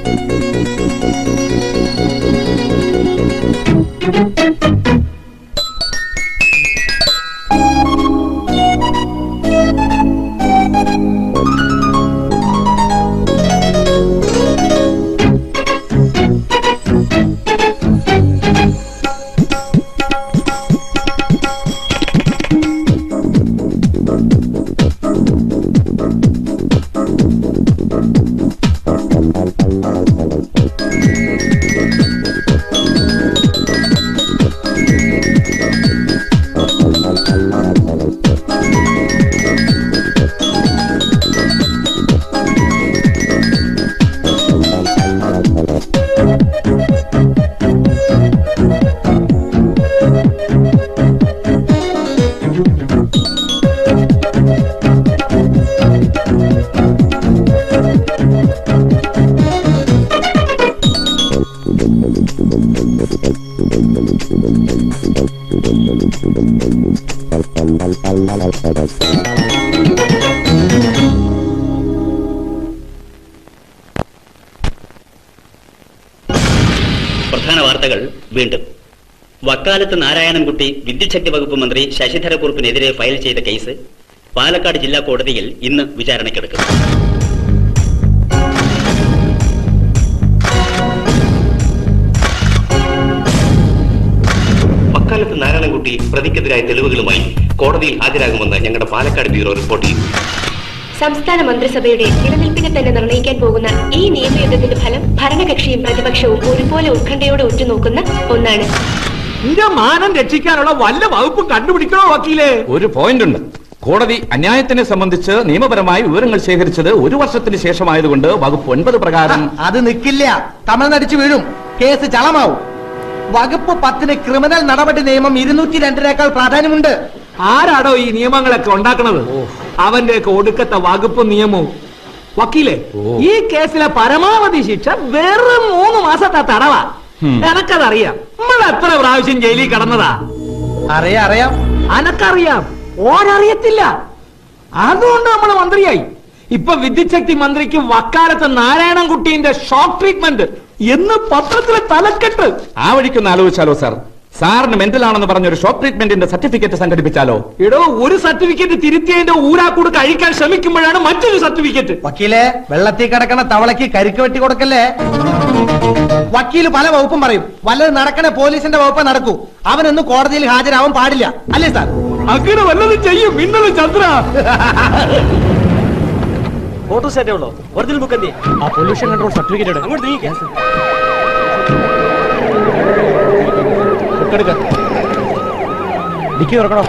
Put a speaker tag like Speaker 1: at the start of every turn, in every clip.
Speaker 1: പ്രധാന വാർത്തകൾ വീണ്ടും വക്കാലത്ത് നാരായണൻകുട്ടി വിദ്യുച്ഛക്തി വകുപ്പ് മന്ത്രി ശശിധരക്കുറുപ്പിനെതിരെ ഫയൽ ചെയ്ത കേസ് പാലക്കാട് ജില്ലാ കോടതിയിൽ ഇന്ന് വിചാരണയ്ക്കെടുക്കും
Speaker 2: വക്കാലത്ത് നാരായണൻകുട്ടി പ്രതിക്കെതിരായ തെളിവുകളുമായി കോടതിയിൽ ഹാജരാകുമെന്ന് ഞങ്ങളുടെ പാലക്കാട് ബ്യൂറോ റിപ്പോർട്ട് ചെയ്തു
Speaker 3: സംസ്ഥാന മന്ത്രിസഭയുടെ നിലനിൽപ്പിനെ തന്നെ നിർണ്ണയിക്കാൻ പോകുന്ന ഈ നിയമയുദ്ധത്തിന്റെ ഫലം ഭരണകക്ഷിയും പ്രതിപക്ഷവും ഒരുപോലെ ഉത്കണ്ഠയോടെ ഉറ്റുനോക്കുന്ന ഒന്നാണ്
Speaker 4: നിന്റെ മാനം രക്ഷിക്കാനുള്ള വല്ല വകുപ്പും കണ്ടുപിടിക്കണോ വക്കീലേ
Speaker 5: ഒരു പോയിന്റ് ഉണ്ട് കോടതി അന്യായത്തിനെ സംബന്ധിച്ച് നിയമപരമായി വിവരങ്ങൾ ശേഖരിച്ചത് ഒരു വർഷത്തിന് ശേഷമായതുകൊണ്ട് വകുപ്പ് ഒൻപത് പ്രകാരം
Speaker 6: അത് നിൽക്കില്ല തമിഴ്നടിച്ചു വീഴും കേസ് ചളമാവും വകുപ്പ് പത്തിന് ക്രിമിനൽ നടപടി നിയമം ഇരുന്നൂറ്റി രണ്ടിനേക്കാൾ പ്രാധാന്യമുണ്ട്
Speaker 4: ആരാടോ ഈ നിയമങ്ങളൊക്കെ ഉണ്ടാക്കണത് അവന്റെ ഒക്കെ ഒടുക്കത്തെ വകുപ്പ് നിയമവും വക്കീലെ ഈ കേസിലെ പരമാവധി ശിക്ഷ വെറും മൂന്ന് മാസത്തെ തടവാ എനക്കതറിയാം നമ്മൾ എത്ര പ്രാവശ്യം ജയിലിൽ കിടന്നതാ
Speaker 6: അറിയാം അറിയാം
Speaker 4: അനക്കറിയാം ഓരറിയത്തില്ല അതുകൊണ്ട് നമ്മൾ മന്ത്രിയായി ഇപ്പൊ വിദ്യുച്ഛക്തി മന്ത്രിക്ക് വക്കാലത്ത് നാരായണൻകുട്ടീന്റെ ഷോക്ക് ട്രീറ്റ്മെന്റ് എന്ന് പത്രത്തിലെ തലക്കെട്ട്
Speaker 5: ആ വഴിക്കൊന്ന് ആലോചിച്ചാലോ സാർ സാറിന് മെന്റൽ ആണെന്ന് പറഞ്ഞ ഒരു ഷോക്ക് ട്രീറ്റ്മെന്റിന്റെ സർട്ടിഫിക്കറ്റ് സംഘടിപ്പിച്ചാലോ
Speaker 4: എടോ ഒരു സർട്ടിഫിക്കറ്റ് തിരുത്തിയതിന്റെ ഊരാക്കൂട് കഴിക്കാൻ ശ്രമിക്കുമ്പോഴാണ് മറ്റൊരു സർട്ടിഫിക്കറ്റ്
Speaker 6: വക്കീലെ വെള്ളത്തിൽ കിടക്കണ തവളയ്ക്ക് കരിക്ക് വെട്ടി കൊടുക്കല്ലേ വക്കീല് പല വകുപ്പും പറയും വല്ലത് നടക്കണ പോലീസിന്റെ വകുപ്പ് നടക്കൂ അവനൊന്നും കോടതിയിൽ ഹാജരാവാൻ പാടില്ല അല്ലേ സാർ
Speaker 4: അങ്ങനെ വല്ലതും ചെയ്യും മിന്നല് ചന്ദ്ര
Speaker 7: ഫോട്ടോ സെറ്റേ ഉള്ളോ ഒറിജിനൽ ബുക്ക് എന്തി ആ പൊല്യൂഷൻ കൺട്രോൾ സർട്ടിഫിക്കറ്റ് അങ്ങോട്ട് നീക്കാം ബുക്ക് ഡിക്കി തുറക്കണോ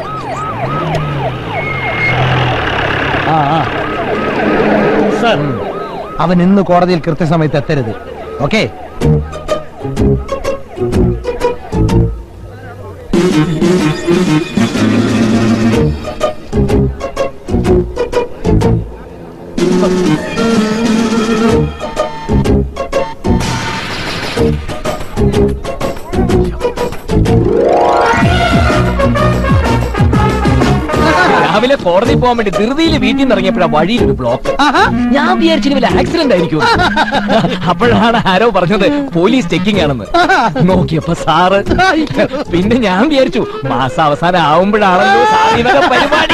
Speaker 7: ആ ആ സർ
Speaker 6: അവൻ ഇന്ന് കോടതിയിൽ കൃത്യസമയത്ത് എത്തരുത് ഓക്കെ
Speaker 7: രാവിലെ കോടതി പോകാൻ വേണ്ടി ധൃതിയിൽ വീട്ടിൽ നിന്ന് ഇറങ്ങിയപ്പോഴാ വഴിയിൽ ഒരു ബ്ലോക്ക് ഞാൻ വിചാരിച്ചു വല്ല ആക്സിഡന്റ് ആയിരിക്കും അപ്പോഴാണ് ആരോ പറഞ്ഞത് പോലീസ് ചെക്കിംഗ് ആണെന്ന് നോക്കിയപ്പോ സാറ് പിന്നെ ഞാൻ വിചാരിച്ചു മാസം അവസാനം ആവുമ്പോഴാണല്ലോ സാധ്യത പരിപാടി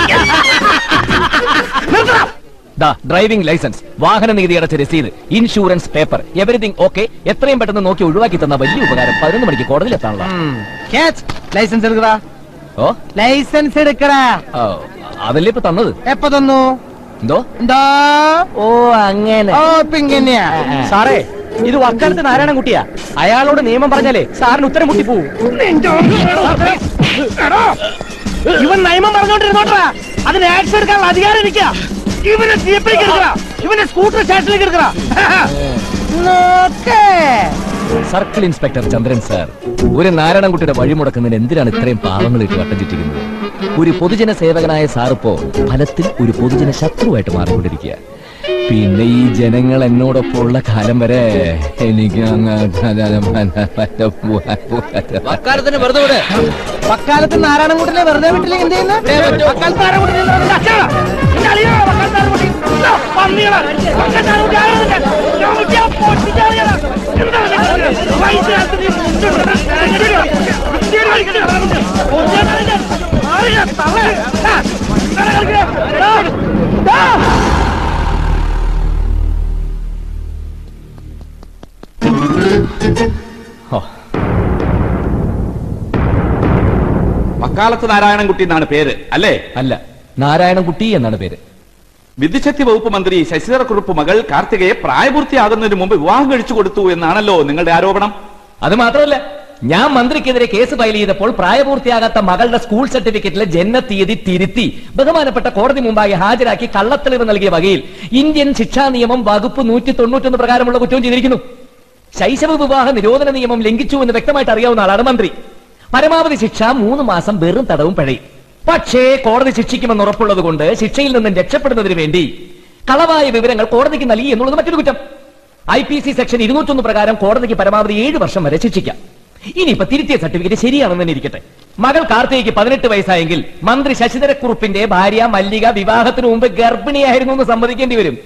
Speaker 7: ദാ ഡ്രൈവിംഗ് ലൈസൻസ് വാഹന നികുതി അടച്ച രസീത് ഇൻഷുറൻസ് പേപ്പർ എവറിഥിങ് ഓക്കെ എത്രയും പെട്ടെന്ന് നോക്കി ഒഴിവാക്കി തന്ന വലിയ ഉപകാരം പതിനൊന്ന് മണിക്ക് കോടതിയിൽ എത്താനുള്ള
Speaker 6: ലൈസൻസ് എടുക്കടാ
Speaker 7: ഓ
Speaker 6: ലൈസൻസ് എടുക്കടാ
Speaker 7: ഓ, അതല്ലേ ഇപ്പൊ തന്നത്
Speaker 6: എപ്പോ തന്നു
Speaker 7: എന്തോ
Speaker 6: എന്താ
Speaker 7: ഓ അങ്ങനെ
Speaker 6: ഓ ഇപ്പൊ ഇങ്ങനെയാ
Speaker 7: സാറേ ഇത് വക്കാലത്ത് നാരായണൻകുട്ടിയാ അയാളോട് നിയമം പറഞ്ഞാലേ സാറിന് ഉത്തരം മുട്ടിപ്പോവും
Speaker 6: ഇവൻ നിയമം പറഞ്ഞോണ്ടിരുന്നോട്ടാ അതിന് ആക്ഷൻ എടുക്കാനുള്ള അധികാരം എനിക്ക ഇവനെ ജീപ്പിലേക്ക് എടുക്കടാ ഇവനെ സ്കൂട്ടർ സ്റ്റേഷനിലേക്ക് എടുക്കടാ നോക്കേ
Speaker 7: സർക്കിൾ ഇൻസ്പെക്ടർ ചന്ദ്രൻ സാർ ഒരു നാരായണൻകുട്ടിയുടെ വഴിമുടക്കുന്നതിന് എന്തിനാണ് ഇത്രയും പാവങ്ങൾ ഇട്ട് വട്ടം ചുറ്റിക്കുന്നത് ഒരു പൊതുജന സേവകനായ സാറിപ്പോ ഫലത്തിൽ ഒരു പൊതുജന ശത്രുവായിട്ട് മാറിക്കൊണ്ടിരിക്കുക പിന്നെ ഈ ജനങ്ങൾ എന്നോടൊപ്പം ഉള്ള കാലം വരെ എനിക്ക് അങ്ങ്
Speaker 6: വക്കാലത്തിന് വെറുതെ വിട് വക്കാലത്ത് നാരായണൻകുട്ടിനെ വെറുതെ വിട്ടില്ലെങ്കിൽ എന്ത് ചെയ്യുന്നു വക്കാലത്ത് നാരായണൻകുട്ടിനെ വെറുതെ അച്ഛാ, നിന്റെ അളിയനാ വക്കാലത്ത് നാരായണൻകുട്ടി. ഇതാ, പന്നികളാ. വക്കാലത്ത് നാരായണൻകുട്ടി ആരാ നിന്റെ? ഞാൻ വിളിച്ചാ പൊട്ടിച്ചാ അറിയാലോ.
Speaker 7: ഓ
Speaker 5: വക്കാലത്ത് നാരായണൻകുട്ടി എന്നാണ് പേര് അല്ലേ
Speaker 7: അല്ല നാരായണൻകുട്ടി എന്നാണ് പേര്
Speaker 5: വിദ്യുശക്തി വകുപ്പ് മന്ത്രി ശശിധര കുറുപ്പ് മകൾ കാർത്തികയെ പ്രായപൂർത്തിയാകുന്നതിന് മുമ്പ് വിവാഹം കഴിച്ചു കൊടുത്തു എന്നാണല്ലോ നിങ്ങളുടെ ആരോപണം
Speaker 7: അത് മാത്രമല്ല ഞാൻ മന്ത്രിക്കെതിരെ കേസ് ഫയൽ ചെയ്തപ്പോൾ പ്രായപൂർത്തിയാകാത്ത മകളുടെ സ്കൂൾ സർട്ടിഫിക്കറ്റിലെ ജന്മതീയതി തിരുത്തി ബഹുമാനപ്പെട്ട കോടതി മുമ്പാകെ ഹാജരാക്കി കള്ളത്തെളിവ് നൽകിയ വകയിൽ ഇന്ത്യൻ ശിക്ഷാ നിയമം വകുപ്പ് നൂറ്റി തൊണ്ണൂറ്റൊന്ന് പ്രകാരമുള്ള കുറ്റവും ചെയ്തിരിക്കുന്നു ശൈശവ വിവാഹ നിരോധന നിയമം ലംഘിച്ചു എന്ന് വ്യക്തമായിട്ട് അറിയാവുന്ന ആളാണ് മന്ത്രി പരമാവധി ശിക്ഷ മൂന്ന് മാസം വെറും തടവും പിഴയും പക്ഷേ കോടതി ശിക്ഷിക്കുമെന്ന് ഉറപ്പുള്ളത് കൊണ്ട് ശിക്ഷയിൽ നിന്നും രക്ഷപ്പെടുന്നതിന് വേണ്ടി കളവായ വിവരങ്ങൾ കോടതിക്ക് നൽകി എന്നുള്ളത് മറ്റൊരു കുറ്റം ഐ പി സി സെക്ഷൻ ഇരുന്നൂറ്റൊന്ന് പ്രകാരം കോടതിക്ക് പരമാവധി ഏഴ് വർഷം വരെ ശിക്ഷിക്കാം ഇനിയിപ്പോ തിരുത്തിയ സർട്ടിഫിക്കറ്റ് ശരിയാണെന്ന് തന്നെ ഇരിക്കട്ടെ മകൾ കാർത്തികയ്ക്ക് പതിനെട്ട് വയസ്സായെങ്കിൽ മന്ത്രി ശശിധരക്കുറുപ്പിന്റെ ഭാര്യ മല്ലിക വിവാഹത്തിന് മുമ്പ് ഗർഭിണിയായിരുന്നു എന്ന് സമ്മതിക്കേണ്ടി വരും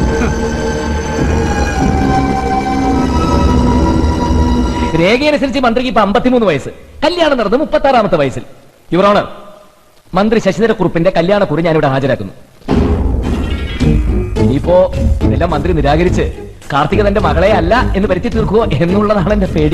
Speaker 7: രേഖയനുസരിച്ച് മന്ത്രിക്ക് ഇപ്പൊ അമ്പത്തിമൂന്ന് വയസ്സ് കല്യാണം നടന്നത് മുപ്പത്തി ആറാമത്തെ വയസ്സിൽ യുവറോണർ മന്ത്രി ശശിധരക്കുറുപ്പിന്റെ കല്യാണക്കുറി ഞാനിവിടെ ഹാജരാക്കുന്നു ഇനിയിപ്പോ ഇതെല്ലാം മന്ത്രി നിരാകരിച്ച് കാർത്തിക തന്റെ മകളെ അല്ല എന്ന് വരുത്തി തീർക്കുമോ എന്നുള്ളതാണ് എന്റെ പേടി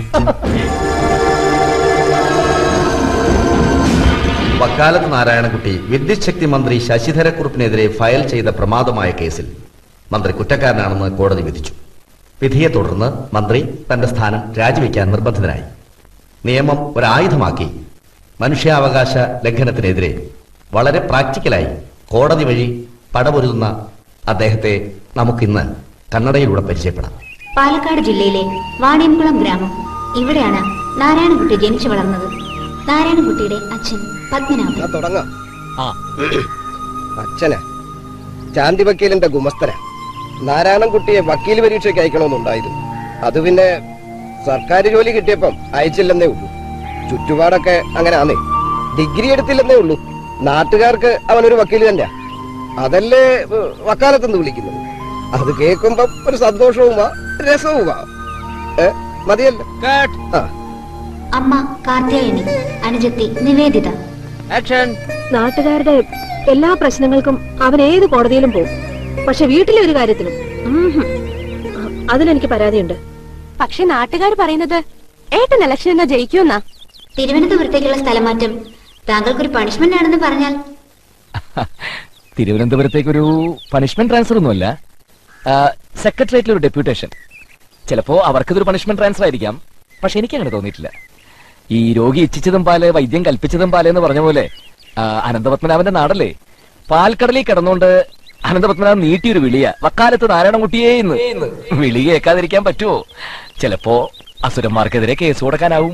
Speaker 8: വക്കാലത്ത് നാരായണൻകുട്ടി വിദ്യുത് ശക്തി മന്ത്രി ശശിധരക്കുറുപ്പിനെതിരെ ഫയൽ ചെയ്ത പ്രമാദമായ കേസിൽ മന്ത്രി കുറ്റക്കാരനാണെന്ന് കോടതി വിധിച്ചു വിധിയെ തുടർന്ന് മന്ത്രി തന്റെ സ്ഥാനം രാജിവെക്കാൻ നിർബന്ധിതനായി നിയമം ഒരായുധമാക്കി മനുഷ്യാവകാശ ലംഘനത്തിനെതിരെ വളരെ പ്രാക്ടിക്കലായി കോടതി വഴി പടപൊരുതുന്ന അദ്ദേഹത്തെ നമുക്കിന്ന് കന്നഡയിലൂടെ പരിചയപ്പെടാം
Speaker 9: പാലക്കാട് ജില്ലയിലെ വാണിയംകുളം ഗ്രാമം ഇവിടെയാണ് നാരായണൻകുട്ടി ജനിച്ചു വളർന്നത് നാരായണൻകുട്ടിയുടെ അച്ഛൻ പത്മനാഭൻ
Speaker 10: തുടങ്ങാം
Speaker 7: ആ
Speaker 10: അച്ഛന് ചാന്തി വക്കീലിന്റെ ഗുമസ്തന നാരായണൻകുട്ടിയെ വക്കീൽ പരീക്ഷയ്ക്ക് അയക്കണമെന്നുണ്ടായിരുന്നു അത് പിന്നെ സർക്കാർ ജോലി കിട്ടിയപ്പം അയച്ചില്ലെന്നേ ഉള്ളൂ ചുറ്റുപാടൊക്കെ അങ്ങനെ ആന്നേ ഡിഗ്രി എടുത്തില്ലെന്നേ ഉള്ളൂ നാട്ടുകാർക്ക് അവനൊരു വക്കീൽ തന്നെയാ അതല്ലേ ഏഹ്, വക്കാലത്തെന്ന് വിളിക്കുന്നത് അത് കേൾക്കുമ്പം ഒരു സന്തോഷവുമാ രസവുമാ ഏ മതിയല്ലോ ആ
Speaker 9: അമ്മ കാർത്തിയായനി അനുജത്തി നിവേദിത
Speaker 3: നാട്ടുകാരുടെ എല്ലാ പ്രശ്നങ്ങൾക്കും അവൻ ഏത് കോടതിയിലും പോകും പക്ഷെ വീട്ടിലെ ഒരു കാര്യത്തിനും ഉംഹും. അ- അതിലെനിക്ക് പരാതിയുണ്ട് പക്ഷെ നാട്ടുകാർ പറയുന്നത് ഏട്ടൻ ഇലക്ഷൻ എന്നാ ജയിക്കുമെന്നാ
Speaker 9: തിരുവനന്തപുരത്തേക്കുള്ള സ്ഥലമാറ്റം താങ്കൾക്കൊരു പണിഷ്മെന്റ് ആണെന്ന് പറഞ്ഞാൽ
Speaker 7: തിരുവനന്തപുരത്തേക്ക് ഒരു പണിഷ്മെന്റ് ട്രാൻസ്ഫർ ഒന്നുമല്ല സെക്രട്ടേറിയറ്റിൽ ഒരു ഡെപ്യൂട്ടേഷൻ ചിലപ്പോ അവർക്കിതൊരു പണിഷ്മെന്റ് ട്രാൻസ്ഫർ ആയിരിക്കാം പക്ഷെ എനിക്ക് അങ്ങനെ തോന്നിയിട്ടില്ല ഈ രോഗി ഇച്ഛിച്ചതും പാല് വൈദ്യം കൽപ്പിച്ചതും പാല് എന്ന് പറഞ്ഞ പോലെ ആ, അനന്തപത്മനാഭന്റെ നാടല്ലേ പാൽക്കടലിൽ കിടന്നുകൊണ്ട് അനന്തപത്മനാഭൻ നീട്ടിയൊരു വിളിയ വക്കാലത്ത് നാരായണൻകുട്ടിയേ ഇന്ന് വിളി കേൾക്കാതിരിക്കാൻ പറ്റുമോ ചിലപ്പോ അസുരന്മാർക്കെതിരെ കേസ് കൊടുക്കാനാവും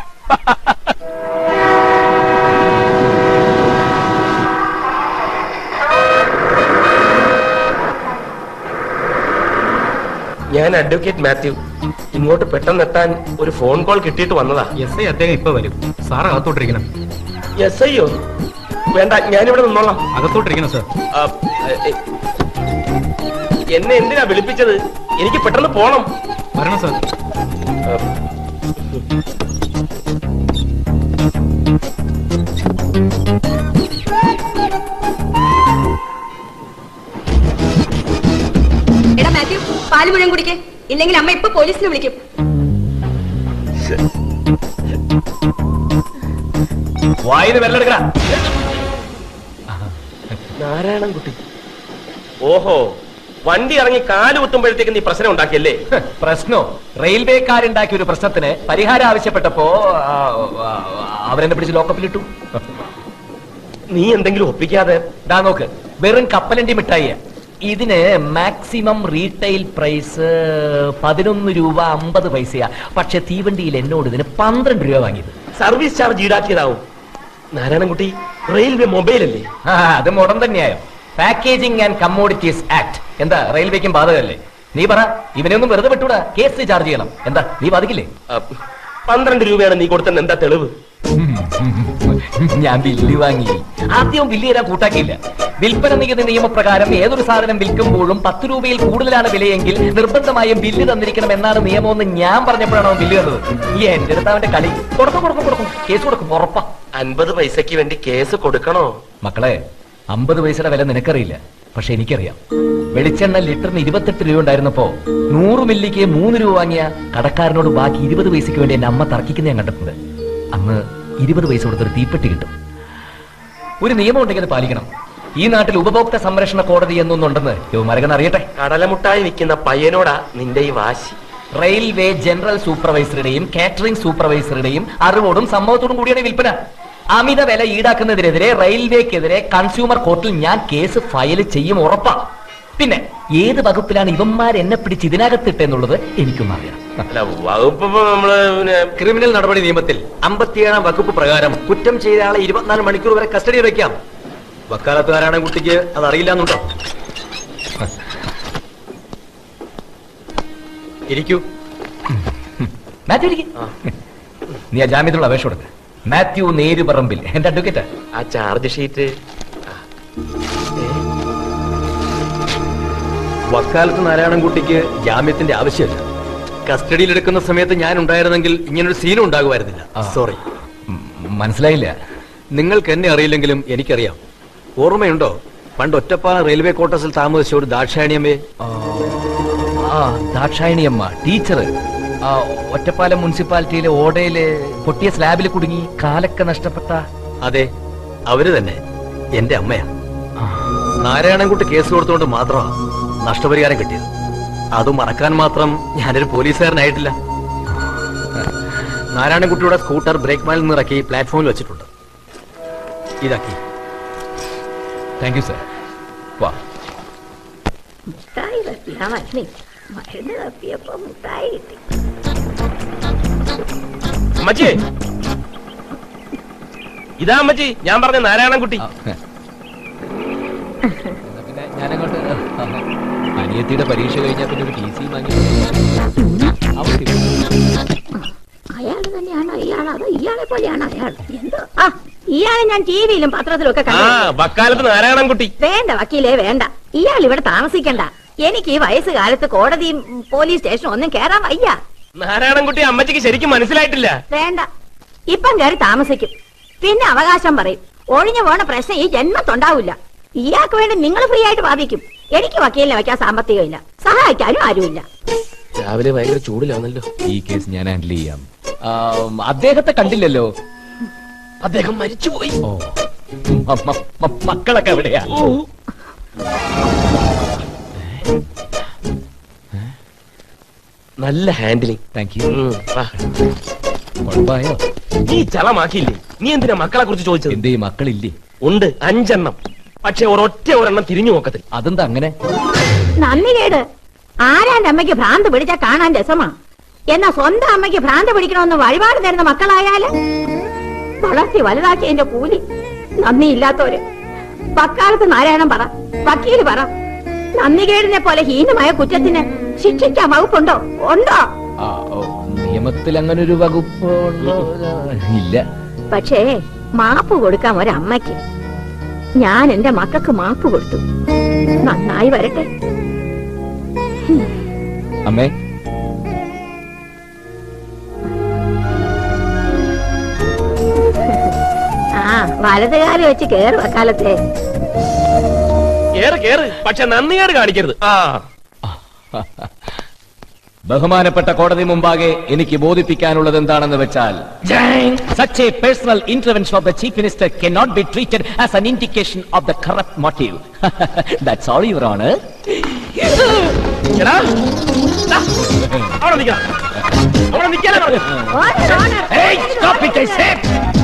Speaker 2: ഞാൻ അഡ്വക്കേറ്റ് മാത്യു ഇങ്ങോട്ട് പെട്ടെന്ന് എത്താൻ ഒരു ഫോൺ കോൾ കിട്ടിയിട്ട് വന്നതാ
Speaker 4: എസ് ഐ അദ്ദേഹം ഇപ്പൊ വരും സാർ അകത്തോട്ടിരിക്കണം
Speaker 2: എസ് ഐയോ വേണ്ട ഞാനിവിടെ നിന്നോളാം
Speaker 4: അകത്തോട്ടിരിക്കണം സാർ
Speaker 2: ആ, എ, എ, എന്നെ എന്തിനാ വിളിപ്പിച്ചത് എനിക്ക് പെട്ടെന്ന് പോണം
Speaker 4: വരണം സാർ
Speaker 2: ആ,
Speaker 3: എടാ മാത്യു പാല് മുഴുവൻ കുടിക്കേ ഇല്ലെങ്കിൽ അമ്മ ഇപ്പൊ പോലീസിനെ വിളിക്കും
Speaker 7: വായിന് വെല്ലെടുക്കടാ
Speaker 2: നാരായണൻകുട്ടി ഓഹോ വണ്ടി ഇറങ്ങി കാല് കുത്തുമ്പോഴത്തേക്ക് നീ പ്രശ്നം ഉണ്ടാക്കിയല്ലേ
Speaker 7: പ്രശ്നോ റെയിൽവേക്കാരുണ്ടാക്കിയ ഒരു പ്രശ്നത്തിന് പരിഹാരം ആവശ്യപ്പെട്ടപ്പോ ആ, ആ, അവരെന്നെ പിടിച്ച് ലോക്കപ്പിലിട്ടു
Speaker 2: നീ എന്തെങ്കിലും ഒപ്പിക്കാതെ
Speaker 7: ദാ നോക്ക് വെറും കപ്പലണ്ടി മിഠായിയ ഇതിന് മാക്സിമം റീറ്റെയിൽ പ്രൈസ് പതിനൊന്ന് രൂപ അമ്പത് പൈസയാ പക്ഷെ തീവണ്ടിയിൽ എന്നോട് ഇതിന് പന്ത്രണ്ട് രൂപ വാങ്ങിയത്
Speaker 2: സർവീസ് ചാർജ് ഈടാക്കിയതാവും നാരായണൻകുട്ടി റെയിൽവേ മൊബൈൽ അല്ലേ
Speaker 7: ആ, അത് മുടം തന്നെയായോ പാക്കേജിംഗ് ആൻഡ് കമ്മോഡിറ്റീസ് ആക്ട് എന്താ റെയിൽവേക്കും ബാധകമല്ലേ നീ പറ ഇവനെയൊന്നും വെറുതെ വിട്ടൂടാ കേസ് ചാർജ് ചെയ്യണം എന്താ നീ ബാധിക്കില്ലേ
Speaker 2: ആ, പന്ത്രണ്ട് രൂപയാണ് നീ കൊടുത്തത് എന്താ തെളിവ്
Speaker 7: ഞാൻ ബില്ല് വാങ്ങി ആദ്യം ബില്ല് തരാൻ കൂട്ടാക്കിയില്ല വിൽപ്പന നികുതി നിയമപ്രകാരം ഏതൊരു സാധനം വിൽക്കുമ്പോഴും പത്ത് രൂപയിൽ കൂടുതലാണ് വിലയെങ്കിൽ നിർബന്ധമായും ബില്ല് തന്നിരിക്കണം എന്നാണ് നിയമമെന്ന് ഞാൻ പറഞ്ഞപ്പോഴാണ് അവൻ ബില്ല് തന്നത് ഈ എന്റെ അടുത്ത് അവന്റെ കളി കൊടുക്കും കൊടുക്കും കൊടുക്കും കേസ് കൊടുക്കും ഉറപ്പാ
Speaker 2: അൻപത് പൈസക്ക് വേണ്ടി കേസ് കൊടുക്കണോ
Speaker 7: മക്കളെ അമ്പത് പൈസയുടെ വില നിനക്കറിയില്ല പക്ഷെ എനിക്കറിയാം വെളിച്ചെണ്ണ ലിറ്ററിന് ഇരുപത്തെട്ട് രൂപ ഉണ്ടായിരുന്നപ്പോ നൂറ് മില്ലിക്ക് മൂന്ന് രൂപ വാങ്ങിയ കടക്കാരനോട് ബാക്കി ഇരുപത് പൈസക്ക് വേണ്ടി എന്റെ അമ്മ തർക്കിക്കുന്ന ഞാൻ കണ്ടിട്ടുണ്ട് അന്ന് ഇരുപത് പൈസ കൊടുത്തൊരു തീപ്പെട്ടി കിട്ടും ഒരു നിയമം ഉണ്ടെങ്കിൽ അത് പാലിക്കണം ഈ നാട്ടിൽ ഉപഭോക്തൃ സംരക്ഷണ കോടതി എന്നൊന്നുണ്ടെന്ന് യുവമാരകൻ അറിയട്ടെ
Speaker 11: കടലമുട്ടായി വിൽക്കുന്ന പയ്യനോടാ നിന്റെ ഈ വാശി
Speaker 7: റെയിൽവേ ജനറൽ സൂപ്പർവൈസറുടെയും കാറ്ററിംഗ് സൂപ്പർവൈസറുടെയും അറിവോടും സമ്മതത്തോടും കൂടിയാണ് ഈ വിൽപ്പന അമിത വില ഈടാക്കുന്നതിനെതിരെ റെയിൽവേക്കെതിരെ കൺസ്യൂമർ കോർട്ടിൽ ഞാൻ കേസ് ഫയൽ ചെയ്യും ഉറപ്പാ പിന്നെ ഏത് വകുപ്പിലാണ് ഇവന്മാർ എന്നെ പിടിച്ച് ഇതിനകത്തിട്ടെന്നുള്ളത് എനിക്കും അറിയാം
Speaker 11: അല്ല വകുപ്പ് ഇപ്പൊ നമ്മള് പിന്നെ
Speaker 12: ക്രിമിനൽ നടപടി നിയമത്തിൽ അമ്പത്തിയേഴാം വകുപ്പ് പ്രകാരം കുറ്റം ചെയ്ത ആളെ ഇരുപത്തിനാല് മണിക്കൂർ വരെ കസ്റ്റഡിയിൽ വെക്കാം വക്കാലത്തുകാരാണ് കുട്ടിക്ക് അത് അറിയില്ല എന്നുണ്ടോ ഇരിക്കൂ
Speaker 7: മാത്യു ഇരിക്ക്. നീ ആ ജാമ്യത്തിലുള്ള അപേക്ഷ കൊടുക്ക മാത്യു നേരുപറമ്പിൽ എന്റെ അഡ്വക്കേറ്റ്
Speaker 11: ആ ചാർജ് ഷീറ്റ്
Speaker 12: വക്കാലത്ത് നാരായണൻകുട്ടിക്ക് ജാമ്യത്തിന്റെ ആവശ്യമില്ല കസ്റ്റഡിയിൽ എടുക്കുന്ന സമയത്ത് ഞാൻ ഉണ്ടായിരുന്നെങ്കിൽ ഇങ്ങനൊരു സീനും ഉണ്ടാകുമായിരുന്നില്ല സോറി
Speaker 7: മനസ്സിലായില്ല
Speaker 12: നിങ്ങൾക്ക് എന്നെ അറിയില്ലെങ്കിലും എനിക്കറിയാം ഓർമ്മയുണ്ടോ പണ്ട് ഒറ്റപ്പാലം റെയിൽവേ ക്വാർട്ടേഴ്സിൽ താമസിച്ച ഒരു ദാക്ഷായണിയമ്മയെ
Speaker 7: ആ ദാക്ഷായണിയമ്മ ടീച്ചർ ആ ഒറ്റപ്പാലം മുനിസിപ്പാലിറ്റിയിലെ ഓടയില് പൊട്ടിയ സ്ലാബിൽ കുടുങ്ങി കാലൊക്കെ നഷ്ടപ്പെട്ട
Speaker 12: അതെ അവര് തന്നെ എന്റെ അമ്മയാ നാരായണൻകുട്ടി കേസ് കൊടുത്തുകൊണ്ട് മാത്രമാ നഷ്ടപരിഹാരം കിട്ടിയത് അത് മറക്കാൻ മാത്രം ഞാനൊരു പോലീസുകാരനായിട്ടില്ല നാരായണൻകുട്ടിയുടെ സ്കൂട്ടർ ബ്രേക്ക് മാലിൽ നിന്ന് ഇറക്കി പ്ലാറ്റ്ഫോമിൽ വെച്ചിട്ടുണ്ട് ഇതാക്കി
Speaker 7: താങ്ക് യു സർ വാ
Speaker 13: മുട്ടായി തപ്പിയാ മതി മരുന്ന് തപ്പിയപ്പോ മുട്ടായി കിട്ടി
Speaker 11: അമ്മച്ചി ഇതാ അമ്മച്ചി ഞാൻ പറഞ്ഞ നാരായണൻകുട്ടി
Speaker 7: ഞാനങ്ങോട്ട് അനിയത്തിയുടെ പരീക്ഷ കഴിഞ്ഞാൽ പിന്നെ ഒരു ടി സി വാങ്ങി
Speaker 13: അയാൾ തന്നെയാണോ ഇയാൾ അതോ ഇയാളെ പോലെയാണോ അയാൾ എന്തോ ആ ഇയാളെ ഞാൻ ടിവിയിലും പത്രത്തിലും ഒക്കെ
Speaker 11: ആ
Speaker 13: കണ്ടു
Speaker 11: വക്കാലത്ത് നാരായണൻകുട്ടി
Speaker 13: വേണ്ട വക്കീലേ വേണ്ട ഇയാൾ ഇവിടെ താമസിക്കണ്ട എനിക്ക് ഈ വയസ്സുകാലത്ത് കോടതിയും പോലീസ് സ്റ്റേഷനും ഒന്നും കേറാൻ വയ്യ
Speaker 11: നാരായണൻകുട്ടി അമ്മച്ചിക്ക് ശരിക്കും മനസ്സിലായിട്ടില്ല
Speaker 13: വേണ്ട ഇപ്പം കയറി താമസിക്കും പിന്നെ അവകാശം പറയും ഒഴിഞ്ഞു പോണ പ്രശ്നം ഈ ജന്മത്തുണ്ടാവില്ല ഇയാൾക്ക് വേണ്ടി നിങ്ങൾ ഫ്രീ ആയിട്ട് വാദിക്കും എനിക്ക് വക്കീലിനെ വെക്കാൻ സാമ്പത്തികമില്ല സഹായിക്കാനും ആരുമില്ല
Speaker 7: രാവിലെ ഭയങ്കര ചൂടിലാണല്ലോ ഈ കേസ് ഞാൻ ഹാൻഡിൽ ചെയ്യാം ആ, അദ്ദേഹത്തെ കണ്ടില്ലല്ലോ അദ്ദേഹം മരിച്ചുപോയി ഓ മ- മ- മ- മക്കളൊക്കെ എവിടെയാ
Speaker 11: നല്ല ഹാൻഡിലിംഗ്
Speaker 7: താങ്ക് യു
Speaker 11: കുഴപ്പമായോ നീ ചളമാക്കിയില്ലേ നീ എന്തിനാ മക്കളെ കുറിച്ച് ചോദിച്ചത്
Speaker 7: എന്തേ മക്കളില്ലേ
Speaker 11: ഉണ്ട് അഞ്ചെണ്ണം പക്ഷെ ഒരൊറ്റ ഒരെണ്ണം തിരിഞ്ഞു നോക്കത്തില്ല
Speaker 7: അതെന്താ അങ്ങനെ
Speaker 13: നന്ദി കേട് ആരാന്റെ അമ്മയ്ക്ക് ഭ്രാന്ത് പിടിച്ചാ കാണാൻ രസമാ എന്നാ സ്വന്തം അമ്മയ്ക്ക് ഭ്രാന്ത് പിടിക്കണമെന്ന് വഴിപാട് തരുന്ന മക്കളായാല് വളർത്തി വലുതാക്കി എന്റെ കൂലി നന്ദിയില്ലാത്തവര് വക്കാലത്ത് നാരായണൻ പറ വക്കീല് പറ നന്ദികേടിനെ പോലെ ഹീനമായ കുറ്റത്തിന് ശിക്ഷിക്കാൻ വകുപ്പുണ്ടോ ഉണ്ടോ
Speaker 7: ആ, ഓ, നിയമത്തിൽ അങ്ങനെ ഒരു വകുപ്പ് ഉണ്ടോ? ഇല്ല
Speaker 13: പക്ഷേ മാപ്പ് കൊടുക്കാം ഒരമ്മയ്ക്ക് ഞാൻ എന്റെ മക്കൾക്ക് മാപ്പ് കൊടുത്തു നന്നായി വരട്ടെ
Speaker 7: അമ്മേ
Speaker 13: ആ വലതുകാലം വെച്ച് കേറ് വക്കാലത്തെ
Speaker 11: കേറ് കേറ് പക്ഷെ നന്ദിയേട് കാണിക്കരുത് ആ
Speaker 7: ബഹുമാനപ്പെട്ട കോടതി മുമ്പാകെ എനിക്ക് ബോധിപ്പിക്കാനുള്ളത് എന്താണെന്ന് വെച്ചാൽ such a personal intervention of the chief minister cannot be treated as an indication of the corrupt motive that's all your honor
Speaker 11: എടാ, ദാ, അവിടെ നിൽക്കണം അവിടെ നിൽക്കാനാ പറഞ്ഞത്.
Speaker 7: Hey, stop it, I said.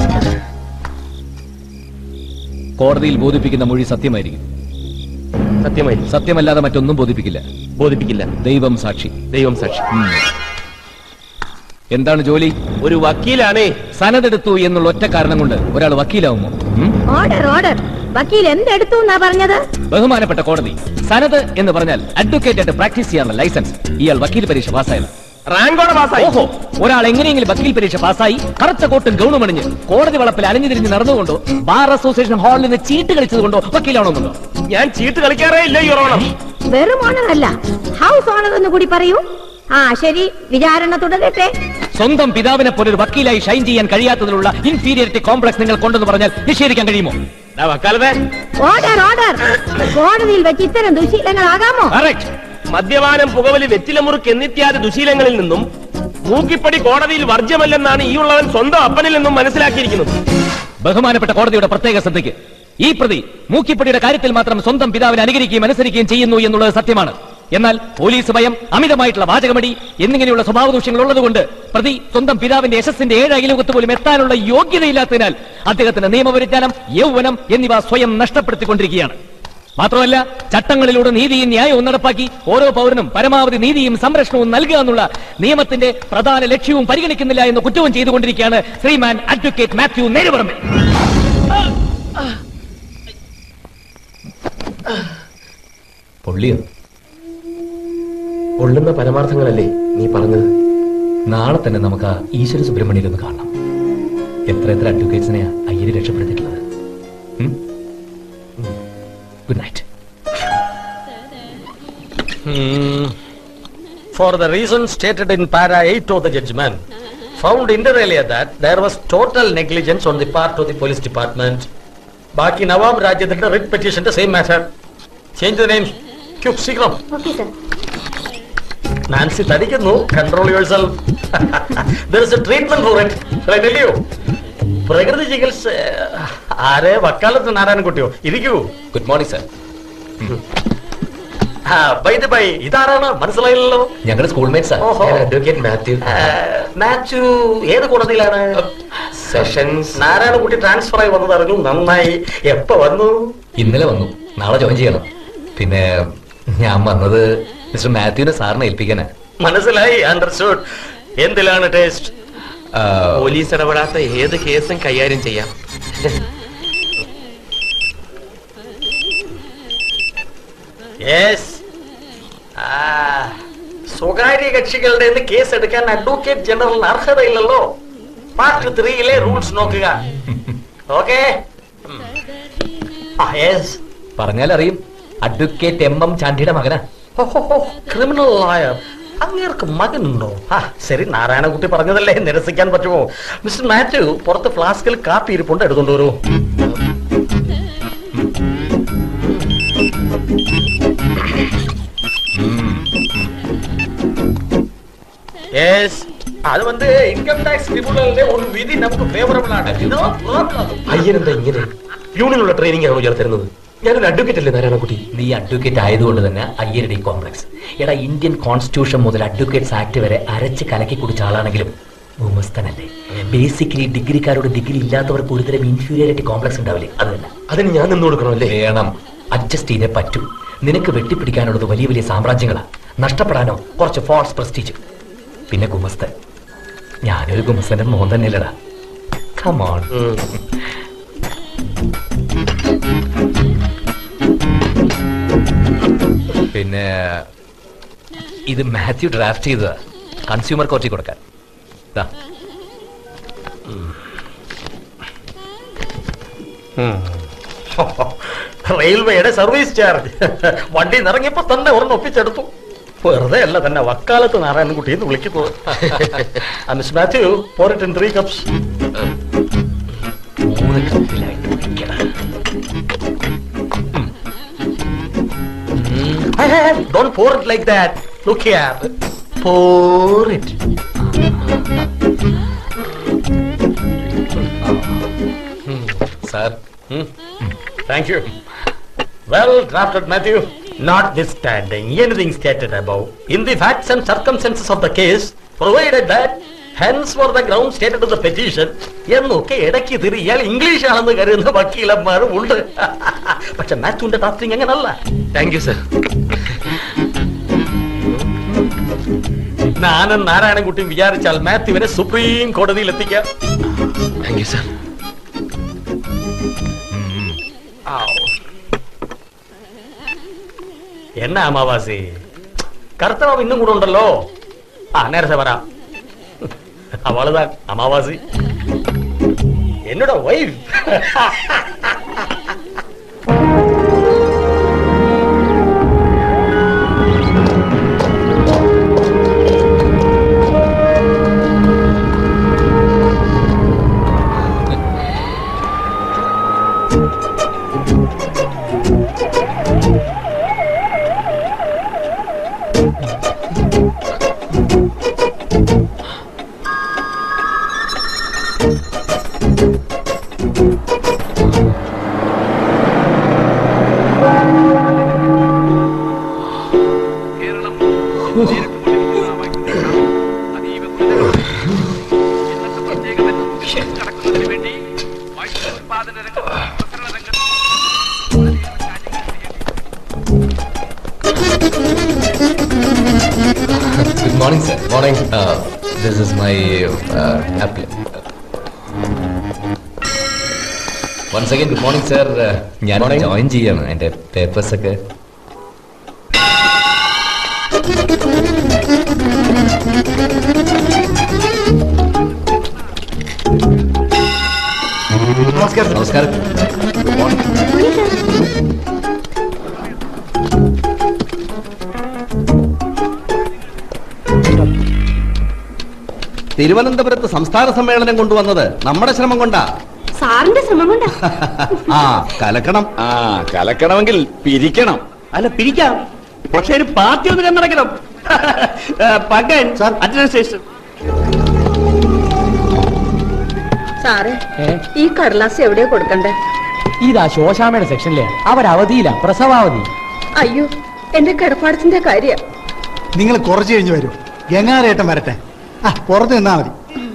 Speaker 7: കോടതിയിൽ ബോധിപ്പിക്കുന്ന മൊഴി സത്യമായിരിക്കും
Speaker 11: സത്യമായി
Speaker 7: സത്യമല്ലാതെ മറ്റൊന്നും ബോധിപ്പിക്കില്ല
Speaker 11: ബോധിപ്പിക്കില്ല
Speaker 7: ദൈവം സാക്ഷി
Speaker 11: ദൈവം സാക്ഷി
Speaker 7: എന്താണ് ജോലി
Speaker 11: ഒരു വക്കീലാണേ
Speaker 7: സനതെടുത്തു എന്നുള്ള ഒറ്റ കാരണം കൊണ്ട് ഒരാൾ വക്കീലാവുമോ ഉം?
Speaker 13: ഓർഡർ ഓർഡർ വക്കീൽ എന്തെടുത്തു എന്നാ പറഞ്ഞത്
Speaker 7: ബഹുമാനപ്പെട്ട കോടതി സനത് എന്ന് പറഞ്ഞാൽ അഡ്വക്കേറ്റ് ആയിട്ട് പ്രാക്ടീസ് ചെയ്യാനുള്ള ലൈസൻസ് ഇയാൾ വക്കീൽ പരീക്ഷ പാസ്സായത്
Speaker 11: റാങ്കോടെ പാസ്സായി
Speaker 7: ഓഹോ ഒരാൾ എങ്ങനെയെങ്കിലും വക്കീൽ പരീക്ഷ പാസ്സായി കറുത്ത കോട്ടും ഗൗണും അണിഞ്ഞ് കോടതി വളപ്പിൽ അലഞ്ഞു തിരിഞ്ഞ് നടന്നുകൊണ്ടോ ബാർ അസോസിയേഷൻ ഹാളിൽ നിന്ന് ചീട്ട് കളിച്ചതുകൊണ്ടോ വക്കീലാണോന്നുണ്ടോ
Speaker 11: ഞാൻ ചീട്ട് കളിക്കാറേ ഇല്ല യുറോണം
Speaker 13: വെറും ഓണർ അല്ല ഹൗസ് ഓണർ എന്ന് കൂടി പറയൂ ആ ശരി വിചാരണ തുടരട്ടെ
Speaker 7: സ്വന്തം പിതാവിനെ പോലെ ഒരു വക്കീലായി ഷൈൻ ചെയ്യാൻ കഴിയാത്തതിലുള്ള ഇൻഫീരിയറിറ്റി കോംപ്ലക്സ് നിങ്ങൾ കൊണ്ടെന്ന് പറഞ്ഞാൽ നിഷേധിക്കാൻ കഴിയുമോ
Speaker 11: വക്കാലത്തെ
Speaker 13: ഓർഡർ ഓർഡർ കോടതിയിൽ വെച്ച് ഇത്തരം ദുശീലങ്ങളാകാമോ
Speaker 11: മദ്യപാനം പുകവലി വെറ്റിലമുറുക്ക് എന്നിത്യാദി ദുശീലങ്ങളിൽ നിന്നും മൂക്കിപ്പടി കോടതിയിൽ വർജ്യമല്ലെന്നാണ് ഈ ഉള്ളവൻ സ്വന്തം അപ്പനിൽ നിന്നും മനസ്സിലാക്കിയിരിക്കുന്നത്
Speaker 7: ബഹുമാനപ്പെട്ട കോടതിയുടെ പ്രത്യേക ശ്രദ്ധയ്ക്ക് ഈ പ്രതി മൂക്കിപ്പടിയുടെ കാര്യത്തിൽ മാത്രം സ്വന്തം പിതാവിനെ അനുകരിക്കുകയും അനുസരിക്കുകയും ചെയ്യുന്നു എന്നുള്ളത് സത്യമാണ് എന്നാൽ പോലീസ് ഭയം അമിതമായിട്ടുള്ള വാചകമടി എന്നിങ്ങനെയുള്ള സ്വഭാവ ദൂഷ്യങ്ങൾ ഉള്ളതുകൊണ്ട് പ്രതി സ്വന്തം പിതാവിന്റെ യശസ്സിന്റെ ഏഴ് അയലോകത്ത് പോലും എത്താനുള്ള യോഗ്യതയില്ലാത്തതിനാൽ അദ്ദേഹത്തിന് നിയമപരിജ്ഞാനം യൗവനം എന്നിവ സ്വയം നഷ്ടപ്പെടുത്തിക്കൊണ്ടിരിക്കുകയാണ് മാത്രമല്ല ചട്ടങ്ങളിലൂടെ നീതിയും ന്യായവും നടപ്പാക്കി ഓരോ പൗരനും പരമാവധി നീതിയും സംരക്ഷണവും നൽകുക എന്നുള്ള നിയമത്തിന്റെ പ്രധാന ലക്ഷ്യവും പരിഗണിക്കുന്നില്ല എന്ന കുറ്റവും ചെയ്തുകൊണ്ടിരിക്കുകയാണ് ശ്രീമാൻ അഡ്വക്കേറ്റ് മാത്യു നേരുപറമ്പിൽ
Speaker 12: പൊള്ളിയോ പൊള്ളുന്ന പരമാർത്ഥങ്ങളല്ലേ നീ പറഞ്ഞത്
Speaker 7: നാളെ തന്നെ നമുക്ക് ആ ഈശ്വര സുബ്രഹ്മണ്യൻ ഒന്ന് കാണണം എത്ര എത്ര അഡ്വക്കേറ്റ്സിനെയാ അയ്യര് രക്ഷപ്പെടുത്തിയിട്ടുള്ളത് good night
Speaker 12: For the reasons stated in para 8 of the judgment, found inter alia that there was total negligence on the part of the police department. ബാക്കി നവാബ് രാജ്യത്തിന്റെ റിട്ട് പെറ്റീഷന്റെ same matter change the name quick ശീഘ്രം
Speaker 9: okay sir
Speaker 12: Nancy തടിക്കുന്നു control yourself there is a treatment for it tell you പ്രകൃതി ചികിത്സ ആരെ വക്കാലത്ത് നാരായണൻകുട്ടിയോ ഇരിക്കൂ
Speaker 7: good morning sir
Speaker 12: bye the bye ഇതാരാണ് മനസ്സിലായില്ലല്ലോ
Speaker 7: ഞങ്ങളുടെ സ്കൂൾമേറ്റ്സാ
Speaker 12: ഓഹോ.
Speaker 7: അഡ്വക്കേറ്റ് മാത്യു
Speaker 12: മാത്യു ഏത് കോടതിയിലാണ് സെഷൻസ് നാരായണൻകുട്ടി ട്രാൻസ്ഫർ ആയി വന്നത് അറിഞ്ഞു നന്നായി എപ്പോ വന്നു
Speaker 7: ഇന്നലെ വന്നു നാളെ ജോയിൻ ചെയ്യണം പിന്നെ ഞാൻ വന്നത് മിസ്റ്റർ മാത്യുവിനെ സാറിനെ ഏൽപ്പിക്കാനാ
Speaker 12: മനസ്സിലായി അണ്ടർസ്റ്റുഡ് എന്തിലാണ് ടേസ്റ്റ്
Speaker 2: പോലീസ് ഇടപെടാത്ത ഏത് കേസും കൈകാര്യം ചെയ്യാം
Speaker 12: യെസ് സ്വകാര്യ കക്ഷികളുടെ നിന്ന് കേസ് എടുക്കാൻ അഡ്വക്കേറ്റ് ജനറലിന് അർഹതയില്ലല്ലോ പാർട്ട് ത്രീയിലെ റൂൾസ് നോക്കുക ഓക്കെ യെസ്
Speaker 7: പറഞ്ഞാൽ അറിയും അഡ്വക്കേറ്റ് എം എം ചാണ്ടിയുടെ മകനാ
Speaker 12: ക്രിമിനൽ ലോയർ അങ്ങേർക്ക് മകനുണ്ടോ ആ ശരി നാരായണകുട്ടി പറഞ്ഞതല്ലേ നിരസിക്കാൻ പറ്റുമോ മിസ്റ്റർ മാത്യു പുറത്ത് ഫ്ലാസ്കിൽ കാപ്പി ഇരിപ്പുണ്ട് എടുത്തോണ്ട് വരൂ യെസ് അത് வந்து இன்கம் டாக்ஸ் ട്രിബ്യൂണലിന്റെ ഒരു വിധി നമുക്ക് ഫേവറബിൾ ആണ് നോ പ്രോബ്ലം
Speaker 2: അയ്യനെന്താ ഇങ്ങനെ യൂണിയനുള്ള ട്രെയിനിങ് ആണ് ഇയാൾ തരുന്നത് ഞാനൊരു അഡ്വക്കേറ്റ് അല്ലേ നാരായണക്കുട്ടി
Speaker 7: നീ അഡ്വക്കേറ്റ് ആയതുകൊണ്ട് തന്നെ അയ്യരുടെ ഈ കോംപ്ലക്സ് എടാ ഇന്ത്യൻ കോൺസ്റ്റിറ്റ്യൂഷൻ മുതൽ അഡ്വക്കേറ്റ്സ് ആക്ട് വരെ അരച്ച് കലക്കി കുടിച്ച ആളാണെങ്കിലും ഭൂമസ്ഥനല്ലേ ബേസിക്കലി ഡിഗ്രിക്കാരോട് ഡിഗ്രി ഇല്ലാത്തവർക്ക് ഒരുതരം ഇൻഫീരിയോറിറ്റി കോംപ്ലക്സ് ഉണ്ടാവില്ലേ അത് തന്നെ
Speaker 2: അതിന് ഞാൻ നിന്ന് കൊടുക്കണമല്ലേ
Speaker 7: വേണം അഡ്ജസ്റ്റ് ചെയ്തേ പറ്റൂ നിനക്ക് വെട്ടിപ്പിടിക്കാനുള്ളത് വലിയ വലിയ സാമ്രാജ്യങ്ങളാ നഷ്ടപ്പെടാനോ കുറച്ച് ഫോൾസ് പ്രസ്റ്റീജ് പിന്നെ ഗുമസ്തൻ ഞാനൊരു ഗുമസ്തന്റെ മോൻ തന്നെയല്ലടാ കമോൺ പിന്നെ ഇത് മാത്യു ഡ്രാഫ്റ്റ് ചെയ്തതാ കൺസ്യൂമർ കോർട്ടിൽ കൊടുക്കാൻ ദാ.
Speaker 12: റെയിൽവേയുടെ സർവീസ് ചാർജ് വണ്ടി നിറങ്ങിയപ്പോ തന്നെ ഒരെണ്ണം ഒപ്പിച്ചെടുത്തു വെറുതെ അല്ല തന്നെ വക്കാലത്ത് നാരായണൻകുട്ടി എന്ന് വിളിക്കുന്നത് മിസ് മാത്യു പോരട്ട് ഇൻ ത്രീ കപ്സ്
Speaker 7: മൂന്ന് കപ്പിലായിട്ട് ഒഴിക്കടാ.
Speaker 12: Don't pour it like that look here pour it
Speaker 7: sir
Speaker 12: Thank you. Well drafted, Matthew. Notwithstanding anything stated above, in the facts and circumstances of the case, provided that hence for the ground stated in the petition, എന്നൊക്കെ ഇടയ്ക്ക് തിരി ഇയാൾ English ആണെന്ന് കരുതുന്ന വക്കീലന്മാരും ഉണ്ട് പക്ഷെ മാത്യുവിന്റെ ഡ്രാഫ്റ്റിംഗ് അങ്ങനല്ല
Speaker 2: താങ്ക് യു സർ
Speaker 12: ഞാനും നാരായണൻകുട്ടിയും വിചാരിച്ചാൽ മാത്യുവിനെ സുപ്രീം കോടതിയിൽ എത്തിക്കാം
Speaker 2: താങ്ക് യു സർ
Speaker 12: എന്നാ അമാവാസി കർത്തവം ഇന്നും കൂടെ ഉണ്ടല്ലോ ആ നേരത്തെ വരാം അവളുതാ അമാവാസി എന്നോட wife
Speaker 7: this is my apply once again good morning sir ഞാൻ ജോയിൻ ചെയ്യാണ് എൻ്റെ പേപ്പേഴ്സ് ഒക്കെ
Speaker 6: നമസ്കാരം
Speaker 7: നമസ്കാരം
Speaker 8: തിരുവനന്തപുരത്ത് സംസ്ഥാന സമ്മേളനം കൊണ്ടുവന്നത് നമ്മുടെ ശ്രമം കൊണ്ടാ
Speaker 3: സാറിന്റെ ശ്രമം കൊണ്ടാ
Speaker 8: ആ കലക്കണം
Speaker 5: ആ കലക്കണമെങ്കിൽ പിരിക്കണം
Speaker 11: അല്ല പിരിക്കാം പക്ഷെ ഒരു പാർട്ടി ഒന്ന് കണ്ണടക്കണം പകൻ അഡ്മിനിസ്ട്രേഷൻ
Speaker 3: സാറേ ഈ കടലാസ് എവിടെയാ കൊടുക്കണ്ടേ
Speaker 7: ഇതാ ശോശാമയുടെ സെക്ഷനിലെ അവരവധിയില്ല പ്രസവാവധി
Speaker 3: അയ്യോ എന്റെ കിടപ്പാടത്തിന്റെ കാര്യ
Speaker 6: നിങ്ങൾ കുറച്ച് കഴിഞ്ഞ് വരൂ ഗംഗാരേട്ടൻ വരട്ടെ ആ പുറത്ത് നിന്നാ മതി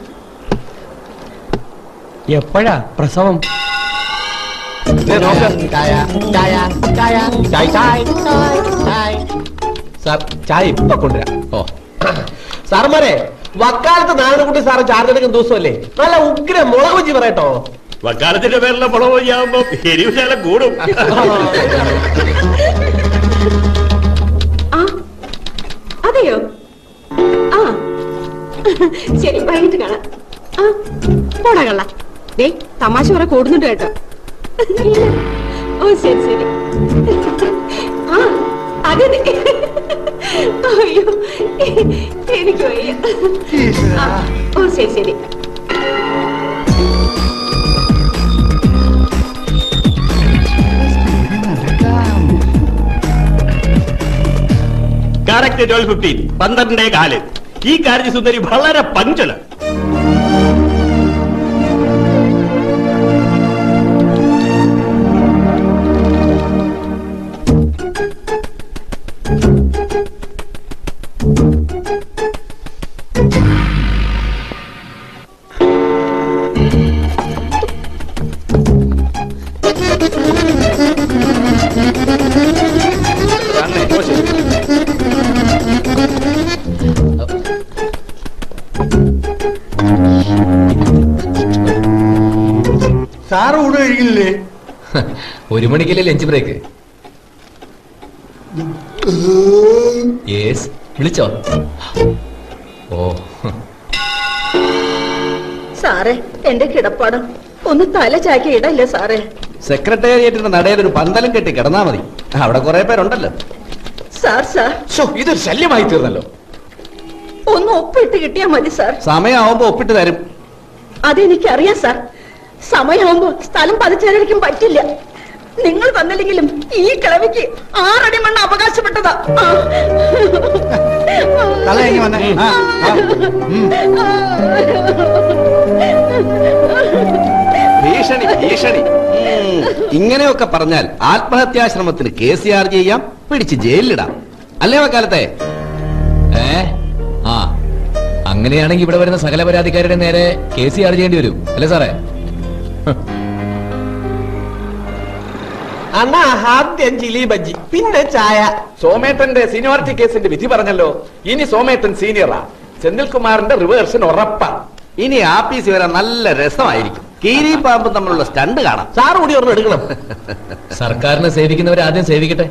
Speaker 7: എപ്പോഴാ പ്രസവം സാർ ചായ ഇപ്പൊ കൊണ്ടുവരാം ഓ
Speaker 11: സാറന്മാരെ വക്കാലത്ത് നാരായണക്കുട്ടി സാറ് ചാർജ് എടുക്കുന്ന ദിവസമല്ലേ നല്ല ഉഗ്ര മുളക് വെച്ച് പറയട്ടോ വക്കാലത്തിന്റെ പേരിലുള്ള മുളക് വഴിയാകുമ്പോ എരിവ് ശാലം കൂടും
Speaker 3: ആ അതെയോ ആ ശരി വൈകിട്ട് കാണാം ആ പോടാ കള്ള ദേ തമാശ കുറെ കൂടുന്നുണ്ട് കേട്ടോ ഇല്ല. ഓ ശരി ശരി ആ അതെ അതെ. അയ്യോ എനിക്ക് വയ്യ ആ, ഓ ശരി ശരി
Speaker 11: കറക്റ്റ് ട്വൽവ് ഫിഫ്റ്റീൻ പന്ത്രണ്ടേ കാല് ഈ കാര്യ സുന്ദരി വളരെ പഞ്ചല
Speaker 6: സാറ് ഊണ് കഴിക്കുന്നില്ലേ
Speaker 7: ഒരു മണിക്കല്ലേ ലഞ്ച് ബ്രേക്ക് യേസ് വിളിച്ചോ ഓ
Speaker 3: സാറേ എന്റെ കിടപ്പാടം ഒന്ന് തല ചാക്കി ഇടല്ലേ സാറേ
Speaker 8: സെക്രട്ടേറിയറ്റിന്റെ നടയിൽ ഒരു പന്തലും കെട്ടി കിടന്നാ മതി അവിടെ കുറെ പേരുണ്ടല്ലോ
Speaker 3: സാർ സാർ
Speaker 5: ഇതൊരു ശല്യമായി തീർന്നല്ലോ
Speaker 3: ഒന്ന് ഒപ്പിട്ട് കിട്ടിയാ മതി സാർ
Speaker 8: സമയമാവുമ്പോ ഒപ്പിട്ട് തരും
Speaker 3: അതെനിക്കറിയാം സാർ സമയമാകുമ്പോ സ്ഥലം പതിച്ചേരടിക്കും പറ്റില്ല നിങ്ങൾ തന്നില്ലെങ്കിലും ഈ കിളവിക്ക് ആറടി മണ്ണ് അവകാശപ്പെട്ടതാ ആ.
Speaker 6: തല ഇങ്ങ് വന്നേ. ആ, ആ.
Speaker 8: ഭീഷണി ഭീഷണി ഉം, ഇങ്ങനെയൊക്കെ പറഞ്ഞാൽ ആത്മഹത്യാശ്രമത്തിന് കേസ് ചാർജ് ചെയ്യാം പിടിച്ച് ജയിലിലിടാം അല്ലേ വക്കാലത്തെ
Speaker 7: ഏ ആ അങ്ങനെയാണെങ്കിൽ ഇവിടെ വരുന്ന സകല പരാതിക്കാരുടെ നേരെ കേസ് ചാർജ് ചെയ്യേണ്ടി വരും അല്ലേ സാറേ
Speaker 11: അണ്ണാ ആദ്യം ജിലി ബജ്ജി പിന്നെ ചായ
Speaker 5: സോമേട്ടന്റെ സീനിയോറിറ്റി കേസിന്റെ വിധി പറഞ്ഞല്ലോ ഇനി സോമേട്ടൻ സീനിയറാ സെന്തിൽകുമാറിന്റെ റിവേഴ്സൻ ഉറപ്പാ
Speaker 8: ഇനി ആപ്പീസ് വരാൻ നല്ല രസമായിരിക്കും കീരി പാമ്പും തമ്മിലുള്ള സ്റ്റണ്ട് കാണാം
Speaker 11: സാറ് കൂടി ഒരെണ്ണം എടുക്കണം
Speaker 7: സർക്കാരിനെ സേവിക്കുന്നവരെ ആദ്യം സേവിക്കട്ടെ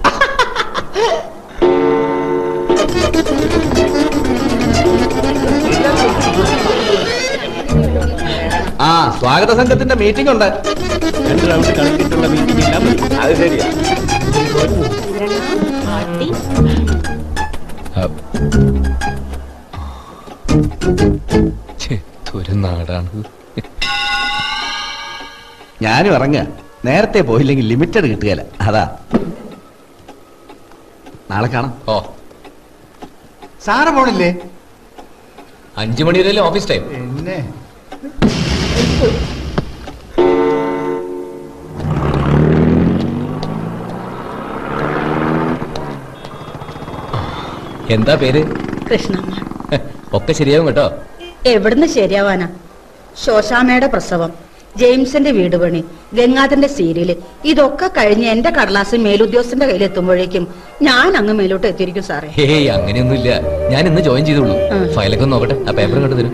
Speaker 8: ആ സ്വാഗത സംഘത്തിന്റെ മീറ്റിംഗ് ഉണ്ട്
Speaker 11: രണ്ട് റൗണ്ട് കളിച്ചിട്ടുള്ള മീറ്റിംഗ് എല്ലാം മതി.
Speaker 5: അത് ശരിയാ
Speaker 7: ഛെ, ഒരു നാടാണ്
Speaker 8: ഞാനും ഇറങ്ങുക നേരത്തെ പോയില്ലെങ്കിൽ ലിമിറ്റഡ് കിട്ടുകയില്ല അതാ നാളെ കാണാം
Speaker 7: ഓ
Speaker 6: സാറ് പോണില്ലേ
Speaker 7: അഞ്ചു മണി വരെയല്ലേ ഓഫീസ് ടൈം
Speaker 6: എന്നെ
Speaker 7: എന്താ പേര്
Speaker 14: കൃഷ്ണമ്മ
Speaker 7: ഒക്കെ ശരിയാവും കേട്ടോ
Speaker 14: എവിടുന്ന് ശരിയാവാനാ ശോശാമയുടെ പ്രസവം ജെയിംസിന്റെ വീട് പണി ഗംഗാധരന്റെ സീരിയല് ഇതൊക്കെ കഴിഞ്ഞ് എന്റെ കടലാസ് മേലുദ്യോഗസ്ഥന്റെ കയ്യിൽ എത്തുമ്പോഴേക്കും ഞാൻ അങ്ങ് മേലോട്ട് എത്തിയിരിക്കും സാറേ
Speaker 7: ഹേയ് അങ്ങനെയൊന്നുമില്ല ഞാൻ ഇന്ന് ജോയിൻ ചെയ്തോളൂ ഫയലൊക്കെ ഒന്ന് നോക്കട്ടെ ആ പേപ്പർ കണ്ടു തരും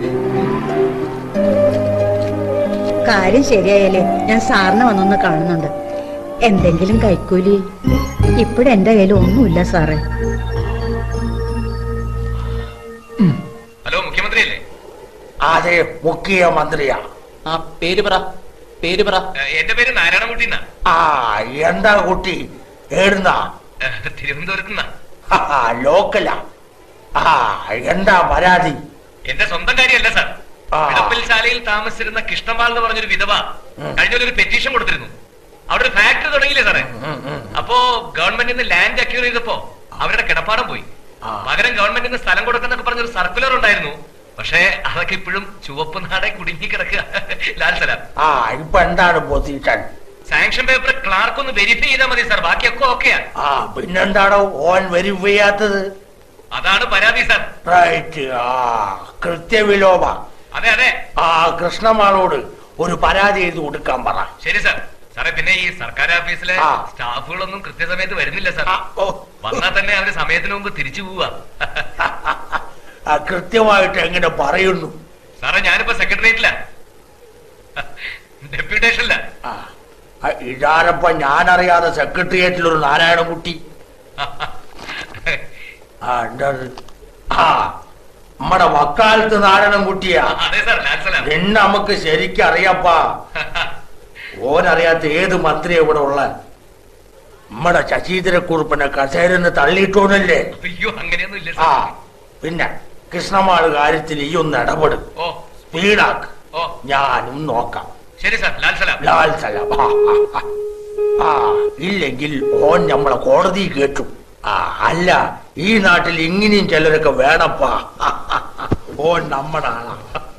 Speaker 14: കാര്യം ശരിയായാലേ ഞാൻ സാറിനെ വന്നൊന്ന് കാണുന്നുണ്ട് എന്തെങ്കിലും കൈക്കൂലി ഇപ്പോഴെന്റെ കയ്യിൽ ഒന്നുമില്ല സാറേ
Speaker 7: ഹലോ മുഖ്യമന്ത്രിയല്ലേ
Speaker 15: അതെ മുഖ്യമന്ത്രിയാ
Speaker 7: ആ പേര് പറ പേര് പറ എന്റെ പേര് നാരായണൻകുട്ടി എന്നാ
Speaker 15: ആ എന്താ കുട്ടി ഏടുന്നാ
Speaker 7: തിരുവനന്തപുരത്ത്
Speaker 15: ലോക്കലാ ആ എന്താ പരാതി
Speaker 7: എന്റെ സ്വന്തം കാര്യമല്ല സാർ
Speaker 15: ആ.
Speaker 7: ഇടപ്പൽ ശാലയിൽ താമസിച്ചിരുന്ന കൃഷ്ണപാൽ എന്ന് പറഞ്ഞൊരു വിധവ കഴിഞ്ഞ ഒരു പെറ്റീഷൻ കൊടുത്തിരുന്നു അവിടെ ഒരു ഫാക്ടറി തുടങ്ങിയില്ലേ സാറേ അപ്പോ ഗവൺമെന്റിൽ നിന്ന് ലാൻഡ് അക്യൂർ ചെയ്തപ്പോ അവരുടെ കിടപ്പാടം പോയി പകരം ഗവൺമെന്റിൽ നിന്ന് സ്ഥലം കൊടുക്കുന്നൊക്കെ പറഞ്ഞൊരു സർക്കുലർ ഉണ്ടായിരുന്നു പക്ഷേ അതൊക്കെ ഇപ്പോഴും ചുവപ്പ് നാടെ കുടുങ്ങി കിടക്കുക ലാൽ സലാം
Speaker 15: ആ ഇപ്പൊ എന്താണ് പൊസിഷൻ
Speaker 7: സാങ്ഷൻ പേപ്പർ ക്ലാർക്ക് ഒന്ന് വെരിഫൈ ചെയ്താൽ മതി സാർ ബാക്കിയൊക്കെ ഓക്കെയാ
Speaker 15: ആ പിന്നെന്താണോ ഓൻ വെരിഫൈ ചെയ്യാത്തത്
Speaker 7: അതാണ് പരാതി സാർ
Speaker 15: റൈറ്റ് ആ കൃത്യവിലോപ
Speaker 7: അതെ അതെ
Speaker 15: ആ കൃഷ്ണമാളോട് ഒരു പരാതി എഴുതി കൊടുക്കാൻ പറ
Speaker 7: ശരി സാർ സാറേ പിന്നെ ഈ സർക്കാർ ഓഫീസിലെ സ്റ്റാഫുകളൊന്നും കൃത്യസമയത്ത് വരുന്നില്ല സാർ വന്നാൽ തന്നെ അവര് സമയത്തിന് മുമ്പ് തിരിച്ചു പോവുക
Speaker 15: ആ കൃത്യമായിട്ട് എങ്ങനെ പറയുന്നു
Speaker 7: സാറേ ഞാനിപ്പോ സെക്രട്ടേറിയറ്റില്ല ഡെപ്യൂട്ടേഷനില്ല
Speaker 15: ആ, ഇതാരപ്പ ഞാനറിയാതെ സെക്രട്ടേറിയറ്റിൽ ഒരു നാരായണൻകുട്ടി ആ എന്താ ഇത്? ആ നമ്മടെ വക്കാലത്ത് നാരായണൻകുട്ടിയാ
Speaker 7: അതെ സാർ ലാൽ സലാം
Speaker 15: നിന്നെ നമുക്ക് ശരിക്കും അറിയപ്പാ ഓനറിയാത്ത ഏത് മന്ത്രി ഇവിടെ ഉള്ള നമ്മടെ ശശീന്ദ്രക്കുറുപ്പിനെ കസേരന്ന് തള്ളിയിട്ടോന്നല്ലേ
Speaker 7: അയ്യോ അങ്ങനെയൊന്നും ഇല്ല
Speaker 15: ആ
Speaker 7: സാർ
Speaker 15: പിന്നെ കൃഷ്ണമാള് കാര്യത്തിൽ ഈ ഒന്ന് ഇടപെടും
Speaker 7: ഓ
Speaker 15: സ്പീഡാക്ക്
Speaker 7: ഓ
Speaker 15: ഞാനും നോക്കാം
Speaker 7: ശരി സാർ ലാൽ സലാം
Speaker 15: ലാൽ സലാം ആ, ആ, ആ. ആ ഇല്ലെങ്കിൽ ഓൻ നമ്മളെ കോടതി കേട്ടു ആ അല്ല ഈ നാട്ടിൽ ഇങ്ങനെയും ചിലരൊക്കെ വേണപ്പാ ഓൻ നമ്മുടെ ആളാ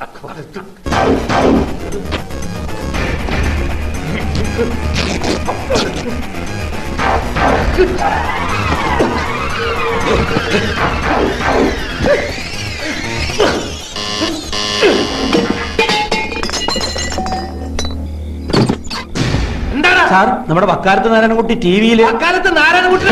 Speaker 11: സാർ നമ്മുടെ വക്കാലത്ത് നാരായണൻകുട്ടി ടി വിയില്
Speaker 4: അക്കാലത്ത് നാരായണകുട്ടി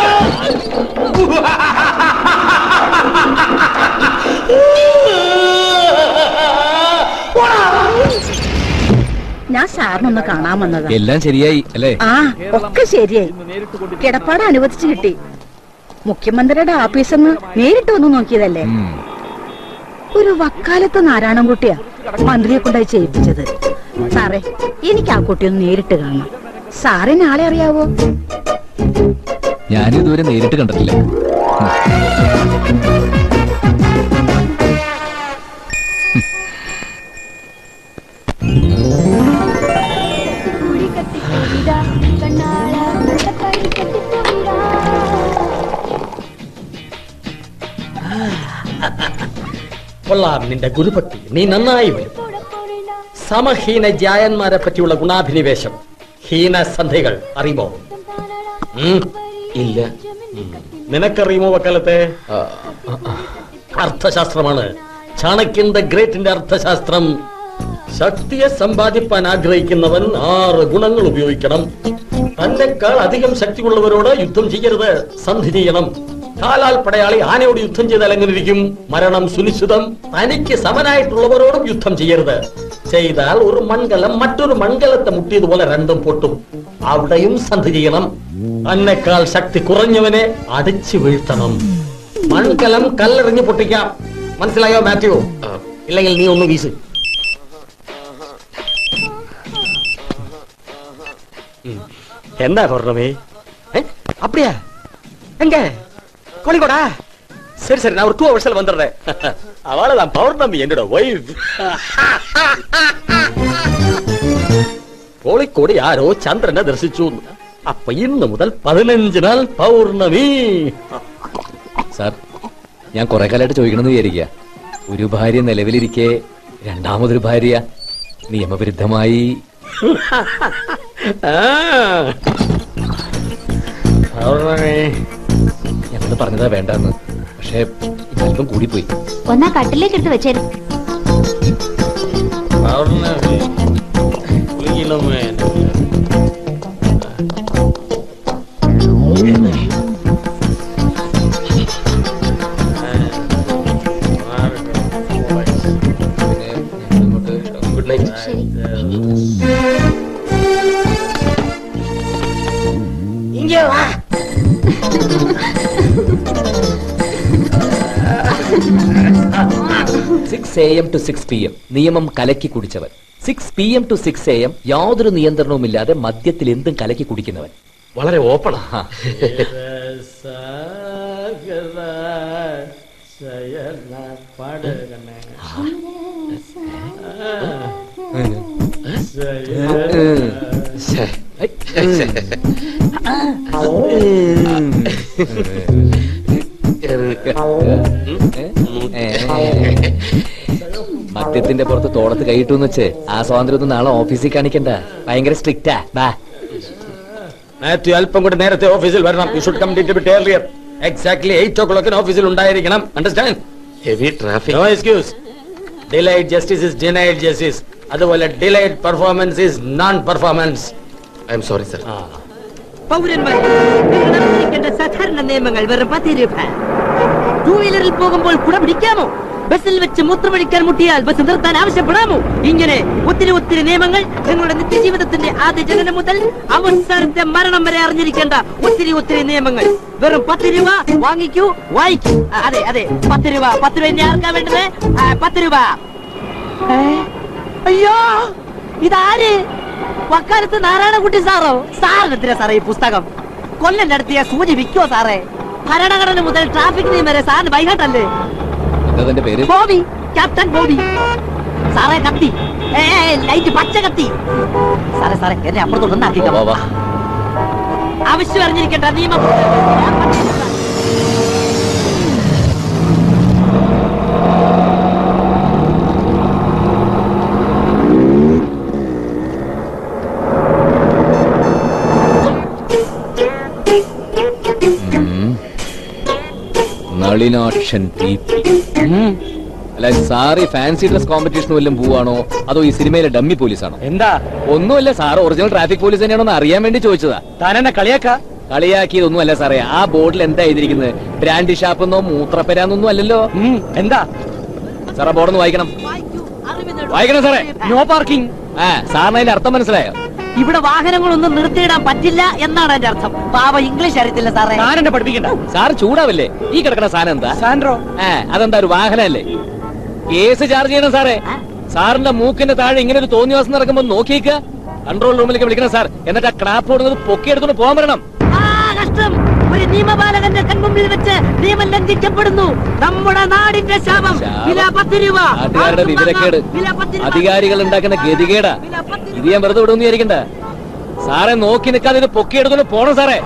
Speaker 14: ഞാൻ സാറിനൊന്ന് കാണാൻ വന്നതാ
Speaker 7: എല്ലാം ശരിയായി അല്ലേ
Speaker 14: ആ ഒക്കെ ശരിയായി കിടപ്പാട് അനുവദിച്ചു കിട്ടി മുഖ്യമന്ത്രിയുടെ ഓഫീസിൽ നിന്ന് നേരിട്ട് വന്ന് നോക്കിയതല്ലേ ഒരു വക്കാലത്ത് നാരായണൻകുട്ടിയാ മന്ത്രിയെ കൊണ്ടായി ചെയ്യിപ്പിച്ചത് സാറേ എനിക്ക് ആ കുട്ടിയൊന്ന് നേരിട്ട് കാണണം സാറിന് ആളെ അറിയാവോ
Speaker 7: ഞാനും ഇതുവരെ നേരിട്ട് കണ്ടിട്ടില്ല
Speaker 12: കൊള്ളാം നിന്റെ ഗുരുഭക്തി നീ നന്നായി വരും സമഹീന ജായന്മാരെ പറ്റിയുള്ള ഗുണാഭിനിവേശം ഹീനസന്ധികൾ അറിയുമോ ഉം.
Speaker 8: ഇല്ല
Speaker 12: നിനക്കറിയുമോ വക്കാലത്തെ അർത്ഥശാസ്ത്രമാണ് ചാണക്യൻ ദ ഗ്രേറ്റിന്റെ അർത്ഥശാസ്ത്രം ശക്തിയെ സമ്പാദിപ്പാൻ ആഗ്രഹിക്കുന്നവൻ ആറ് ഗുണങ്ങൾ ഉപയോഗിക്കണം തന്നെക്കാൾ അധികം ശക്തിയുള്ളവരോട് യുദ്ധം ചെയ്യരുത് സന്ധി ചെയ്യണം കാലാൽ പടയാളി ആനയോട് യുദ്ധം ചെയ്താൽ എങ്ങനെ ഇരിക്കും മരണം സുനിശ്ചിതം തനിക്ക് സമനായിട്ടുള്ളവരോടും യുദ്ധം ചെയ്യരുത് ചെയ്താൽ ഒരു മൺകലം മറ്റൊരു മൺകലത്തെ മുട്ടിയതുപോലെ രണ്ടും പൊട്ടും അവിടെയും സന്ധി ചെയ്യണം തന്നെക്കാൾ ശക്തി കുറഞ്ഞവനെ അടിച്ചു വീഴ്ത്തണം മൺകലം കല്ലെറിഞ്ഞ് പൊട്ടിക്കാം മനസ്സിലായോ മാത്യു ഇല്ലെങ്കിൽ നീ ഒന്ന് വീസ് എന്താ പൗർണമി அப்படியா எங்க கோழிக்கோடா சரி சரி நான் ஒரு டூ ஹவர்ஸ்ல வந்துடுறேன் அவளதான் பௌர்ணமி என்னோட ஒய்ஃப் കോഴിക്കോട് ആരോ ചന്ദ്രനെ ദർശിച്ചു അപ്പൊ ഇന്ന് മുതൽ പതിനഞ്ച് നാൾ പൗർണമി
Speaker 7: സാർ ഞാൻ കുറെ കാലമായിട്ട് ചോദിക്കണമെന്ന് വിചാരിക്കുക ഒരു ഭാര്യ നിലവിലിരിക്കെ രണ്ടാമതൊരു ഭാര്യ നിയമവിരുദ്ധമായി
Speaker 12: ആ. പൗർണമി
Speaker 7: ഞങ്ങൾ പറഞ്ഞതാ വേണ്ടെന്ന് പക്ഷേ ഇതല്പം കൂടിപ്പോയി
Speaker 9: ഒന്നാ കട്ടിലേക്ക് എടുത്ത് വെച്ചേരും
Speaker 12: പൗർണമി നീളമേന
Speaker 7: ഗുഡ് നൈറ്റ്
Speaker 13: ഇങ്ങ വാ
Speaker 7: six A M to six P M നിയമം കലക്കി കുടിച്ചവൻ six P M to six A M യാതൊരു നിയന്ത്രണവുമില്ലാതെ മദ്യത്തിൽ എന്തും കലക്കി കുടിക്കുന്നവൻ
Speaker 2: വളരെ ഓപ്പൺ
Speaker 7: മദ്യത്തിന്റെ പുറത്ത് തോളത്ത് കൈയിട്ടുന്ന് വെച്ച് ആ സ്വാതന്ത്ര്യം ഒന്നും നാളെ ഓഫീസിൽ കാണിക്കണ്ട ഭയങ്കര സ്ട്രിക്റ്റാ ബാ
Speaker 12: മാത്യു അല്പം കൂടെ നേരത്തെ ഓഫീസിൽ വരണം you should come little bit earlier exactly eight ഓ ക്ലോക്കിന് ഓഫീസിൽ ഉണ്ടായിരിക്കണം understand
Speaker 2: heavy traffic
Speaker 12: no excuse delayed justice is denied justice അതുപോലെ delayed performance is non performance
Speaker 2: I'm sorry sir
Speaker 16: പൗരന്മാർ നിങ്ങൾ അറിഞ്ഞിരിക്കേണ്ട സാധാരണ നിയമങ്ങൾ വെറും പത്ത് രൂപ ടൂ വീലറിൽ പോകുമ്പോൾ കുട പിടിക്കാമോ ബസ്സിൽ വെച്ച് മൂത്രമൊഴിക്കാൻ മുട്ടിയാൽ ബസ് നിർത്താൻ ആവശ്യപ്പെടാമോ ഇങ്ങനെ ഒത്തിരി ഒത്തിരി നിയമങ്ങൾ നിങ്ങളുടെ നിത്യജീവിതത്തിന്റെ ആദ്യ ജനനം മുതൽ അവസാനത്തെ മരണം വരെ അറിഞ്ഞിരിക്കേണ്ട ഒത്തിരി ഒത്തിരി നിയമങ്ങൾ വെറും പത്ത് രൂപ വാങ്ങിക്കൂ വായിക്കൂ ആ, അതെ അതെ പത്ത് രൂപ പത്ത് രൂപ ഇനി ആർക്കാ വേണ്ടത് ആ, പത്ത് രൂപ ഏ? അയ്യോ ഇതാര് വക്കാലത്ത് നാരായണകുട്ടി സാറോ സാറിനെത്തിനാ സാറേ ഈ പുസ്തകം കൊല്ലം നടത്തിയ സൂചി വിൽക്കോ സാറേ ഭരണഘടന മുതൽ ട്രാഫിക് നിയമം വരെ സാറിന് ബൈഹാട്ടല്ലേ
Speaker 7: എന്താ തന്റെ പേര്
Speaker 16: ബോബി ക്യാപ്റ്റൻ ബോബി സാറേ കത്തി ഏ ഏ, ലൈറ്റ് പച്ച കത്തി സാറേ സാറേ എന്നെ അപ്പുറത്തോട്ട് ഒന്നാക്കി
Speaker 7: വാ, വാ.
Speaker 16: ആവശ്യം അറിഞ്ഞിരിക്കേണ്ട നിയമം
Speaker 7: ഉം. നളിനാക്ഷൻ പി പി അല്ല സാറ് ഈ ഫാൻസി ഡ്രസ് കോമ്പറ്റീഷൻ വല്ലതും പോവാണോ അതോ ഈ സിനിമയിലെ ഡമ്മി പോലീസാണോ
Speaker 4: എന്താ
Speaker 7: ഒന്നുമല്ല സാർ ഒറിജിനൽ ട്രാഫിക് പോലീസ് തന്നെയാണോ എന്ന് അറിയാൻ വേണ്ടി ചോദിച്ചതാ
Speaker 4: താൻ എന്നെ കളിയാക്ക
Speaker 7: കളിയാക്കിയതൊന്നും അല്ല സാറേ ആ ബോർഡിൽ എന്താ എഴുതിയിരിക്കുന്നത് ബ്രാൻഡി ഷാപ്പെന്നോ മൂത്രപ്പെരാന്നൊന്നും അല്ലല്ലോ
Speaker 4: എന്താ
Speaker 7: സാറേ ബോർഡൊന്ന് വായിക്കണം വായിക്കണം സാറേ
Speaker 4: നോ പാർക്കിംഗ്
Speaker 7: ആ സാറിന് അതിന്റെ അർത്ഥം മനസ്സിലായോ
Speaker 16: ഇവിടെ വാഹനങ്ങളൊന്നും നിർത്തിയിടാൻ പറ്റില്ല എന്നാണ് എന്റെ അർത്ഥം പാവ ഇംഗ്ലീഷ് അറിയത്തില്ല സാറേ
Speaker 4: താൻ എന്നെ പഠിപ്പിക്കണ്ട
Speaker 7: സാർ ചൂടാവല്ലേ ഈ കിടക്കണ സാധനം എന്താ
Speaker 4: സാൻഡ്രോ
Speaker 7: ആ അതെന്താ ഒരു വാഹനല്ലേ കേസ് ചാർജ് ചെയ്യണം സാറേ സാറിന്റെ മൂക്കിന്റെ താഴെ ഇങ്ങനെ ഒരു തോന്നിവാസം നടക്കുമ്പോ നോക്കിയേക്ക കൺട്രോൾ റൂമിലേക്ക് വിളിക്കണം സാർ എന്നിട്ട് ആ ക്രാപ്പ് ഓടുന്നത് പൊക്കി എടുത്തോണ്ട് പോകാൻ വരണം
Speaker 16: ആ കഷ്ടം ഒരു നിയമപാലകന്റെ കൺമുമ്പിൽ വെച്ച് നിയമം ലംഘിക്കപ്പെടുന്നു നമ്മുടെ നാടിന്റെ ശാപം വില പത്ത് രൂപ
Speaker 7: നാട്ടുകാരുടെ വിവരക്കേട്
Speaker 16: വില പത്ത് രൂപ
Speaker 7: അധികാരികൾ ഉണ്ടാക്കുന്ന ഗതികേടാ ഇത് ഞാൻ വെറുതെ വിടുമെന്ന് വിചാരിക്കണ്ട സാറെ നോക്കി നിൽക്കാതെ ഇത് പൊക്കി എടുത്തോണ്ട് പോണം സാറേ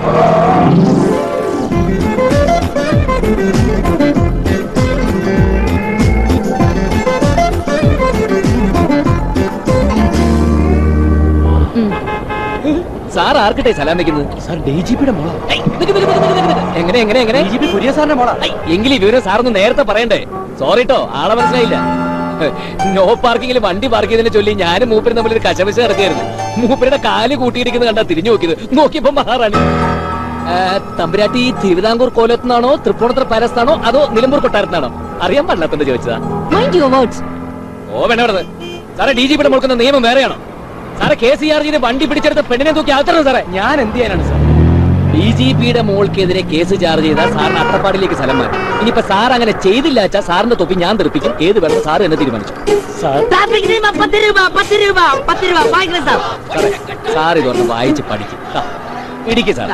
Speaker 7: സാർ ആർക്കിട്ടെ സലാം വെക്കുന്നത്
Speaker 4: സാർ ഡി ജി പിയുടെ മോളാ
Speaker 7: എങ്ങനെ എങ്ങനെ എങ്ങനെ
Speaker 4: ഡി ജി പി കുര്യ സാറിന്റെ മോളാ
Speaker 7: എങ്കിലും ഈ വിവരം സാറൊന്ന് നേരത്തെ പറയണ്ടേ സോറി ട്ടോ ആളെ മനസ്സിലായില്ല നോ പാർക്കിങ്ങിൽ വണ്ടി പാർക്ക് ചെയ്തതിനെ ചൊല്ലി ഞാനും മൂപ്പരും തമ്മിൽ ഒരു കശമശ നടക്കുകയായിരുന്നു മൂപ്പരുടെ കാല് കൂട്ടിയിരിക്കുന്നത് കണ്ടാ തിരിഞ്ഞു നോക്കിയത് നോക്കിയപ്പോ മഹാറാണി ആ, തമ്പുരാട്ടി തിരുവിതാംകൂർ കോലത്തുനിന്നാണോ തൃപ്പൂണിത്തുറ പാലസ്ഥാണോ അതോ നിലമ്പൂർ കൊട്ടാരത്തിനാണോ അറിയാൻ പാടില്ലാത്തത് ചോദിച്ചതാ
Speaker 3: മൈൻഡ് യുവർ വേർഡ്സ്
Speaker 7: ഓ വേണ്ട വേണ്ടത് സാറേ ഡി ജി പിയുടെ മുൾക്കുന്ന നിയമം വേറെയാണോ സാറേ കെ സി ആർ ജിന് വണ്ടി പിടിച്ചെടുത്ത പെണ്ണിനെ തൂക്കി ആത്തണം സാറേ
Speaker 4: ഞാൻ എന്ത് ചെയ്യാനാണ് സാർ
Speaker 7: ഡി ജി പിയുടെ മോൾക്കെതിരെ കേസ് ചാർജ് ചെയ്താൽ സാറിന് അട്ടപ്പാടിലേക്ക് സ്ഥലം മാറ്റും ഇനിയിപ്പോ സാർ അങ്ങനെ ചെയ്തില്ല വെച്ചാൽ സാറിന്റെ തൊപ്പി ഞാൻ തെറിപ്പിക്കും ഏത് വേണം സാർ എന്നെ തീരുമാനിച്ചു
Speaker 4: സാർ
Speaker 16: ട്രാഫിക് നിയമം പത്ത് രൂപ പത്ത് രൂപ പത്ത് രൂപ വാങ്ങിക്കണം സാർ
Speaker 7: സാറേ സാർ ഇതൊന്ന് വായിച്ച് പഠിക്കും ദാ, ഇടിക്ക് സാർ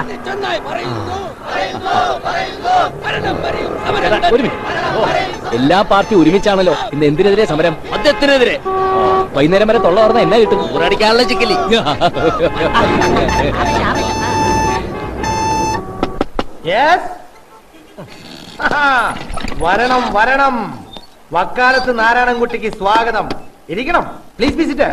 Speaker 7: ചേട്ടാ, ഒരു മിനിറ്റ് ഓ, എല്ലാ പാർട്ടി ഒരുമിച്ചാണല്ലോ ഇന്ന് എന്തിനെതിരെ സമരം മദ്യത്തിനെതിരെ ഓ, വൈകുന്നേരം വരെ തൊള്ള പറഞ്ഞാൽ എന്നാ കിട്ടും ഊറടിക്കാനുള്ള ചിക്കലി
Speaker 6: യെസ് വരണം വരണം വക്കാലത്ത് നാരായണൻകുട്ടിക്ക് സ്വാഗതം ഇരിക്കണം പ്ലീസ് വിസിറ്റ്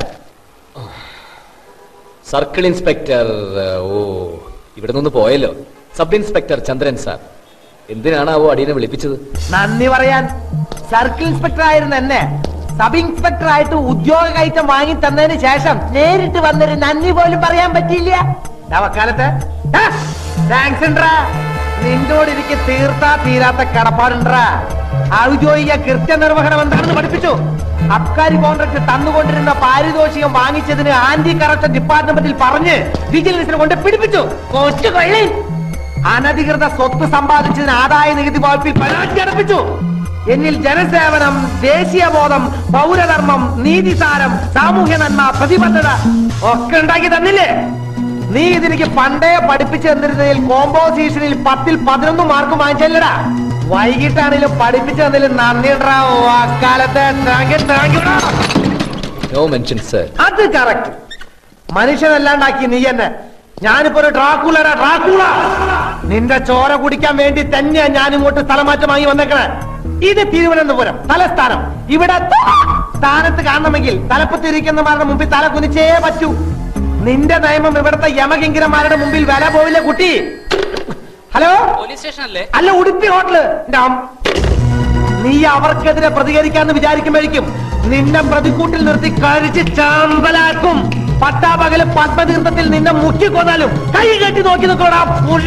Speaker 7: സർക്കിൾ ഇൻസ്പെക്ടർ ഓ ഇവിടെ നിന്ന് പോയല്ലോ സബ് ഇൻസ്പെക്ടർ ചന്ദ്രൻ സാർ എന്തിനാണാവോ അടിയനെ വിളിപ്പിച്ചത്
Speaker 6: നന്ദി പറയാൻ സർക്കിൾ ഇൻസ്പെക്ടർ ആയിരുന്ന എന്നെ സബ് ഇൻസ്പെക്ടർ ആയിട്ട് ഉദ്യോഗ കയറ്റം വാങ്ങി തന്നതിന് ശേഷം നേരിട്ട് വന്നൊരു നന്ദി പോലും പറയാൻ പറ്റിയില്ല ദാ വക്കാലത്ത് താങ്ക്സ് ഉണ്ട്രാ നിന്നോട് എനിക്ക് തീർത്താ തീരാത്ത കടപ്പാടുണ്ടാ ഔദ്യോഗിക കൃത്യനിർവഹണം എന്താണെന്ന് പഠിപ്പിച്ചു അബ്കാരി കോൺട്രാക്ട് തന്നുകൊണ്ടിരുന്ന പാരിതോഷികം വാങ്ങിച്ചതിന് ആന്റി കറപ്ഷൻ ഡിപ്പാർട്ട്മെന്റിൽ പറഞ്ഞ് വിജിലൻസിനെ കൊണ്ട് പിടിപ്പിച്ചു കൊച്ചു കൊള്ളി അനധികൃത സ്വത്ത് സമ്പാദിച്ചതിന് ആദായ നികുതി വകുപ്പിൽ പരാതി അടപ്പിച്ചു എന്നിൽ ജനസേവനം ദേശീയബോധം പൗരധർമ്മം നീതിസാരം സാമൂഹ്യ നന്മ പ്രതിബദ്ധത ഒക്കെ ഉണ്ടാക്കി തന്നില്ലേ നീ ഇതെനിക്ക് പണ്ടേ പഠിപ്പിച്ചു തന്നിരുന്നതിൽ കോമ്പോസിഷനിൽ പത്തിൽ പതിനൊന്ന് മാർക്ക് വാങ്ങിച്ചല്ലടാ വൈകിട്ടാണെങ്കിലും പഠിപ്പിച്ചു തന്നതിൽ നന്ദിണ്ടാ അക്കാലത്തെ താങ്ക് യു, താങ്ക് യുടാ.
Speaker 7: നോ മെൻഷൻ സർ
Speaker 6: അത് കറക്റ്റ് മനുഷ്യനല്ലാണ്ടാക്കി നീ എന്നെ ഞാനിപ്പോ ഒരു ഡ്രാക്കൂലടാ ഡ്രാക്കൂള നിന്റെ ചോര കുടിക്കാൻ വേണ്ടി തന്നെയാ ഞാൻ ഇങ്ങോട്ട് സ്ഥലമാറ്റം വാങ്ങി വന്നേക്കണേ ഇത് തിരുവനന്തപുരം തലസ്ഥാനം ഇവിടെ സ്ഥാനത്ത് കാണണമെങ്കിൽ തലപ്പത്തിരിക്കുന്നവരുടെ മുമ്പിൽ തല കുനിച്ചേ പറ്റൂ നിന്റെ നിയമം ഇവിടുത്തെ യമകിങ്കരന്മാരുടെ മുമ്പിൽ വില പോവില്ല കുട്ടി ഹലോ
Speaker 17: പോലീസ് സ്റ്റേഷൻ അല്ലേ
Speaker 6: അല്ല ഉടുപ്പി ഹോട്ടല് എന്റെ അം- നീ അവർക്കെതിരെ പ്രതികരിക്കാന്ന് വിചാരിക്കുമ്പോഴേക്കും നിന്നെ പ്രതിക്കൂട്ടിൽ നിർത്തി കഴിച്ച് ചാമ്പലാക്കും പട്ടാപകല് പത്മതീർത്ഥത്തിൽ നിന്നെ മുക്കിക്കൊന്നാലും കൈ കെട്ടി നോക്കി നിൽക്കോടാ പുല്ല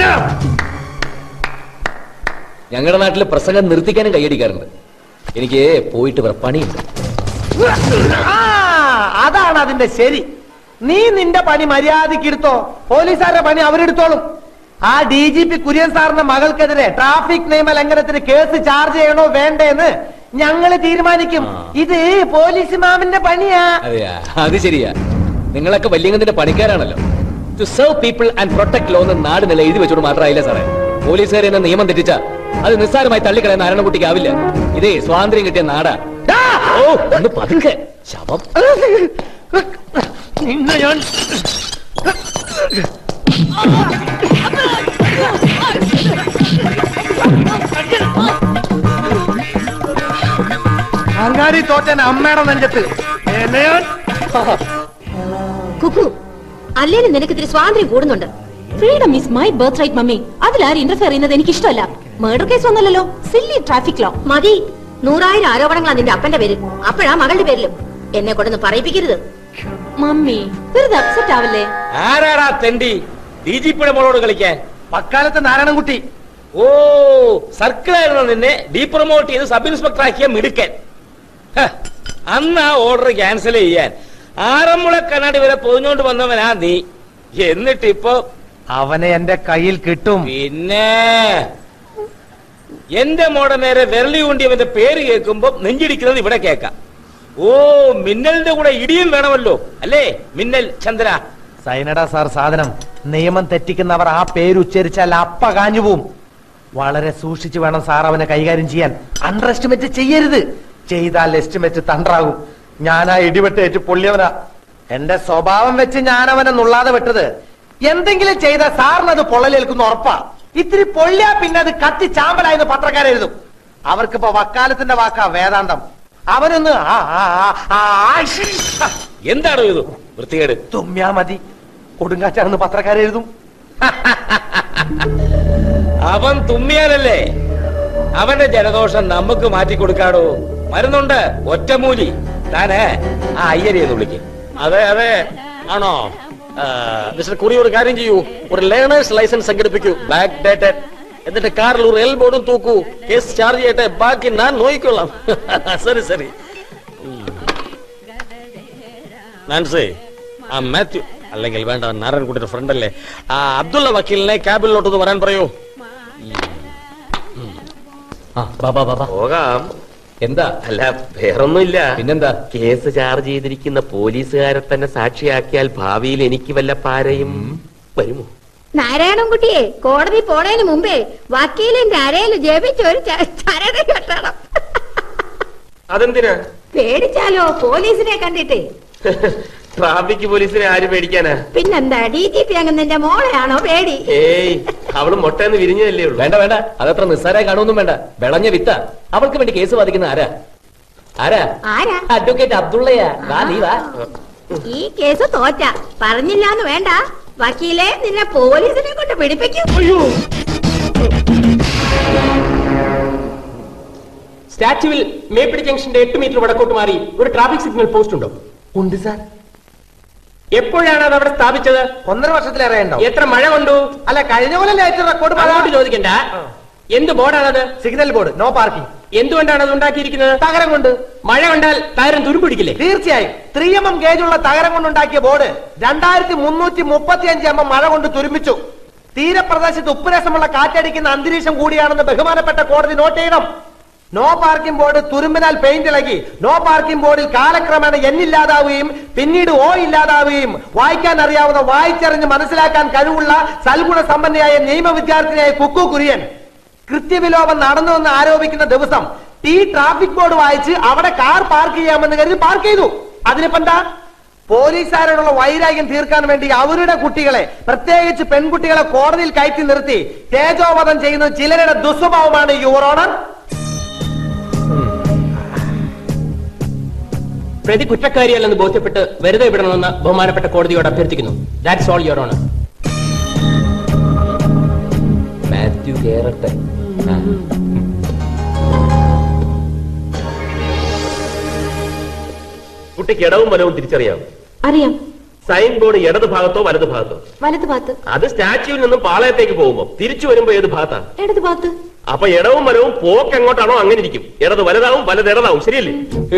Speaker 7: ഞങ്ങളുടെ നാട്ടിൽ പ്രസംഗം നിർത്തിക്കാനും കൈയടിക്കാറുണ്ട് എനിക്ക് പോയിട്ട് വേറെ പണിയുണ്ട്
Speaker 6: ആ അതാണ് അതിന്റെ ശരി നീ നിന്റെ പണി മര്യാദയ്ക്ക് എടുത്തോ പോലീസുകാരുടെ പണി അവരെടുത്തോളും ആ ഡി ജി പി കുര്യൻ സാറിന്റെ മകൾക്കെതിരെ ട്രാഫിക് നിയമ ലംഘനത്തിന് കേസ് ചാർജ് ചെയ്യണോ വേണ്ടേന്ന് ഞങ്ങള് തീരുമാനിക്കും ഇത് പോലീസ് മാമിന്റെ പണിയാ
Speaker 7: അതെയാ അത് ശരിയാ നിങ്ങളൊക്കെ വല്യങ്ങത്തിന്റെ പണിക്കാരാണല്ലോ to serve people and protect law എന്ന് നാട് നില എഴുതി വെച്ചോട് മാത്രമായില്ല സാറേ പോലീസുകാരെ എന്ന നിയമം തെറ്റിച്ച അത് നിസ്സാരമായി തള്ളിക്കളയാൻ നാരായണക്കുട്ടിക്ക് ആവില്ല ഇതേ സ്വാതന്ത്ര്യം കിട്ടിയ നാടാ ഓ ഒന്ന് പതുക്കെ ശവം
Speaker 6: നിന്നെ ഞാൻ അങ്ങാടി തോറ്റൻ അമ്മയുടെ നെഞ്ചത്ത് എന്നെ ഞാൻ
Speaker 3: കുക്കു അല്ലേലും നിനക്ക് ഇത്തിരി സ്വാതന്ത്ര്യം കൂടുന്നുണ്ട് freedom is my birthright mummy അതിലാരും ഇന്റർഫിയർ ചെയ്യുന്നത് എനിക്ക് ഇഷ്ടമല്ല മർഡർ കേസ് ഒന്നല്ലല്ലോ സില്ലി ട്രാഫിക് ലോ മതി നൂറായിരം ആരോപണങ്ങളാണ് നിന്റെ അപ്പന്റെ പേരിൽ അപ്പോഴാ മകളുടെ പേരിലും എന്നെ കൊണ്ടൊന്ന് പറയിപ്പിക്കരുത് മമ്മി വെറുതെ അപ്സെറ്റ് ആവല്ലേ
Speaker 12: ആരാടാ തെണ്ടി ഡി ജി പിയുടെ മോളോട് കളിക്കാൻ
Speaker 6: പക്കാലത്തെ നാരായണൻകുട്ടി
Speaker 12: ഓ സർക്കിളായിരുന്നു നിന്നെ ഡീ പ്രൊമോട്ട് ചെയ്ത് സബ് ഇൻസ്പെക്ടർ ആക്കിയ മിടുക്കൻ ഹ, അന്ന് ആ ഓർഡർ ക്യാൻസൽ ചെയ്യാൻ ആറന്മുള കണ്ണാടി വരെ പൊതിഞ്ഞോണ്ട് വന്നവനാ നീ എന്നിട്ട് ഇപ്പൊ
Speaker 6: അവനെ എന്റെ കയ്യിൽ കിട്ടും
Speaker 12: പിന്നെ എന്റെ മോടെ നേരെ വിരളി കൊണ്ടിയവന്റെ പേര് കേൾക്കുമ്പോ നെഞ്ചിടിക്കുന്നത് ഇവിടെ കേക്കാം ഓ മിന്നലിന്റെ കൂടെ ഇടിയും വേണമല്ലോ അല്ലേ മിന്നൽ ചന്ദ്ര
Speaker 6: സൈനഡ സാർ സാധനം നിയമം തെറ്റിക്കുന്നവർ ആ പേര് ഉച്ചരിച്ചാൽ അപ്പ കാഞ്ഞു പോവും വളരെ സൂക്ഷിച്ചു വേണം സാർ അവനെ കൈകാര്യം ചെയ്യാൻ അണ്ടർ എസ്റ്റിമേറ്റ് ചെയ്യരുത് ചെയ്താൽ എസ്റ്റിമേറ്റ് തണ്ടാകും ഞാൻ ആ ഇടിവെട്ടേറ്റ് പൊള്ളിയവനാ എന്റെ സ്വഭാവം വെച്ച് ഞാൻ അവനെ നുള്ളാതെ വിട്ടത് എന്തെങ്കിലും ചെയ്ത സാറിന് അത് പൊള്ളലേൽക്കുന്ന ഉറപ്പാ ഇത്തിരി പൊള്ളിയാ പിന്നെ അത് കത്തി ചാമ്പലായെന്ന് പത്രക്കാരെഴുതും അവർക്കിപ്പോ വക്കാലത്തിന്റെ വാക്കാ വേദാന്തം അവനൊന്ന് ആ, ആ, ആ, ആ, ആ, ശ്ശി.
Speaker 12: എന്താണോ ഇത് വൃത്തികേട്
Speaker 6: തുമ്മ്യാ മതി കൊടുങ്കാറ്റാണെന്ന് പത്രക്കാരെഴുതും
Speaker 12: അവൻ തുമ്മിയാലല്ലേ അവന്റെ ജലദോഷം നമുക്ക് മാറ്റി കൊടുക്കാടോ മരുന്നുണ്ട് ഒറ്റമൂലി താന് ആ അയ്യരെ ഒന്ന് വിളിക്കും
Speaker 11: അതെ അതെ ആണോ ആ, മിസ്റ്റർ കുറി ഒരു കാര്യം ചെയ്യൂ ഒരു ലേണേഴ്സ് ലൈസൻസ് സംഘടിപ്പിക്കൂ ബാക്ക് ഡേറ്റഡ് എന്നിട്ട് കാറിൽ ഒരു എൽ ബോർഡും തൂക്കൂ കേസ് ചാർജ് ചെയ്യട്ടെ ബാക്കി ഞാൻ നോക്കിക്കൊള്ളാം സരി സരി നാൻസേ ആ മാത്യു അല്ലെങ്കിൽ വേണ്ട നാരായണൻകുട്ടിയുടെ ഫ്രണ്ട് അല്ലേ ആ അബ്ദുള്ള വക്കീലിനെ ക്യാബിലോട്ടൊന്ന് വരാൻ പറയൂ
Speaker 2: പോകാം
Speaker 7: എന്താ
Speaker 2: അല്ല വേറൊന്നുമില്ല
Speaker 7: പിന്നെന്താ
Speaker 2: കേസ് ചാർജ് ചെയ്തിരിക്കുന്ന പോലീസുകാരെ തന്നെ സാക്ഷിയാക്കിയാൽ ഭാവിയിൽ എനിക്ക് വല്ല പാരയും വരുമോ
Speaker 13: നാരായണൻകുട്ടിയെ കോടതി പോണതിന് മുമ്പേ വക്കീലിന്റെ അരയിൽ ജപിച്ച് ഒരു ച- ചരട് കെട്ടണം
Speaker 2: അതെന്തിനാ
Speaker 13: പേടിച്ചാലോ പോലീസിനെ കണ്ടിട്ടേ
Speaker 2: ട്രാഫിക് പോലീസിനെ ആര് പേടിക്കാനാ
Speaker 13: പിന്നെന്താ ഡി ജി പി അങ്ങ് നിന്റെ മോളെയാണോ പേടി
Speaker 2: ഏയ് അവള് മുട്ടന്ന് വിരിഞ്ഞതല്ലേ ഉള്ളൂ
Speaker 7: വേണ്ട വേണ്ട അതത്ര നിസ്സാരായി കാണുമൊന്നും വേണ്ട വിളഞ്ഞ വിത്ത അവൾക്ക് വേണ്ടി കേസ് വാദിക്കുന്ന ആരാ ആരാ
Speaker 13: ആരാ
Speaker 7: അഡ്വക്കേറ്റ് അബ്ദുള്ളയാ വാ നീ വാ
Speaker 13: ഈ കേസ് തോറ്റ പറഞ്ഞില്ലാന്ന് വേണ്ട വക്കീലെ നിന്നെ പോലീസിനെ കൊണ്ട് പിടിപ്പിക്കും
Speaker 17: സ്റ്റാച്യുവിൽ മേപ്പിടി ജംഗ്ഷന്റെ എട്ട് മീറ്റർ വടക്കോട്ട് മാറി ഒരു ട്രാഫിക് സിഗ്നൽ പോസ്റ്റ് ഉണ്ടോ
Speaker 6: ഉണ്ട് സാർ
Speaker 17: എപ്പോഴാണ് അത് അവിടെ സ്ഥാപിച്ചത്
Speaker 6: ഒന്നര വർഷത്തിലേറെ ഉണ്ടോ
Speaker 17: എത്ര മഴ കൊണ്ടു
Speaker 6: അല്ല കഴിഞ്ഞ പോലെ റെക്കോർഡ്
Speaker 17: അങ്ങോട്ട് ചോദിക്കണ്ട എന്ത് ബോർഡാണത്
Speaker 6: സിഗ്നൽ ബോർഡ് നോ പാർക്കിംഗ്
Speaker 17: എന്തുകൊണ്ടാണ് അത് ഉണ്ടാക്കിയിരിക്കുന്നത്
Speaker 6: തകരം കൊണ്ട്
Speaker 17: മഴ കൊണ്ടാൽ താരം തുരുപിടിക്കില്ലേ
Speaker 6: തീർച്ചയായും ത്രീ എം എം ഗേജുള്ള തകരം കൊണ്ടുണ്ടാക്കിയ ബോർഡ് രണ്ടായിരത്തി മുന്നൂറ്റി മുപ്പത്തി അഞ്ച് എം എം മഴ കൊണ്ട് തുരുമ്പിച്ചു തീരപ്രദേശത്ത് ഉപ്പുരസമുള്ള കാറ്റടിക്കുന്ന അന്തരീക്ഷം കൂടിയാണെന്ന് ബഹുമാനപ്പെട്ട കോടതി നോട്ട് ചെയ്യണം നോ പാർക്കിംഗ് ബോർഡ് തുരുമ്പിനാൽ പെയിന്റ് ഇളകി നോ പാർക്കിംഗ് ബോർഡിൽ കാലക്രമേണ എന്നില്ലാതാവുകയും പിന്നീട് ഓ ഇല്ലാതാവുകയും വായിക്കാൻ അറിയാവുന്ന വായിച്ചറിഞ്ഞ് മനസ്സിലാക്കാൻ കഴിവുള്ള സൽഗുണ സമ്പന്നയായ നിയമ വിദ്യാർത്ഥിനിയായ കുക്കു കുര്യൻ കൃത്യവിലോപം നടന്നുവെന്ന് ആരോപിക്കുന്ന ദിവസം ഈ ട്രാഫിക് ബോർഡ് വായിച്ച് അവിടെ കാർ പാർക്ക് ചെയ്യാമെന്ന് കരുതി പാർക്ക് ചെയ്തു അതിനിപ്പോ എന്താ പോലീസുകാരോടുള്ള വൈരാഗ്യം തീർക്കാൻ വേണ്ടി അവരുടെ കുട്ടികളെ പ്രത്യേകിച്ച് പെൺകുട്ടികളെ കോടതിയിൽ കയറ്റി നിർത്തി തേജോവധം ചെയ്യുന്നത് ചിലരുടെ ദുസ്വഭാവമാണ് യുവർ ഓണർ
Speaker 17: പ്രതി കുറ്റക്കാരിയല്ലെന്ന് ബോധ്യപ്പെട്ട് വെറുതെ വിടണമെന്ന് ബഹുമാനപ്പെട്ട കോടതിയോട് അഭ്യർത്ഥിക്കുന്നു that's all your honour
Speaker 2: Mathew കേറട്ടെ ആ.
Speaker 18: കുട്ടിക്ക് ഇടവും വലവും തിരിച്ചറിയാം
Speaker 3: അറിയാം
Speaker 18: സൈൻ ബോർഡ് ഇടത് ഭാഗത്തോ വലത് ഭാഗത്തോ
Speaker 3: വലത് ഭാഗത്ത്
Speaker 18: അത് സ്റ്റാച്യുവിൽ നിന്നും പാളയത്തേക്ക് പോകുമ്പോ തിരിച്ചു വരുമ്പോ ഏത് ഭാഗത്താണ്
Speaker 3: ഇടത് ഭാഗത്ത്
Speaker 18: അപ്പൊ ഇടവും വലവും പോക്ക് എങ്ങോട്ടാണോ അങ്ങനെ ഇരിക്കും ഇടത് വലതാവും വലത് ഇടതാവും ശരിയല്ലേ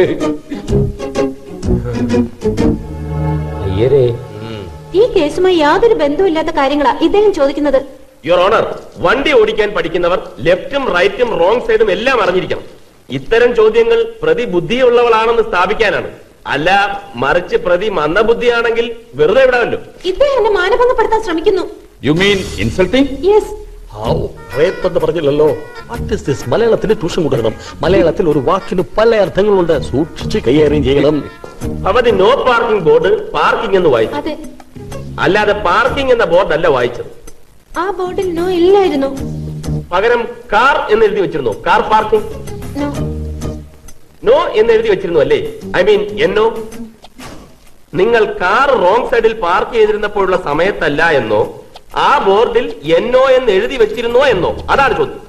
Speaker 2: അയ്യരേ
Speaker 3: ഈ കേസുമായി യാതൊരു ബന്ധവുമില്ലാത്ത കാര്യങ്ങളാ ഇദ്ദേഹം ചോദിക്കുന്നത്
Speaker 18: യുവർ ഓണർ വണ്ടി ഓടിക്കാൻ പഠിക്കുന്നവർ ലെഫ്റ്റും റൈറ്റും റോങ് സൈഡും എല്ലാം അറിഞ്ഞിരിക്കണം ഇത്തരം ചോദ്യങ്ങൾ പ്രതി ബുദ്ധിയുള്ളവളാണെന്ന് സ്ഥാപിക്കാനാണ് അല്ല മറിച്ച് പ്രതി മന്ദബുദ്ധിയാണെങ്കിൽ വെറുതെ വിടാമല്ലോ
Speaker 3: ഇദ്ദേഹം എന്നെ മാനഭംഗപ്പെടുത്താൻ ശ്രമിക്കുന്നു
Speaker 5: you mean insulting
Speaker 3: yes
Speaker 11: rape എന്ന് പറഞ്ഞില്ലല്ലോ വാട്ട് ഇസ് ദിസ് മലയാളത്തിന് ട്യൂഷൻ കൊടുക്കണം മലയാളത്തിൽ ഒരു വാക്കിന് പല അർത്ഥങ്ങളുണ്ട് സൂക്ഷിച്ച് കൈകാര്യം ചെയ്യണം
Speaker 18: അവധി നോ പാർക്കിംഗ് ബോർഡ് പാർക്കിംഗ് എന്ന് വായിച്ചു
Speaker 3: അതെ
Speaker 18: അല്ലാതെ പാർക്കിംഗ് എന്ന ബോർഡ് അല്ല വായിച്ചത്
Speaker 3: ആ ബോർഡിൽ നോ ഇല്ലായിരുന്നു
Speaker 18: പകരം കാർ എന്ന് എഴുതി വെച്ചിരുന്നു കാർ പാർക്കിംഗ്
Speaker 3: നോ
Speaker 18: നോ എന്ന് എഴുതി വെച്ചിരുന്നു അല്ലേ ഐ മീൻ എന്നോ നിങ്ങൾ കാർ റോങ് സൈഡിൽ പാർക്ക് ചെയ്തിരുന്നപ്പോഴുള്ള സമയത്തല്ല എന്നോ ആ ബോർഡിൽ എന്നോ എന്ന് എഴുതി വെച്ചിരുന്നോ എന്നോ അതാണ് ചോദ്യം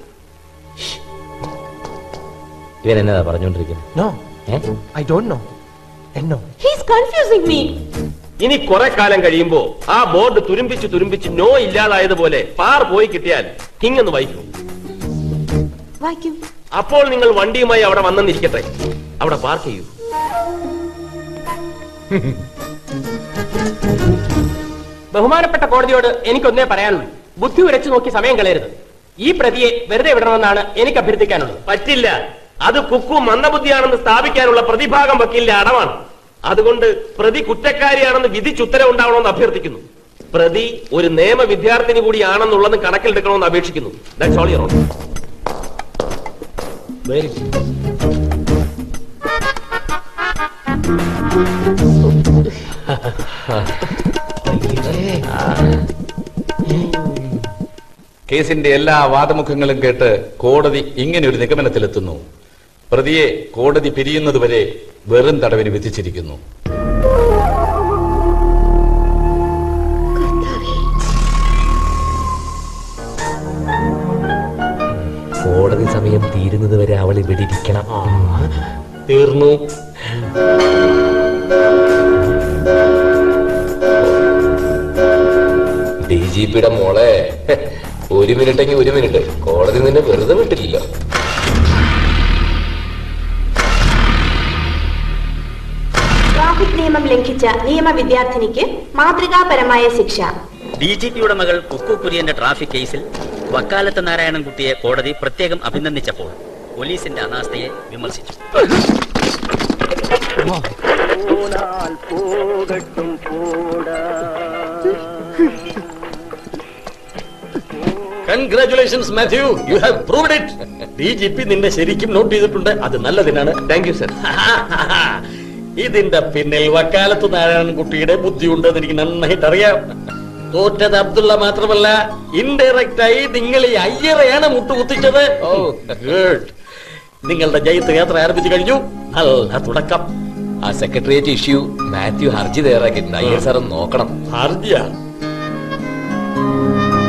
Speaker 2: ഇവൻ എന്നതാ പറഞ്ഞോണ്ടിരിക്കുന്നത്
Speaker 6: നോ ഐ ഡോണ്ട് നോ എന്നോ
Speaker 3: ഹീസ് കൺഫ്യൂസിംഗ് മീ
Speaker 18: ഇനി കുറെ കാലം കഴിയുമ്പോ ആ ബോർഡ് തുരുമ്പിച്ച് തുരുമ്പിച്ച് നോ ഇല്ലാതായതുപോലെ പാർ പോയി കിട്ടിയാൽ ഇങ്ങൊന്ന് വായിക്കും
Speaker 3: വായിക്കും
Speaker 18: അപ്പോൾ നിങ്ങൾ വണ്ടിയുമായി അവിടെ വന്നെന്നിരിക്കട്ടെ അവിടെ പാർക്ക് ചെയ്യൂ
Speaker 17: ബഹുമാനപ്പെട്ട കോടതിയോട് എനിക്കൊന്നേ പറയാനുള്ളൂ ബുദ്ധി ഉരച്ചു നോക്കി സമയം കളയരുത് ഈ പ്രതിയെ വെറുതെ വിടണമെന്നാണ് എനിക്ക് അഭ്യർത്ഥിക്കാനുള്ളത്
Speaker 18: പറ്റില്ല അത് കുക്കു മന്ദബുദ്ധിയാണെന്ന് സ്ഥാപിക്കാനുള്ള പ്രതിഭാഗം വക്കീലിന്റെ അടവാണ് അതുകൊണ്ട് പ്രതി കുറ്റക്കാരിയാണെന്ന് വിധിച്ചുത്തരവുണ്ടാവണമെന്ന് അഭ്യർത്ഥിക്കുന്നു പ്രതി ഒരു നിയമ വിദ്യാർത്ഥിനി കൂടിയാണെന്നുള്ളത് കണക്കിലെടുക്കണമെന്ന് അപേക്ഷിക്കുന്നു that's all your honour
Speaker 11: very
Speaker 5: കേസിന്റെ എല്ലാ വാദമുഖങ്ങളും കേട്ട് കോടതി ഇങ്ങനെ ഒരു നിഗമനത്തിലെത്തുന്നു പ്രതിയെ കോടതി പിരിയുന്നതുവരെ വെറും തടവിന് വിധിച്ചിരിക്കുന്നു
Speaker 2: കോടതി സമയം തീരുന്നത് വരെ അവൾ ഇവിടെ ഇരിക്കണം
Speaker 11: തീർന്നു
Speaker 2: ഡി ജി പിയുടെ മോളെ ഒരു മിനിറ്റെങ്കിൽ ഒരു മിനിറ്റ് കോടതി നിന്നെ വെറുതെ വിട്ടില്ലല്ലോ
Speaker 19: ട്രാഫിക് നിയമം ലംഘിച്ച നിയമ വിദ്യാർത്ഥിനിക്ക് മാതൃകാപരമായ ശിക്ഷ
Speaker 1: ഡി ജി പിയുടെ മകൾ കുക്കു കുര്യന്റെ ട്രാഫിക് കേസിൽ വക്കാലത്ത് നാരായണൻകുട്ടിയെ കോടതി പ്രത്യേകം അഭിനന്ദിച്ചപ്പോൾ പോലീസിന്റെ അനാസ്ഥയെ വിമർശിച്ചു
Speaker 11: congratulations Mathew you have proved it D G P നിന്നെ ശരിക്കും നോട്ട് ചെയ്തിട്ടുണ്ട് അത് നല്ലതിനാണ്
Speaker 18: താങ്ക് യു സർ
Speaker 11: ഇതിന്റെ പിന്നിൽ വക്കാലത്ത് നാരായണൻകുട്ടിയുടെ ബുദ്ധിയുണ്ടെന്ന് എനിക്ക് നന്നായിട്ട് അറിയാം തോറ്റത് അബ്ദുള്ള മാത്രമല്ല ഇൻഡയറക്റ്റ് ആയി നിങ്ങൾ ഈ അയ്യറയാണ് മുട്ടുകുത്തിച്ചത് ഓ ഗുഡ് നിങ്ങളുടെ ജയത്ത് യാത്ര ആരംഭിച്ചു കഴിഞ്ഞു നല്ല തുടക്കം
Speaker 2: ആ സെക്രട്ടേറിയറ്റ് ഇഷ്യൂ മാത്യു ഹർജി തയ്യാറാക്കിയിട്ടുണ്ട് അയ്യർ സാർ ഒന്ന് നോക്കണം
Speaker 11: ഹർജിയാ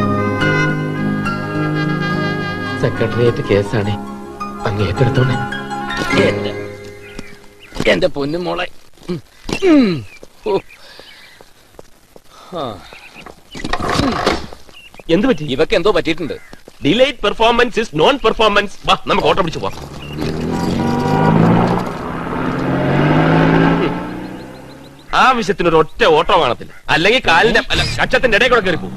Speaker 2: സെക്രട്ടേറിയറ്റ് കേസാണ് അങ്ങ് ഏറ്റെടുത്തോണേ
Speaker 7: എന്റെ എന്റെ പൊന്നുമോളെ ഉം. ഉം. ഓ. ആ.
Speaker 18: എന്ത് പറ്റി
Speaker 7: ഇവക്ക് എന്തോ പറ്റിയിട്ടുണ്ട്
Speaker 18: delayed performance is non performance വാ നമുക്ക് ഓട്ടം പിടിച്ചു പോവാം ആവശ്യത്തിന് ഒരു ഒറ്റ ഓട്ടോ കാണത്തില്ല അല്ലെങ്കിൽ കാലിന്റെ അല്ല കക്ഷത്തിന്റെ ഇടയിൽ കൂടെ കയറി പോകും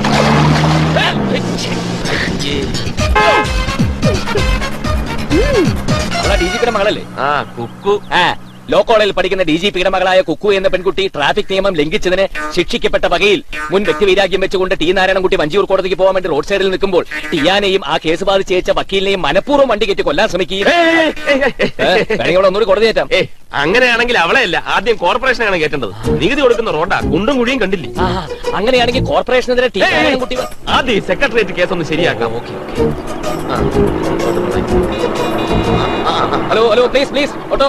Speaker 7: അവളാ ഡി ജി പിയുടെ മകളല്ലേ
Speaker 18: ആ കുക്കു
Speaker 7: ആ ലോ കോളേജിൽ പഠിക്കുന്ന ഡി ജി പിയുടെ മകളായ കുക്കു എന്ന പെൺകുട്ടി ട്രാഫിക് നിയമം ലംഘിച്ചതിന് ശിക്ഷിക്കപ്പെട്ട വകയിൽ മുൻ വ്യക്തിവൈരാഗ്യം വെച്ചുകൊണ്ട് ടി നാരായണൻകുട്ടി വഞ്ചിയൂർ കോടതിക്ക് പോകാൻ വേണ്ടി റോഡ് സൈഡിൽ നിൽക്കുമ്പോൾ ടിയാനെയും ആ കേസ് ബാധിച്ച് അയച്ച വക്കീലിനെയും മനഃപൂർവ്വം വണ്ടി കയറ്റി കൊല്ലാൻ ശ്രമിക്കുകയും ഏ, വേണമെങ്കിൽ അവിടെ ഒന്നുകൂടി കോടതി കയറ്റാം
Speaker 18: ഏ അങ്ങനെയാണെങ്കിൽ അവളെ അല്ല ആദ്യം കോർപ്പറേഷനാണ് കേട്ടേണ്ടത് നികുതി കൊടുക്കുന്ന റോഡാ കുണ്ടും കുഴിയും കണ്ടില്ലേ
Speaker 7: ആ, അങ്ങനെയാണെങ്കിൽ കോർപ്പറേഷനെതിരെ ടി
Speaker 18: ഏയ്, ഏയ്,
Speaker 7: നാരായണൻകുട്ടി വ-
Speaker 18: ആദ്യം ഈ സെക്രട്ടേറിയറ്റ് കേസ് ഒന്ന് ശരിയാക്കാം
Speaker 7: hello hello please please auto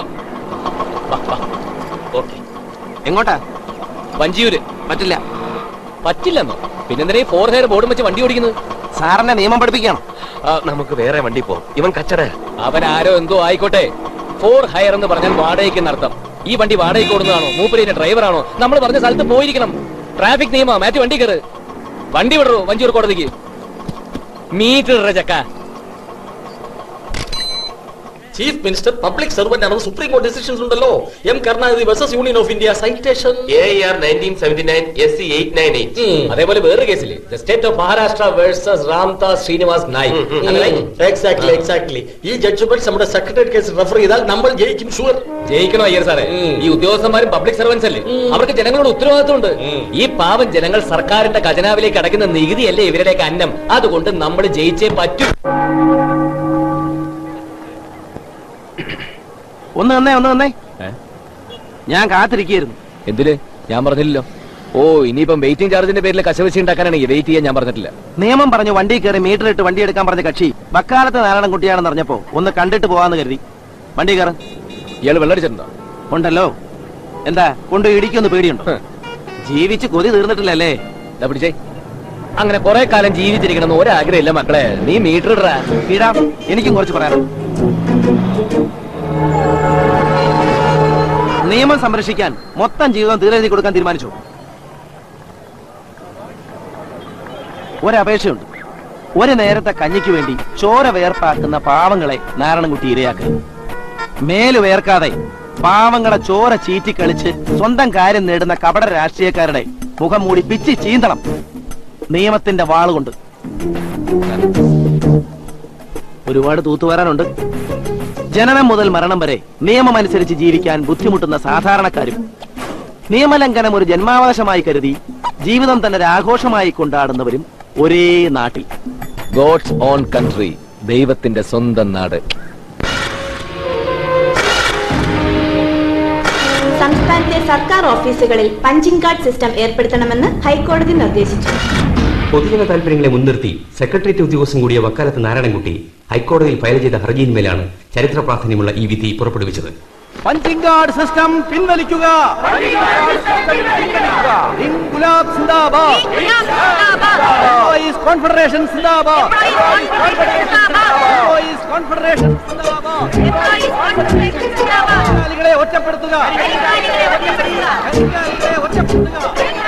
Speaker 7: okay
Speaker 10: എങ്ങോട്ടാ
Speaker 7: വഞ്ചിയൂര്
Speaker 10: പറ്റില്ല
Speaker 7: പറ്റില്ലെന്നോ പിന്നെന്തിനാ ഫോർ ഹെയർ ബോർഡും വെച്ച് വണ്ടി ഓടിക്കുന്നത്
Speaker 10: സാറിനെ നിയമം പഠിപ്പിക്കണം
Speaker 18: നമുക്ക് വേറെ വണ്ടി പോവാം ഇവൻ കച്ചട
Speaker 7: അവൻ ആരോ എന്തോ ആയിക്കോട്ടെ ഫോർ ഹയർ എന്ന് പറഞ്ഞാൽ വാടകയ്ക്ക് നടത്തം ഈ വണ്ടി വാടകയ്ക്ക് ഓടുന്നതാണോ മൂപ്പരിന്റെ ഡ്രൈവറാണോ നമ്മൾ പറഞ്ഞ സ്ഥലത്ത് പോയിരിക്കണം ട്രാഫിക് നിയമ മാറ്റി വണ്ടി കയറ് വണ്ടി വിടറോ വഞ്ചൂർ കോടതിക്ക് മീറ്റർ ഇടറ ചക്ക
Speaker 11: ചീഫ് മിനിസ്റ്റർ പബ്ലിക് സർവന്റ് ആണെന്ന് സുപ്രീം കോടതി ഡിസിഷൻസ് ഉണ്ടല്ലോ M Karunanidhi versus union of India citation
Speaker 18: A R nineteen seventy nine S C eight nine eight
Speaker 7: അതേപോലെ വേറൊരു കേസില്ലേ
Speaker 11: the state of Maharashtra versus Ramdas Srinivas Naik exactly exactly ഈ ജഡ്ജ്മെന്റ് നമ്മുടെ സെക്രട്ടറി കേസ് റെഫർ ചെയ്താൽ നമ്മൾ ജയിക്കും ഷുവർ
Speaker 7: ജയിക്കണോ അയ്യർ സാറേ ഈ ഉദ്യോഗസ്ഥന്മാരും പബ്ലിക് സർവൻസ് അല്ലേ അവർക്ക് ജനങ്ങളോട് ഉത്തരവാദിത്വമുണ്ട് ഈ പാവം ജനങ്ങൾ സർക്കാരിന്റെ ഖജനാവിലേക്ക് അടയ്ക്കുന്ന നികുതിയല്ലേ ഇവരുടെയൊക്കെ അന്നം അതുകൊണ്ട് നമ്മൾ ജയിച്ചേ പറ്റൂ
Speaker 10: ഒന്ന് വന്നേ ഒന്ന് വന്നേ ഞാൻ കാത്തിരിക്കുകയായിരുന്നു
Speaker 7: എന്തില് ഞാൻ പറഞ്ഞില്ലല്ലോ ഓ ഇനിയിപ്പം വെയിറ്റിംഗ് ചാർജിന്റെ പേരിൽ കശവശി ഉണ്ടാക്കാനാണെങ്കിൽ വെയിറ്റ് ചെയ്യാൻ ഞാൻ പറഞ്ഞിട്ടില്ല
Speaker 10: നിയമം പറഞ്ഞു വണ്ടി കയറി മീറ്റർ ഇട്ട് വണ്ടി എടുക്കാൻ പറഞ്ഞ കക്ഷി വക്കാലത്ത് നാരായണൻകുട്ടിയാണെന്ന് അറിഞ്ഞപ്പോ ഒന്ന് കണ്ടിട്ട് പോവാന്ന് കരുതി വണ്ടി കയറ
Speaker 7: ഇയാള് വെള്ളടിച്ചിട്ടുണ്ടോ
Speaker 10: ഉണ്ടല്ലോ എന്താ കൊണ്ട് ഇടിക്കൊന്ന് പേടിയുണ്ടോ ജീവിച്ച് കൊതി തീർന്നിട്ടില്ലല്ലേ
Speaker 7: ഇതാ പിടിച്ചേ അങ്ങനെ കുറെ കാലം ജീവിച്ചിരിക്കണമെന്ന് ഒരാഗ്രഹമില്ല മക്കളെ നീ മീറ്റർ ഇടാ
Speaker 10: ഇടാം എനിക്കും കുറച്ച് പറയാനുണ്ട് നിയമം സംരക്ഷിക്കാൻ മൊത്തം ജീവിതം തീരെഴുതി കൊടുക്കാൻ തീരുമാനിച്ചു ഒരപേക്ഷയുണ്ട് ഒരു നേരത്തെ കഞ്ഞിക്ക് വേണ്ടി ചോര വേർപ്പാക്കുന്ന പാവങ്ങളെ നാരായണൻകുട്ടി ഇരയാക്കരുത് മേല് വേർക്കാതെ പാവങ്ങളെ ചോര ചീറ്റിക്കളിച്ച് സ്വന്തം കാര്യം നേടുന്ന കപട രാഷ്ട്രീയക്കാരുടെ മുഖം മൂടി പിച്ചി ചീന്തണം നിയമത്തിന്റെ വാളുകൊണ്ട് ഒരുപാട് തൂത്തുവരാനുണ്ട് ജനനം മുതൽ മരണം വരെ നിയമമനുസരിച്ച് ജീവിക്കാൻ ബുദ്ധിമുട്ടുന്ന സാധാരണക്കാരും നിയമലംഘനം ഒരു ജന്മാവകാശമായി കരുതി ജീവിതം തന്നെ ഒരു ആഘോഷമായി കൊണ്ടാടുന്നവരും ഒരേ നാട്ടിൽ
Speaker 7: ഗോഡ്സ് ഓൺ കൺട്രി ദൈവത്തിന്റെ സ്വന്തം നാട്
Speaker 19: സംസ്ഥാനത്തെ സർക്കാർ ഓഫീസുകളിൽ പഞ്ചിംഗ് കാർഡ് സിസ്റ്റം ഏർപ്പെടുത്തണമെന്ന് ഹൈക്കോടതി നിർദ്ദേശിച്ചു
Speaker 20: പൊതുജന താൽപര്യങ്ങളെ മുൻനിർത്തി സെക്രട്ടേറിയറ്റ് ഉദ്യോഗസ്ഥൻ കൂടിയ വക്കാലത്ത് നാരായണൻകുട്ടി ഹൈക്കോടതിയിൽ ഫയൽ ചെയ്ത ഹർജിയിന്മേലാണ് ചരിത്ര പ്രാധാന്യമുള്ള ഈ വിധി പുറപ്പെടുവിച്ചത്
Speaker 10: പഞ്ചിംഗ് കാർഡ് സിസ്റ്റം പിൻവലിക്കുക ഇൻകുലാബ് സിന്ദാബാദ് എംപ്ലോയീസ് കോൺഫെഡറേഷൻ സിന്ദാബാദ് എംപ്ലോയീസ് കോൺഫെഡറേഷൻ സിന്ദാബാദ് തൊഴിലാളികളെ ഒറ്റപ്പെടുത്തുക തൊഴിലാളികളെ ഒറ്റപ്പെടുത്തുക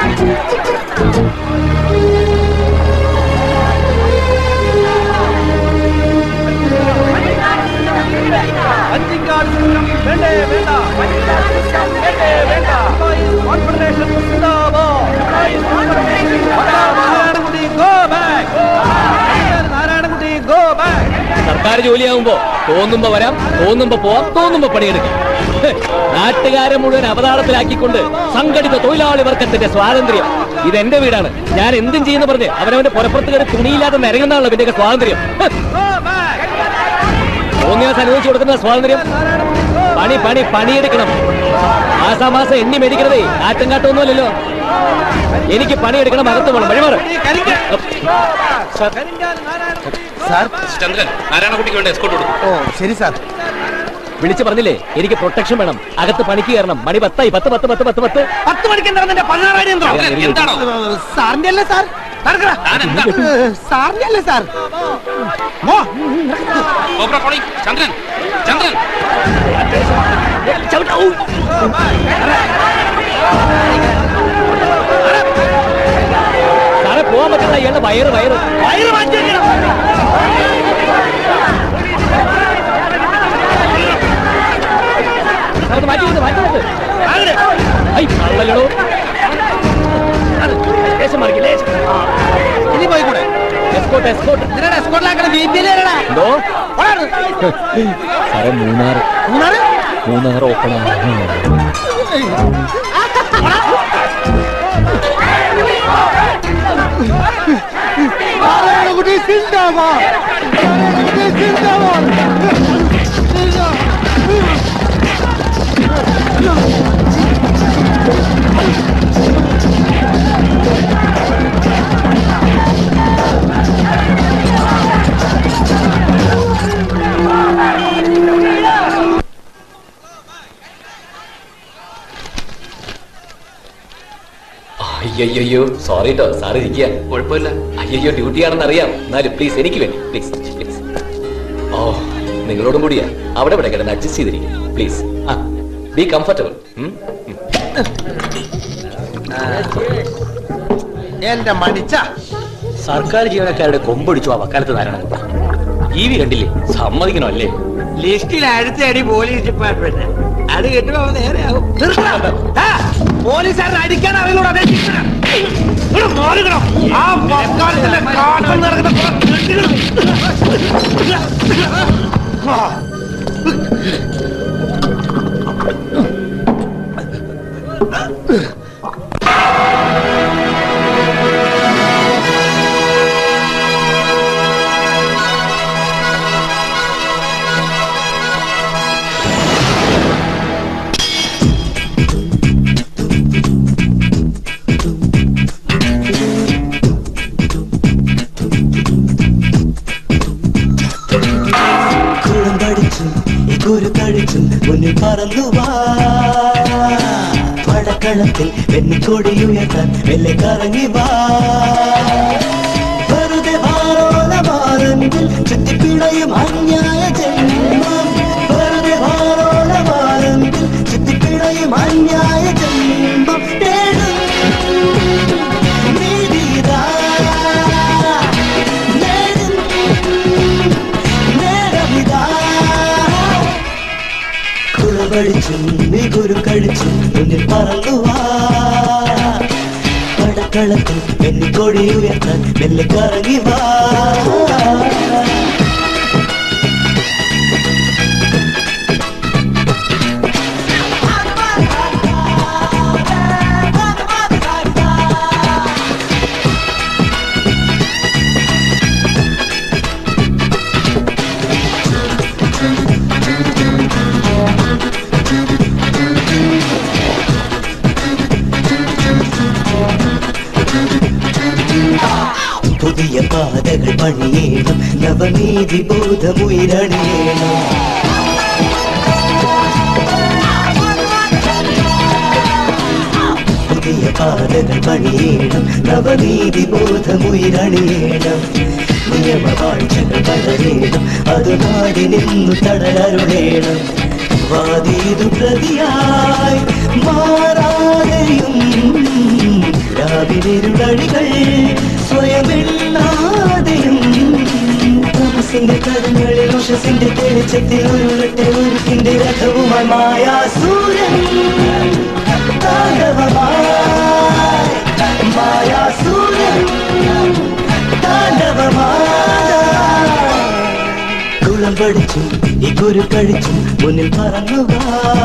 Speaker 10: പഞ്ചിംഗ് കാർഡ് സിസ്റ്റം വേണ്ടേ വേണ്ട പഞ്ചിംഗ് കാർഡ് സിസ്റ്റം വേണ്ടേ വേണ്ട എംപ്ലോയീസ് കോൺഫെഡറേഷൻ സിന്ദാബാദ് എംപ്ലോയീസ് കോൺഫെഡറേഷൻ സിന്ദാബാദ് Narayanankutty go back Narayanankutty go back
Speaker 7: സർക്കാർ ജോലിയാകുമ്പോ തോന്നുമ്പോ വരാം തോന്നുമ്പോ പോവാം തോന്നുമ്പോ പണിയെടുക്കാം ഹ്, നാട്ടുകാരെ മുഴുവൻ അവതാളത്തിലാക്കിക്കൊണ്ട് സംഘടിത തൊഴിലാളി വർഗത്തിന്റെ സ്വാതന്ത്ര്യം ഇത് എന്റെ വീടാണ് ഞാൻ എന്തും ചെയ്യുന്ന പറഞ്ഞ് അവനവന്റെ പുറപ്പുറത്ത് കയറി തുണിയില്ലാതെ നിരങ്ങുന്നതാണല്ലോ ഇതിന്റെയൊക്കെ സ്വാതന്ത്ര്യം ഹ്. തോന്നിയാസ് അനുവദിച്ചു കൊടുക്കുന്ന സ്വാതന്ത്ര്യം പണി പണി പണിയെടുക്കണം മാസാമാസം എണ്ണി മേടിക്കണതേ കാറ്റും കാട്ടൊന്നുമല്ലല്ലോ എനിക്ക് പണിയെടുക്കണം അകത്ത് പോകണം വഴിമാറ്
Speaker 10: സാർ
Speaker 5: ചന്ദ്രൻ നാരായണകുട്ടിക്ക് വേണ്ട എസ്കോട്ട് കൊടുക്കും
Speaker 10: ഓ ശരി സാർ
Speaker 7: വിളിച്ചു പറഞ്ഞില്ലേ എനിക്ക് പ്രൊട്ടക്ഷൻ വേണം അകത്ത് പണിക്ക് കയറണം മണി പത്തായി പത്ത് പത്ത് പത്ത് പത്ത് പത്ത്
Speaker 10: പത്ത് മണിക്ക് എന്താ പതിനാറായിരം
Speaker 7: എന്താണോ?
Speaker 10: സാറിന്റെ അല്ലേ സാർ
Speaker 6: സാറിനല്ലേ സാർ
Speaker 21: ചന്ദ്രൻ ചന്ദ്രൻ
Speaker 7: സാറേ പോവാൻ പറ്റില്ല ഇയാളുടെ വയറ് വയറ്
Speaker 6: വയറ് മാറ്റി
Speaker 7: അത് മാറ്റി വെക്ക്, മാറ്റി വെക്ക്. ഐ, കള്ളലടോ. ലേശം മാറിക്ക്, ലേശം. ആ.
Speaker 6: ഇനി പോയിക്കൂടെ
Speaker 7: എസ്കോട്ട് എസ്കോട്ട്
Speaker 6: ഇതിനാണ് എസ്കോട്ടിലാക്കണ ബി പി എല്ലേടാ
Speaker 7: എന്തോ സാറേ മൂന്നാർ
Speaker 6: മൂന്നാറ്
Speaker 7: മൂന്നാർ ഓപ്പണാണ്
Speaker 6: കുട്ടി സിന്ദാബാദ് കുട്ടി സിന്ദാബാദ്
Speaker 2: അയ്യോ സോറി കേട്ടോ സാറ് ഇരിക്കുക കുഴപ്പമില്ല അയ്യോ ഡ്യൂട്ടി ആണെന്ന് അറിയാം എന്നാലും പ്ലീസ് എനിക്ക് വേണ്ടി പ്ലീസ് പ്ലീസ് ഓ നിങ്ങളോടും കൂടിയാ അവിടെ ഇവിടെ കിടന്ന് അഡ്ജസ്റ്റ് ചെയ്തിരിക്കും പ്ലീസ് ആ ബി കംഫർട്ടബിൾ
Speaker 6: എന്റെ മടിച്ച
Speaker 11: സർക്കാർ ജീവനക്കാരുടെ കൊമ്പടിച്ചു ആ വക്കാലത്ത് നാരായണൻ ടി വി കണ്ടില്ലേ സമ്മതിക്കണോ അല്ലേ
Speaker 6: ലിസ്റ്റിൽ അടുത്ത അടി പോലീസ് ഡിപ്പാർട്ട്മെന്റ് അത് കിട്ടുമ്പോ അവൻ നേരെയാവും നിർത്തണം. ആ, പോലീസുകാരനെ അടിക്കാൻ അറിയുള്ളൂ അതേ ശിക്ഷണം. ഇവിടെ മാറിക്കണം. ആ വക്കാലത്തിന്റെ കാട്ടിൽ നടക്കുന്ന കുറെ തെണ്ടുകൾ. ആ.
Speaker 22: കുളം പഠിച്ചു കുരു കഴിച്ചു മുന്നിൽ പറന്നു വാ പടക്കളത്തിൽ വെണ്ണിക്കൊടിയുയർത്താൻ മെല്ലെ കറങ്ങി വാ വെറുതെ വാരോല മാറെങ്കിൽ ചുറ്റിപ്പിടയും അന്യായ ജന്മം വെറുതെ വാരോല മാറെങ്കിൽ ചുറ്റിപ്പിടയും അന്യായ ജന്മം തേടും നീതിതാ നേടും നേരമിതാ കുളവടിച്ചും മികുരു കഴിച്ചും മുന്നിൽ പറന്നുവാ പടക്കളത്തിൽ വെണ്ണിക്കൊടി ഉയർത്താൻ മെല്ലെ കറങ്ങി വാ പുതിയ പാതകൾ പണിയേണം നവനീതി ബോധമുയരണിയേണം പുതിയ പാതകൾ പണിയേണം നവനീതി ബോധമുയരണിയേണം നിയമവാഴ്ചകൾ വളരേണം അത് നാടി നിന്നു തടയരുടേണം വാദീതു പ്രതിയായി മാറാതെയും രാവിലിരുളഴികൾ സ്വയമെണ്ണാതെയും തമസിന്റെ കരങ്ങളിൽ ഉഷസിന്റെ തെളിച്ചത്തിൽ ഉരുളട്ടെ ഉരുക്കിന്റെ രഥവുമായി മായാസൂരൻ താണ്ഡവമായി മായാസൂരൻ താണ്ഡവമായി കുളം പഠിച്ചു ഈ കുരു കഴിച്ചു മുന്നിൽ പറന്നുവാ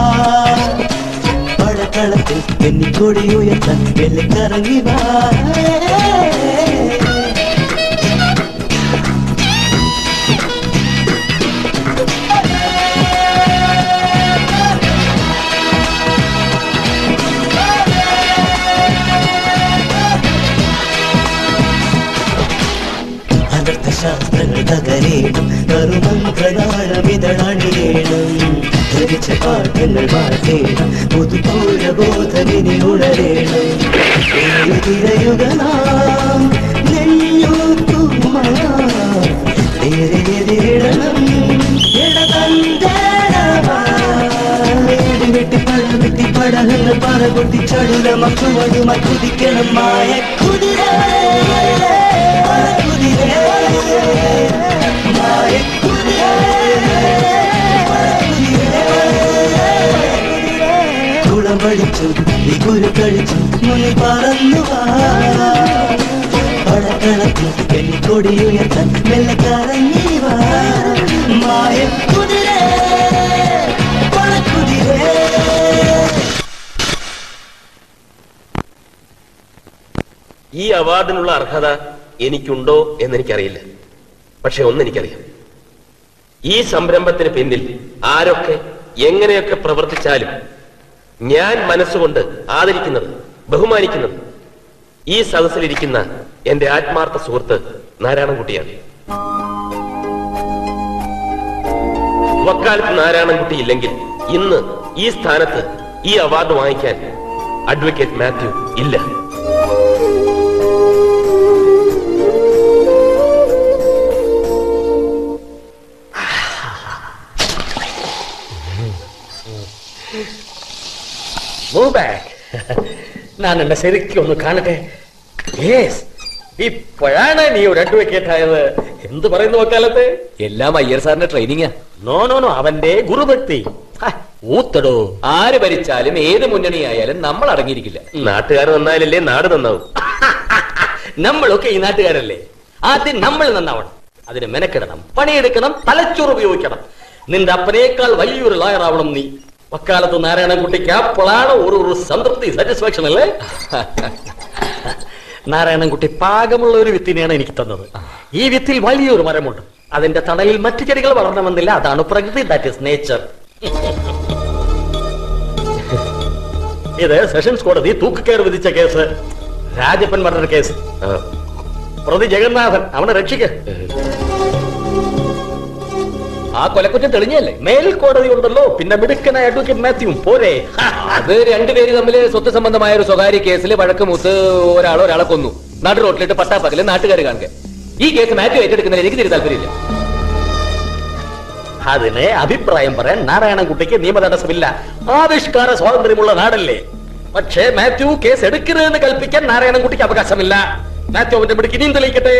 Speaker 22: പടക്കളത്തിൽ വെണ്ണിക്കൊടി ഉയർത്താൻ വെള്ളി കറങ്ങി വാ അനർത്ഥശാസ്ത്രങ്ങൾ തകരേണം കറുമന്ത്രനാളമിതളണിയേണം ധരിച്ച പാഠങ്ങൾ മാറ്റേണം പുതുപൂരബോധമിനി ഉണരേണം തിരയുക നാം നേരെ എതിരിടണം വെട്ടിപ്പട വെട്ടിപ്പടഹെന്ന് പറ പൊട്ടി ചടുല മക്കുവടുമായി കുതിക്കണം മായ കുതിര കുതിര മായ കുതിര കുളം പഠിച്ചു ഈ കുരു കഴിച്ചു മുന്നിൽ പറന്നു വാ പടക്കളത്തിൽ കെണിക്കൊടിയുയർത്താൻ മെല്ലെ കറങ്ങി വാ മായ കുതിര പടക്കുതിരേ
Speaker 18: ഈ അവാർഡിനുള്ള അർഹത എനിക്കുണ്ടോ എന്ന് എനിക്കറിയില്ല പക്ഷെ ഒന്നെനിക്കറിയാം ഈ സംരംഭത്തിന് പിന്നിൽ ആരൊക്കെ എങ്ങനെയൊക്കെ പ്രവർത്തിച്ചാലും ഞാൻ മനസ്സുകൊണ്ട് ആദരിക്കുന്നത് ബഹുമാനിക്കുന്നത് ഈ സദസ്സിലിരിക്കുന്ന എന്റെ ആത്മാർത്ഥ സുഹൃത്ത് നാരായണൻകുട്ടിയാണ് വക്കാലത്ത് നാരായണൻകുട്ടി ഇല്ലെങ്കിൽ ഇന്ന് ഈ സ്ഥാനത്ത് ഈ അവാർഡ് വാങ്ങിക്കാൻ അഡ്വക്കേറ്റ് മാത്യു ഇല്ല
Speaker 11: മൂവ് ബാക്ക് ഞാൻ എന്നെ ശരിക്കും ഒന്ന് കാണട്ടെ യെസ് ഇപ്പോഴാണ് നീ ഒരു അഡ്വക്കേറ്റ് ആയത് എന്ത് പറയുന്നു വക്കാലത്ത്
Speaker 2: എല്ലാം അയ്യർ സാറിന്റെ ട്രെയിനിങ്ങാ
Speaker 11: നോ നോ നോ അവന്റെ ഗുരുഭക്തി ഹ, ഊത്തടോ
Speaker 2: ആര് ഭരിച്ചാലും ഏത് മുന്നണിയായാലും നമ്മൾ അടങ്ങിയിരിക്കില്ല
Speaker 18: നാട്ടുകാർ നന്നായാലല്ലേ നാട് നന്നാവും
Speaker 11: നമ്മളൊക്കെ ഈ നാട്ടുകാരല്ലേ ആദ്യം നമ്മൾ നന്നാവണം അതിന് മെനക്കെടണം പണിയെടുക്കണം തലച്ചോറ് ഉപയോഗിക്കണം നിന്റെ അപ്പനേക്കാൾ വലിയൊരു ലോയർ ആവണം നീ വക്കാലത്ത് നാരായണൻകുട്ടിക്ക് അപ്പോഴാണ് ഒരു ഒരു സംതൃപ്തി സാറ്റിസ്ഫാക്ഷൻ അല്ലേ നാരായണൻകുട്ടി പാകമുള്ള ഒരു വിത്തിനെയാണ് എനിക്ക് തന്നത് ഈ വിത്തിൽ വലിയൊരു മരമുണ്ട് അതിന്റെ തണലിൽ മറ്റു ചെടികൾ വളരണമെന്നില്ല അതാണ് പ്രകൃതി ദാറ്റ് ഇസ് നേച്ചർ ഇത് സെഷൻസ് കോടതി തൂക്കുകയർ വിധിച്ച കേസ് രാജപ്പൻ മർഡർ കേസ് പ്രതി ജഗന്നാഥൻ അവനെ രക്ഷിക്ക
Speaker 2: ആ കൊലക്കുറ്റം തെളിഞ്ഞല്ലേ
Speaker 11: മേൽക്കോടതി ഉണ്ടല്ലോ പിന്നെ മിടുക്കനായ അഡ്വക്കേറ്റ് മാത്യുവും പോരെ
Speaker 2: അത് രണ്ടുപേര് തമ്മിൽ സ്വത്ത് സംബന്ധമായ ഒരു സ്വകാര്യ കേസിൽ വഴക്ക് മൂത്ത് ഒരാൾ ഒരാളെ കൊന്നു നടു റോട്ടിലിട്ട് പട്ടാപ്പകല് നാട്ടുകാർ കാണുക ഈ കേസ് മാത്യു ഏറ്റെടുക്കുന്നതിൽ എനിക്ക് തിരി താല്പര്യമില്ല
Speaker 11: അതിനെ അഭിപ്രായം പറയാൻ നാരായണൻകുട്ടിക്ക് നിയമ തടസ്സമില്ല ആവിഷ്കാര സ്വാതന്ത്ര്യമുള്ള നാടല്ലേ പക്ഷേ മാത്യു കേസ് എടുക്കരുതെന്ന് കൽപ്പിക്കാൻ നാരായണൻകുട്ടിക്ക് അവകാശമില്ല മാത്യു അവന്റെ പിടിക്ക് ഇനിയും തെളിയിക്കട്ടെ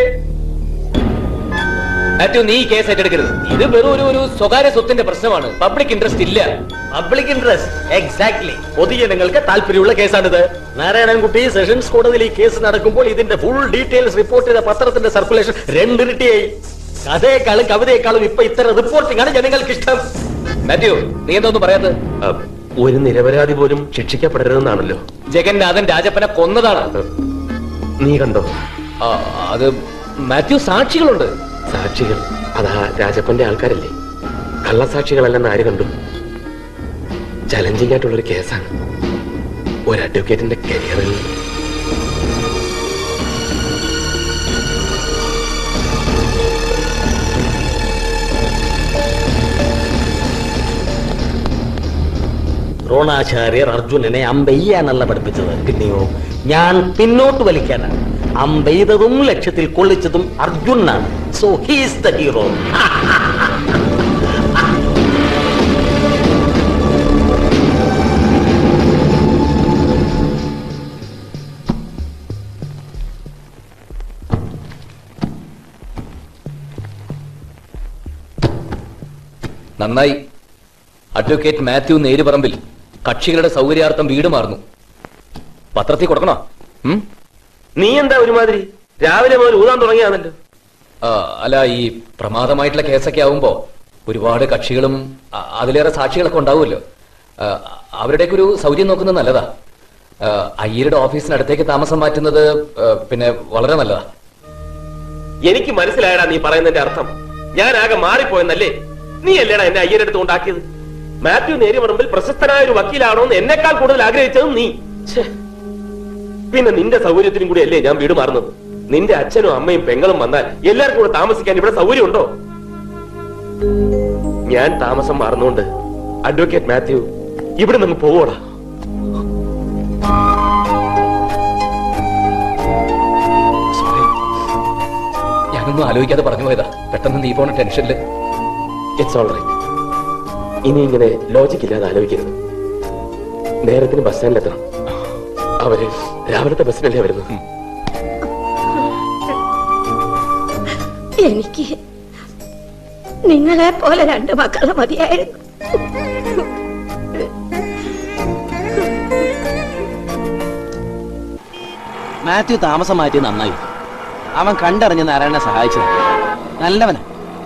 Speaker 2: മാത്യു നീ ഈ കേസ് ഏറ്റെടുക്കരുത് ഇത് വെറും ഒരു ഒരു സ്വകാര്യ സ്വത്തിന്റെ പ്രശ്നമാണ് പബ്ലിക് ഇൻട്രസ്റ്റ് ഇല്ല
Speaker 11: പബ്ലിക് ഇൻട്രസ്റ്റ് എക്സാക്ട്ലി പൊതുജനങ്ങൾക്ക് താല്പര്യമുള്ള കേസാണിത് നാരായണൻകുട്ടി സെഷൻസ് കോടതിയിൽ ഈ കേസ് നടക്കുമ്പോൾ ഇതിന്റെ ഫുൾ ഡീറ്റെയിൽസ് റിപ്പോർട്ട് ചെയ്ത പത്രത്തിന്റെ സർക്കുലേഷൻ രണ്ടിരട്ടിയായി കഥയെക്കാളും കവിതയെക്കാളും ഇപ്പൊ ഇത്തരം റിപ്പോർട്ടിംഗ് ആണ് ജനങ്ങൾക്ക് ഇഷ്ടം
Speaker 2: മാത്യു നീ എന്തോന്നും പറയാത്തത്
Speaker 18: ഒരു നിരപരാധി പോലും ശിക്ഷിക്കപ്പെടരുതെന്നാണല്ലോ
Speaker 2: ജഗന്നാഥൻ രാജപ്പനെ കൊന്നതാണ്
Speaker 18: നീ കണ്ടോ
Speaker 2: ആ, അത് മാത്യു സാക്ഷികളുണ്ട്
Speaker 18: സാക്ഷികൾ അതാ രാജപ്പന്റെ ആൾക്കാരല്ലേ കള്ളസാക്ഷികളല്ലെന്ന് ആര് കണ്ടു ചലഞ്ചിങ് ആയിട്ടുള്ളൊരു കേസാണ് ഒരു അഡ്വക്കേറ്റിന്റെ കരിയറിൽ
Speaker 11: ദ്രോണാചാര്യർ അർജുനനെ അമ്പെയ്യാനല്ല പഠിപ്പിച്ചത് പിന്നെയോ ഞാൻ പിന്നോട്ട് വലിക്കാനാണ് അമ്പെയ്തതും ലക്ഷ്യത്തിൽ കൊള്ളിച്ചതും അർജുനാണ് സോ ഹീസ് ദ ഹീറോ
Speaker 2: നന്നായി അഡ്വക്കേറ്റ് മാത്യു നേരുപറമ്പിൽ കക്ഷികളുടെ സൗകര്യാർത്ഥം വീട് മാറുന്നു പത്രത്തിൽ കൊടുക്കണോ ഉം?
Speaker 18: നീ എന്താ ഒരുമാതിരി രാവിലെ മുതൽ ഊതാൻ തുടങ്ങിയാണല്ലോ
Speaker 2: ആ, അല്ല ഈ പ്രമാദമായിട്ടുള്ള കേസൊക്കെ ആവുമ്പോ ഒരുപാട് കക്ഷികളും അ- അതിലേറെ സാക്ഷികളൊക്കെ ഉണ്ടാവുമല്ലോ ആ, അവരുടെയൊക്കെ ഒരു സൗകര്യം നോക്കുന്നത് നല്ലതാ ആ, അയ്യരുടെ ഓഫീസിനടുത്തേക്ക് താമസം മാറ്റുന്നത് ആ, പിന്നെ വളരെ നല്ലതാ
Speaker 18: എനിക്ക് മനസ്സിലായടാ നീ പറയുന്നതിന്റെ അർത്ഥം ഞാൻ ആകെ മാറിപ്പോയെന്നല്ലേ നീ അല്ലേടാ എന്നെ അയ്യരെടുത്ത് കൊണ്ടാക്കിയത് മാത്യു നേരിമറമ്പിൽ പ്രശസ്തനായ ഒരു വക്കീലാണോന്ന് എന്നെക്കാൾ കൂടുതൽ ആഗ്രഹിച്ചതും നീ ഛേ. പിന്നെ നിന്റെ സൗകര്യത്തിനും കൂടി അല്ലേ ഞാൻ വീട് മാറുന്നത് നിന്റെ അച്ഛനും അമ്മയും പെങ്ങളും വന്നാൽ എല്ലാവർക്കും കൂടെ താമസിക്കാൻ ഇവിടെ സൗകര്യമുണ്ടോ ഞാൻ താമസം മാറുന്നോണ്ട് അഡ്വക്കേറ്റ് മാത്യു ഇവിടെ നിന്ന് പോവോടാ
Speaker 2: ഞാനൊന്നും ഒന്നും ആലോചിക്കാതെ പറഞ്ഞു പോയതാ പെട്ടെന്ന് നീ പോണ ടെൻഷനില്
Speaker 11: ഇറ്റ്സ് ഓൾ റൈറ്റ് ഇനി ഇങ്ങനെ ലോജിക് ഇല്ലാതെ ആലോചിക്കരുത് നേരത്തിന് ബസ് സ്റ്റാൻഡിലെത്തണം അവര് രാവിലത്തെ ബസ്സിനല്ലേ വരുന്നത്
Speaker 13: എനിക്ക് നിങ്ങളെ പോലെ രണ്ട് മക്കളെ മതിയായിരുന്നു
Speaker 8: മാത്യു താമസം മാറ്റിയത് നന്നായി അവൻ കണ്ടറിഞ്ഞ് നാരായണനെ സഹായിച്ചത് നല്ലവനാ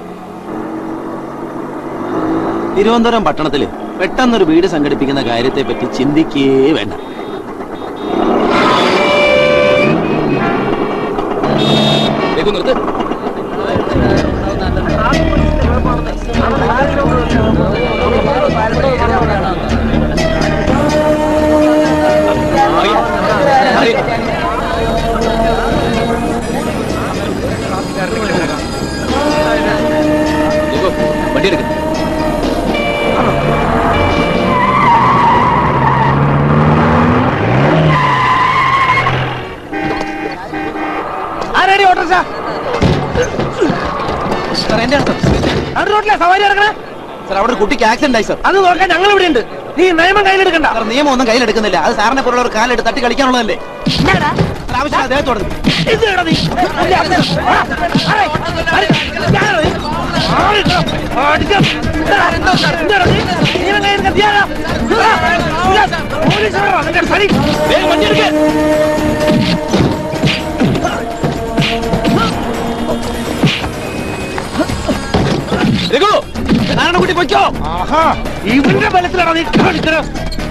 Speaker 8: തിരുവനന്തപുരം പട്ടണത്തില് പെട്ടെന്നൊരു വീട് സംഘടിപ്പിക്കുന്ന കാര്യത്തെ പറ്റി ചിന്തിക്കേ വേണ്ട
Speaker 2: രഘു നിർത്ത് രഘു, വണ്ടി എടുക്കും
Speaker 6: ആരാടി ഓട്ടോറിക്ഷ നടു റോഡിലെ സവാരി ഇറങ്ങണേ
Speaker 8: സാർ അവിടെ ഒരു കുട്ടിക്ക് ആക്സിഡന്റ് ആയി സാർ
Speaker 6: അത് നോക്കാൻ ഞങ്ങൾ ഇവിടെ ഉണ്ട് നീ നിയമം കയ്യിലെടുക്കണ്ട
Speaker 8: സാർ നിയമം ഒന്നും കയ്യിലെടുക്കുന്നില്ല അത് സാറിനെ പോലുള്ള ഒരു കാലെടുത്ത് തട്ടി കളിക്കാനുള്ളതല്ലേ സാർ, ആവശ്യം അദ്ദേഹത്തോട്
Speaker 6: ഇത് കേട്ടോ നീ അല്ലേ, അല്ലേ. ആ, ആരെ? ആരെ? ഇതാരാ നീ? ആരെടാ? അടിക്കാം. ഇതാരാ? ഇതാരാ നീ? നിയമം കയ്യിലെടുക്കാൻ തയ്യാറാ? ഇതാ, ഇതാ, പോലീസുകാരാ, നിന്റെ സരി. വേഗം വണ്ടി എടുക്ക്.
Speaker 2: രഘു
Speaker 6: നാരായണൻകുട്ടി പൊയ്ക്കോ ആഹാ ഇവന്റെ ബലത്തിലാണ് നീ കളിക്കുന്നത്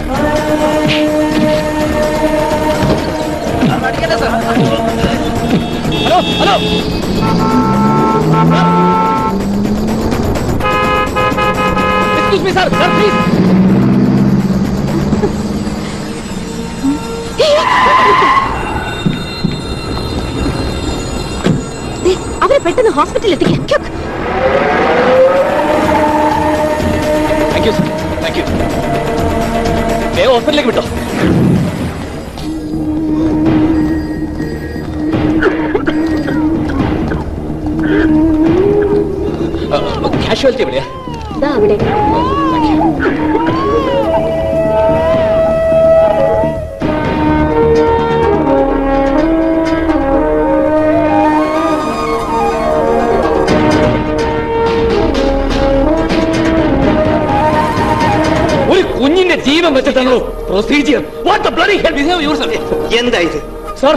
Speaker 2: hello hello excuse me sir sir please
Speaker 3: ദേ, അവരെ പെട്ടെന്ന് ഹോസ്പിറ്റലിൽ എത്തിക്കാം
Speaker 2: thank you sir thank you വേഗം ഹോസ്പിറ്റലിലേക്ക് വിട്ടോ കാഷ്വാലിറ്റി എവിടെയാ
Speaker 3: ദാ അവിടെ
Speaker 7: ഒരു കുഞ്ഞിന്റെ ജീവൻ വെച്ചിട്ടാണോ procedure what bloody hell behave yourself
Speaker 10: എന്താ ഇത്
Speaker 7: സർ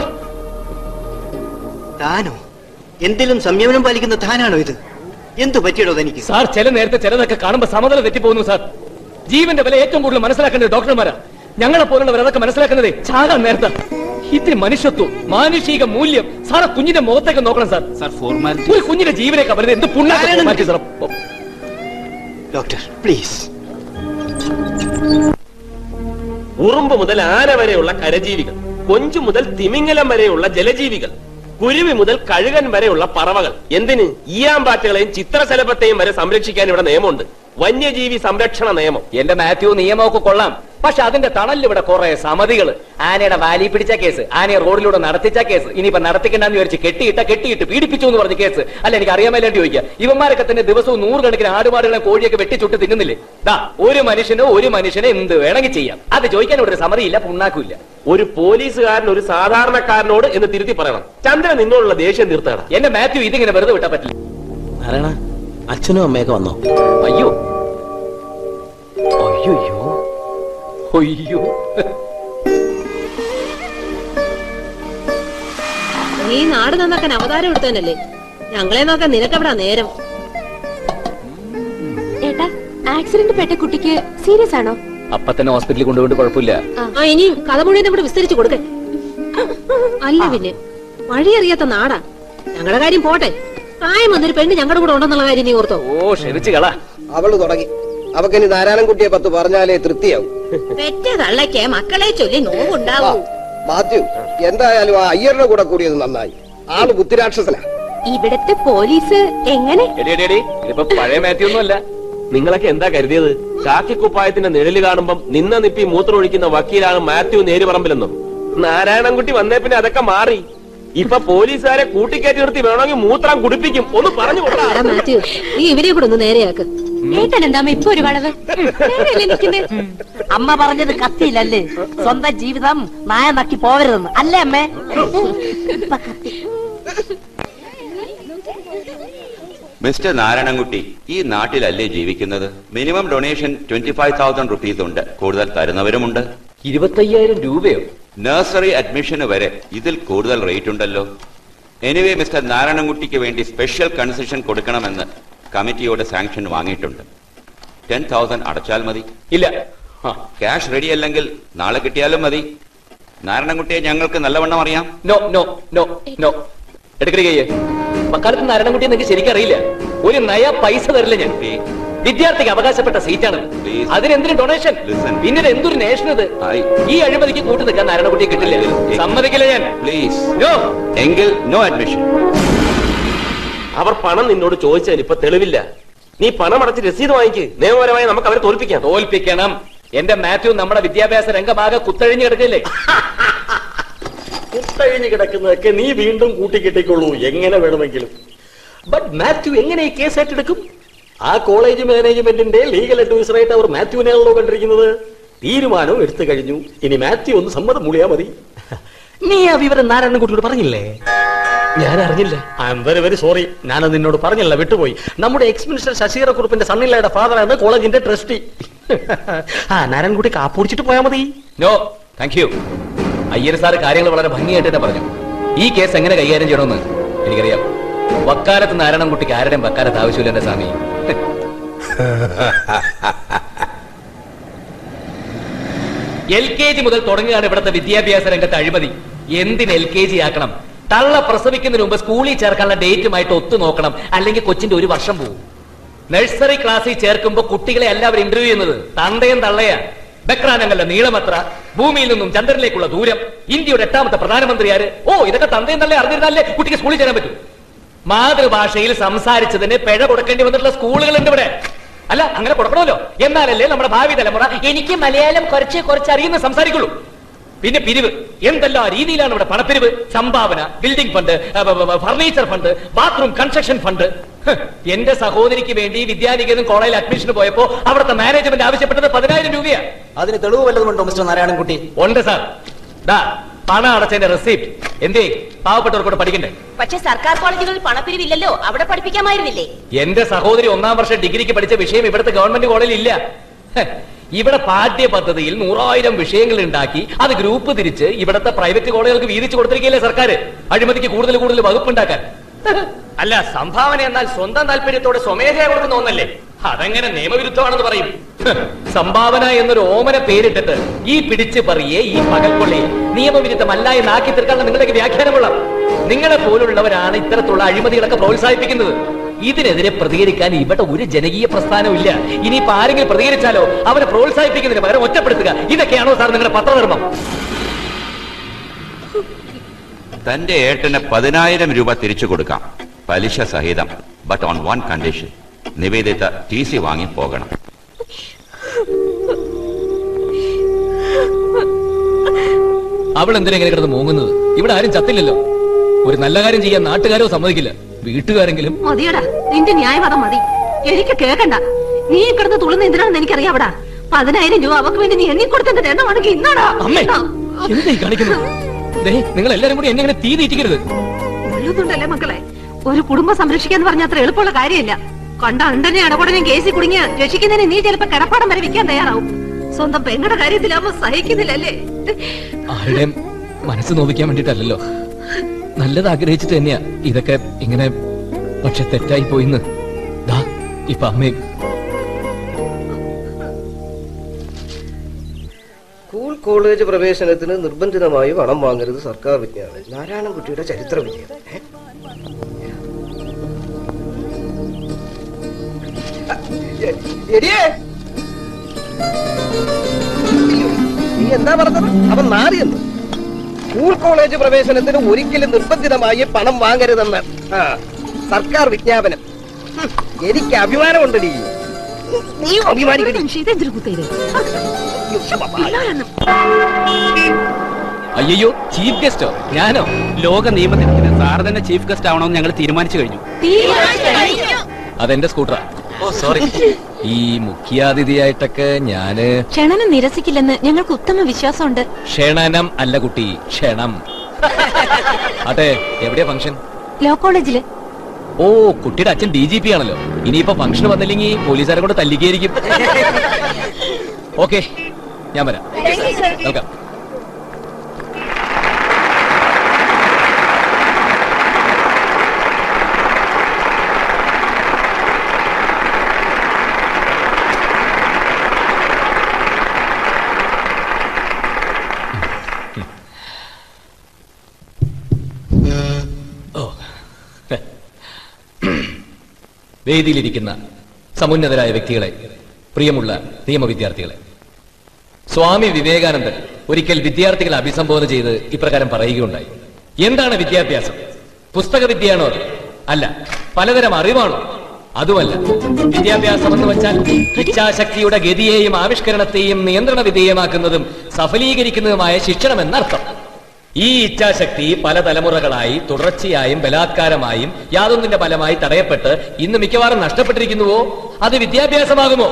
Speaker 10: താനോ എന്തിലും സംയമനം പാലിക്കുന്ന താനാണോ ഇത് എന്തു പറ്റിയടോ തനിക്ക്
Speaker 7: സാർ ചില നേരത്തെ ചിലതൊക്കെ കാണുമ്പോ സമതല തെറ്റിപ്പോകുന്നു സാർ ജീവന്റെ വില ഏറ്റവും കൂടുതൽ മനസ്സിലാക്കേണ്ടത് ഡോക്ടർമാരാ ഞങ്ങളെ പോലുള്ളവർ അതൊക്കെ മനസ്സിലാക്കുന്നത് ചാകാൻ നേരത്തെ ഇത്തിരി മനുഷ്യത്വം മാനുഷിക മൂല്യം സാറെ കുഞ്ഞിന്റെ മുഖത്തേക്ക് നോക്കണം സാർ
Speaker 8: സാർ ഫോർമാലിറ്റി
Speaker 7: ഒരു കുഞ്ഞിന്റെ ജീവനേക്ക് അവരുടെ എന്ത് പുണ്ണാക്കി സാർ
Speaker 10: ഡോക്ടർ പ്ലീസ്
Speaker 18: ഉറുമ്പ് മുതൽ ആന വരെയുള്ള കരജീവികൾ കൊഞ്ചു മുതൽ തിമിംഗലം വരെയുള്ള ജലജീവികൾ കുരുവി മുതൽ കഴുകൻ വരെയുള്ള പറവകൾ എന്തിന് ഈയാമ്പാറ്റകളെയും ചിത്രശലഭത്തെയും വരെ സംരക്ഷിക്കാൻ ഇവിടെ നിയമമുണ്ട് വന്യജീവി സംരക്ഷണ നിയമം
Speaker 2: എന്റെ മാത്യു നിയമമൊക്കെ കൊള്ളാം പക്ഷെ അതിന്റെ തണലിൽ ഇവിടെ കുറെ സമിതികൾ ആനയുടെ വാലി പിടിച്ച കേസ് ആനയെ റോഡിലൂടെ നടത്തിച്ച കേസ് ഇനിയിപ്പോ നടത്തിക്കണ്ടെന്ന് വിചാരിച്ച് കെട്ടിയിട്ട കെട്ടിയിട്ട് പീഡിപ്പിച്ചു എന്ന് പറഞ്ഞ കേസ് അല്ല എനിക്ക് അറിയാൻ മേലാണ്ട് ചോദിക്കുക ഇവന്മാരൊക്കെ തന്നെ ദിവസവും നൂറുകണക്കിന് ആടുമാടുകളെ കോഴിയൊക്കെ വെട്ടിച്ചുട്ട് തിന്നുന്നില്ലേ ദാ ഒരു മനുഷ്യന് ഒരു മനുഷ്യനെ എന്ത് വേണമെങ്കിൽ ചെയ്യാം അത് ചോദിക്കാൻ ഇവിടെ ഒരു സമിതിയില്ല പുണ്ണാക്കില്ല
Speaker 18: ഒരു പോലീസുകാരൻ ഒരു സാധാരണക്കാരനോട് എന്ന് തിരുത്തി പറയണം ചന്ദ്രൻ നിന്നോടുള്ള ദേഷ്യം തീർത്തണം
Speaker 2: എന്റെ മാത്യു ഇതിങ്ങനെ വെറുതെ വിട്ടാ പറ്റില്ല
Speaker 8: നാരായണ അച്ഛനും അമ്മയൊക്കെ വന്നോ
Speaker 2: അയ്യോ അയ്യോ അയ്യോ
Speaker 3: നീ നാട് നന്നാക്കാൻ അവതാരം എടുത്തതന്നല്ലേ ഞങ്ങളെ നോക്കാൻ നിനക്കെവിടാ നേരം
Speaker 14: ഏട്ടാ ആക്സിഡന്റ് പെട്ട കുട്ടിക്ക് സീരിയസ് ആണോ
Speaker 2: അപ്പൊ തന്നെ ഹോസ്പിറ്റലിൽ കൊണ്ടുപോയിട്ട് കുഴപ്പമില്ല
Speaker 3: ആ ഇനിയും കഥ മുഴുവൻ കൂടെ വിസ്തരിച്ചു കൊടുക്കേ അല്ല പിന്നെ വഴിയറിയാത്ത നാടാ ഞങ്ങളുടെ കാര്യം പോട്ടെ പ്രായം വന്നൊരു പെണ്ണ് ഞങ്ങളുടെ കൂടെ ഉണ്ടെന്നുള്ള കാര്യം നീ ഓർത്തോ
Speaker 2: ഓ ക്ഷമിച്ചു കള
Speaker 10: അവള് തുടങ്ങി അവക്കിനി നാരായണൻകുട്ടിയെ പത്ത് പറഞ്ഞാലേ തൃപ്തിയാവും
Speaker 13: പെറ്റ തള്ളയ്ക്ക് മക്കളെ ചൊല്ലി നോവുണ്ടാവൂ
Speaker 10: മാത്യു എന്തായാലും ആ അയ്യരുടെ കൂടെ കൂടിയത് നന്നായി ആള് ബുദ്ധിരാക്ഷസനാ
Speaker 14: ഇവിടത്തെ പോലീസ് എങ്ങനെ
Speaker 2: എടി എടി എടി ഇതിപ്പോ പഴയ മാത്യു ഒന്നും അല്ല
Speaker 18: നിങ്ങളൊക്കെ എന്താ കരുതിയത് കാക്കിക്കുപ്പായത്തിന്റെ നിഴല് കാണുമ്പം നിന്ന നിപ്പി മൂത്രമൊഴിക്കുന്ന വക്കീലാണ് മാത്യു നേരുപറമ്പിലെന്നും നാരായണൻകുട്ടി വന്നേ പിന്നെ അതൊക്കെ മാറി ഇപ്പൊ പോലീസുകാരെ കൂട്ടിക്കയറ്റി നിർത്തി വേണമെങ്കിൽ മൂത്രം കുടിപ്പിക്കും ഒന്ന് പറഞ്ഞു
Speaker 3: എടാ
Speaker 18: കൊടുക്കാം
Speaker 3: മാത്യു നീ ഇവരെ കൂടെ ഒന്ന് നേരെയാക്ക്
Speaker 14: ഏട്ടൻ എന്താ ഇപ്പൊ ഒരു വളവ് നേരെയല്ലേ നിക്കുന്നെ?
Speaker 16: അമ്മ പറഞ്ഞത് കത്തിയില്ലല്ലേ സ്വന്തം ജീവിതം നായ നക്കി പോവരുതെന്ന് അല്ലേ അമ്മേ
Speaker 9: മിസ്റ്റർ നാരായണൻകുട്ടി ഈ നാട്ടിലല്ലേ ജീവിക്കുന്നത് minimum donation twenty five thousand rupees ഉണ്ട് കൂടുതൽ തരുന്നവരുമുണ്ട്
Speaker 2: ഇരുപത്തയ്യായിരം രൂപയോ
Speaker 9: നഴ്സറി അഡ്മിഷന് വരെ ഇതിൽ കൂടുതൽ റേറ്റ് ഉണ്ടല്ലോ എനിവേ മിസ്റ്റർ നാരായണൻകുട്ടിക്ക് വേണ്ടി സ്പെഷ്യൽ കൺസെഷൻ കൊടുക്കണമെന്ന് കമ്മിറ്റിയോട് സാങ്ഷൻ വാങ്ങിയിട്ടുണ്ട് ടെൻ തൗസൻഡ് അടച്ചാൽ മതി
Speaker 2: ഇല്ല
Speaker 9: ക്യാഷ് റെഡി അല്ലെങ്കിൽ നാളെ കിട്ടിയാലും മതി നാരായണൻകുട്ടിയെ ഞങ്ങൾക്ക് നല്ലവണ്ണം അറിയാം
Speaker 2: നോ നോ നോ നോ എടുക്കടി കയ്യേ മക്കാലത്ത് നാരായണൻകുട്ടി എനിക്ക് ശരിക്കും അറിയില്ല ഒരു നയ പൈസ തരില്ല ഞാൻ വിദ്യാർത്ഥിക്ക് അവകാശപ്പെട്ട സീറ്റാണ് അതിനെന്തിനു ഡൊണേഷൻ പിന്നീട് എന്തൊരു നേഷൻ ഇത് ഈ അഴിമതിക്ക് കൂട്ടു നിൽക്കാൻ നാരായണൻകുട്ടിയെ കിട്ടില്ല സമ്മതിക്കില്ല ഞാൻ
Speaker 9: പ്ലീസ്
Speaker 2: നോ
Speaker 9: എങ്കിൽ നോ അഡ്മിഷൻ
Speaker 18: അവർ പണം നിന്നോട് ചോദിച്ചതിന് ഇപ്പൊ തെളിവില്ല നീ പണം അടച്ച് രസീത് വാങ്ങിക്ക് നിയമപരമായി നമുക്ക് അവരെ തോൽപ്പിക്കാം
Speaker 2: തോൽപ്പിക്കണം എന്റെ മാത്യു നമ്മുടെ വിദ്യാഭ്യാസ രംഗമാകെ കുത്തഴിഞ്ഞു കിടക്കില്ലേ
Speaker 11: കുത്തഴിഞ്ഞ് കിടക്കുന്നതൊക്കെ നീ വീണ്ടും കൂട്ടിക്കെട്ടിക്കൊള്ളൂ എങ്ങനെ വേണമെങ്കിലും ബട്ട് മാത്യു എങ്ങനെ ഈ കേസ് ഏറ്റെടുക്കും ആ കോളേജ് മാനേജ്മെന്റിന്റെ ലീഗൽ അഡ്വൈസറായിട്ട് അവർ മാത്യുവിനെയാണല്ലോ കണ്ടിരിക്കുന്നത് തീരുമാനവും എടുത്തു കഴിഞ്ഞു ഇനി മാത്യു ഒന്ന് സമ്മതം മൂളിയാ മതി നീ ആ വിവരം നാരായണൻകുട്ടിയോട് പറഞ്ഞില്ലേ ഞാൻ അറിഞ്ഞില്ല I'm very very sorry ഞാനത് നിന്നോട് പറഞ്ഞില്ല വിട്ടുപോയി നമ്മുടെ എക്സ് മിനിസ്റ്റർ ശശീര കുറുപ്പിന്റെ സണ്ണില്ലയുടെ ഫാദറാണ് കോളേജിന്റെ ട്രസ്റ്റി ആ നാരായണൻകുട്ടി കാപ്പുടിച്ചിട്ട് പോയാ മതി
Speaker 2: no thank you Iyer sir കാര്യങ്ങൾ വളരെ ഭംഗിയായിട്ട് തന്നെ പറഞ്ഞു ഈ കേസ് എങ്ങനെ കൈകാര്യം ചെയ്യണമെന്ന് എനിക്കറിയാം വക്കാലത്ത് നാരായണൻകുട്ടിക്ക് ആരുടെയും വക്കാലത്ത് ആവശ്യമില്ല എന്റെ സ്വാമി എൽ കെ ജി മുതൽ തുടങ്ങുകയാണ് ഇവിടുത്തെ വിദ്യാഭ്യാസ രംഗത്ത് അഴിമതി എന്തിന് എൽ കെ ജി ആക്കണം തള്ള പ്രസവിക്കുന്നതിന് മുമ്പ് സ്കൂളിൽ ചേർക്കാനുള്ള ഡേറ്റുമായിട്ട് ഒത്തു നോക്കണം അല്ലെങ്കിൽ കൊച്ചിന്റെ ഒരു വർഷം പോകും നഴ്സറി ക്ലാസ്സിൽ ചേർക്കുമ്പോൾ കുട്ടികളെ എല്ലാവരും ഇന്റർവ്യൂ ചെയ്യുന്നത് തന്തയും തള്ളയാ ബക്രാനങ്ങളുടെ നീളമത്ര ഭൂമിയിൽ നിന്നും ചന്ദ്രനിലേക്കുള്ള ദൂരം ഇന്ത്യയുടെ എട്ടാമത്തെ പ്രധാനമന്ത്രി ആര് ഓ ഇതൊക്കെ തന്തയും തള്ളയെ അറിഞ്ഞിരുന്നാലേ കുട്ടിക്ക് സ്കൂളിൽ ചേരാൻ പറ്റും മാതൃഭാഷയിൽ സംസാരിച്ചതിന് പിഴ കൊടുക്കേണ്ടി വന്നിട്ടുള്ള സ്കൂളുകളുണ്ട് ഇവിടെ അല്ല അങ്ങനെ കൊടുക്കണമല്ലോ എന്നാലല്ലേ നമ്മുടെ ഭാവി തലമുറ എനിക്ക് മലയാളം കുറച്ച് കുറച്ച് അറിയുന്ന സംസാരിക്കുള്ളൂ പിന്നെ പിരിവ് എന്തെല്ലാം രീതിയിലാണ് ഇവിടെ പണപ്പിരിവ് സംഭാവന building fund furniture fund bathroom construction fund ഹ്, എന്റെ സഹോദരിക്ക് വേണ്ടി വിദ്യാനികേതൻ കോളേജിൽ അഡ്മിഷന് പോയപ്പോ അവിടുത്തെ മാനേജ്മെന്റ് ആവശ്യപ്പെട്ടത് പതിനായിരം രൂപയാ
Speaker 15: അതിന് തെളിവ് വല്ലതുമുണ്ടോ മിസ്റ്റർ നാരായണൻകുട്ടി
Speaker 2: ഉണ്ട് സാർ ദാ പണം അടച്ചതിന്റെ റെസിപ്റ്റ് എന്തേ പാവപ്പെട്ടവർക്കൂടെ പഠിക്കണ്ടേ
Speaker 14: പക്ഷെ സർക്കാർ കോളേജുകളിൽ പണപ്പിരിവില്ലല്ലോ അവിടെ പഠിപ്പിക്കാമായിരുന്നില്ലേ
Speaker 2: എന്റെ സഹോദരി ഒന്നാം വർഷം ഡിഗ്രിക്ക് പഠിച്ച വിഷയം ഇവിടുത്തെ ഗവൺമെന്റ് കോളേജിൽ ഇല്ല ഹ്, ഇവിടെ പാഠ്യ പദ്ധതിയിൽ നൂറായിരം വിഷയങ്ങൾ ഉണ്ടാക്കി അത് ഗ്രൂപ്പ് തിരിച്ച് ഇവിടുത്തെ പ്രൈവറ്റ് കോളേജുകൾക്ക് വീതിച്ചു കൊടുത്തിരിക്കുകയല്ലേ സർക്കാർ അഴിമതിക്ക് കൂടുതൽ കൂടുതൽ വകുപ്പുണ്ടാക്കാൻ അല്ല സംഭാവന എന്നാൽ സ്വന്തം താല്പര്യത്തോടെ സ്വമേധയാ കൊടുക്കുന്ന ഒന്നല്ലേ അതെങ്ങനെ നിയമവിരുദ്ധമാണെന്ന് പറയും ഹ്, സംഭാവന എന്നൊരു ഓമന പേരിട്ടിട്ട് ഈ പിടിച്ച് പറയെ ഈ പകൽക്കൊള്ളിയെ നിയമവിരുദ്ധമല്ല എന്നാക്കി തീർക്കാനുള്ള നിങ്ങളുടെ വ്യാഖ്യാനം കൊള്ളാം നിങ്ങളെ പോലുള്ളവരാണ് ഇത്തരത്തിലുള്ള അഴിമതികളൊക്കെ പ്രോത്സാഹിപ്പിക്കുന്നത് ഇതിനെതിരെ പ്രതികരിക്കാൻ ഇവിടെ ഒരു ജനകീയ പ്രസ്ഥാനവും ഇല്ല ഇനിയിപ്പോ ആരെങ്കിലും പ്രതികരിച്ചാലോ അവരെ പ്രോത്സാഹിപ്പിക്കുന്നതിന് പകരം ഒറ്റപ്പെടുത്തുക ഇതൊക്കെയാണോ സാർ നിങ്ങളുടെ പത്രധർമ്മം
Speaker 9: തന്റെ ഏട്ടന് പതിനായിരം രൂപ തിരിച്ചു കൊടുക്കാം പലിശ സഹിതം but on one condition Nivedita T C വാങ്ങി പോകണം
Speaker 2: അവൾ എന്തിനാ ഇങ്ങനെ കിടന്ന് മൂങ്ങുന്നത് ഇവിടെ ആരും ചത്തില്ലല്ലോ ഒരു നല്ല കാര്യം ചെയ്യാൻ നാട്ടുകാരോ സമ്മതിക്കില്ല വീട്ടുകാരെങ്കിലും
Speaker 3: മതിയടാ നിന്റെ ന്യായവാദം മതി എനിക്ക് കേക്കണ്ട നീ കിടന്ന് തുള്ളുന്ന എന്തിനാണെന്ന് എനിക്കറിയാവടാ പതിനായിരം രൂപ അവക്ക് വേണ്ടി നീ എണ്ണി കൊടുത്തതിന്റെ എണ്ണമാണെങ്കിൽ ഇന്നാടാ
Speaker 2: അമ്മേ എന്താ ഈ കാണിക്കുന്നത് ദേ നിങ്ങൾ എല്ലാരും കൂടി എന്നെ ഇങ്ങനെ തീ തീറ്റിക്കരുത്
Speaker 3: ഉള്ളതുണ്ടല്ലേ മക്കളെ ഒരു കുടുംബം സംരക്ഷിക്കാന്ന് പറഞ്ഞ അത്ര എളുപ്പമുള്ള കാര്യമില്ല കണ്ട അണ്ടനെ അടപടനെ കേസിൽ കുടുങ്ങിയ രക്ഷിക്കുന്നതിന് നീ ചിലപ്പോ കിടപ്പാടം വരെ വിൽക്കാൻ തയ്യാറാവും സ്വന്തം പെങ്ങളുടെ കാര്യത്തിലാവുമ്പോ സഹിക്കുന്നില്ലല്ലേ
Speaker 2: ആരുടെയും മനസ്സ് നോവിക്കാൻ വേണ്ടിട്ടല്ലല്ലോ നല്ലത് ആഗ്രഹിച്ചിട്ട് തന്നെയാ ഇതൊക്കെ ഇങ്ങനെ പക്ഷെ തെറ്റായി പോയിന്ന് ദാ ഇപ്പൊ അമ്മേ
Speaker 10: സ്കൂൾ കോളേജ് പ്രവേശനത്തിന് നിർബന്ധിതമായി പണം വാങ്ങരുത് സർക്കാർ വിജ്ഞാപനം നാരായണൻകുട്ടിയുടെ ചരിത്ര വിജയം ഏ? എ- എടിയേ അയ്യോ, നീ എന്താ പറഞ്ഞത് അവൻ നാറിയെന്ന് സ്കൂൾ കോളേജ് പ്രവേശനത്തിന് ഒരിക്കലും നിർബന്ധിതമായി പണം വാങ്ങരുതെന്ന് ആ സർക്കാർ വിജ്ഞാപനം ഹും, എനിക്ക് അഭിമാനമുണ്ടടി നീ അഭിമാനിക്കടി
Speaker 7: അയ്യോ ചീഫ് ഗസ്റ്റോ ഞാനോ
Speaker 21: ലോക നിയമദിനത്തിന് സാർ തന്നെ ചീഫ് ഗസ്റ്റ് ആവണമെന്ന് ഞങ്ങൾ തീരുമാനിച്ചു കഴിഞ്ഞു
Speaker 7: അതെന്റെ സ്കൂട്ടറാ ഓ സോറി ഈ മുഖ്യാതിഥിയായിട്ടൊക്കെ ഞാന്
Speaker 3: ക്ഷണനം നിരസിക്കില്ലെന്ന് ഞങ്ങൾക്ക് ഉത്തമ വിശ്വാസമുണ്ട്
Speaker 7: ക്ഷണനം അല്ല കുട്ടി ക്ഷണം അതെ എവിടെയാ ഫംഗ്ഷൻ
Speaker 3: ലോ കോളേജില്
Speaker 7: ഓ കുട്ടിയുടെ അച്ഛൻ ഡി ജി പി ആണല്ലോ ഇനിയിപ്പോ ഫംഗ്ഷൻ വന്നില്ലെങ്കിൽ പോലീസുകാരെ കൊണ്ട് തല്ലിക്കായിരിക്കും ഓക്കെ ഞാൻ വരാം വെൽക്കം വേദിയിലിരിക്കുന്ന സമുന്നതരായ വ്യക്തികളെ പ്രിയമുള്ള നിയമവിദ്യാർത്ഥികളെ സ്വാമി വിവേകാനന്ദൻ ഒരിക്കൽ വിദ്യാർത്ഥികളെ അഭിസംബോധന ചെയ്ത് ഇപ്രകാരം പറയുകയുണ്ടായി എന്താണ് വിദ്യാഭ്യാസം പുസ്തക വിദ്യയാണോ അത് അല്ല പലതരം അറിവാണോ അതുമല്ല വിദ്യാഭ്യാസം എന്ന് വെച്ചാൽ ഇച്ഛാശക്തിയുടെ ഗതിയെയും ആവിഷ്കരണത്തെയും നിയന്ത്രണ വിധേയമാക്കുന്നതും സഫലീകരിക്കുന്നതുമായ ശിക്ഷണം എന്നർത്ഥം ഈ ഇച്ഛാശക്തി പല തലമുറകളായി തുടർച്ചയായും ബലാത്കാരമായും യാതൊന്നിന്റെ ഫലമായി തടയപ്പെട്ട് ഇന്ന് മിക്കവാറും നഷ്ടപ്പെട്ടിരിക്കുന്നുവോ അത് വിദ്യാഭ്യാസമാകുമോ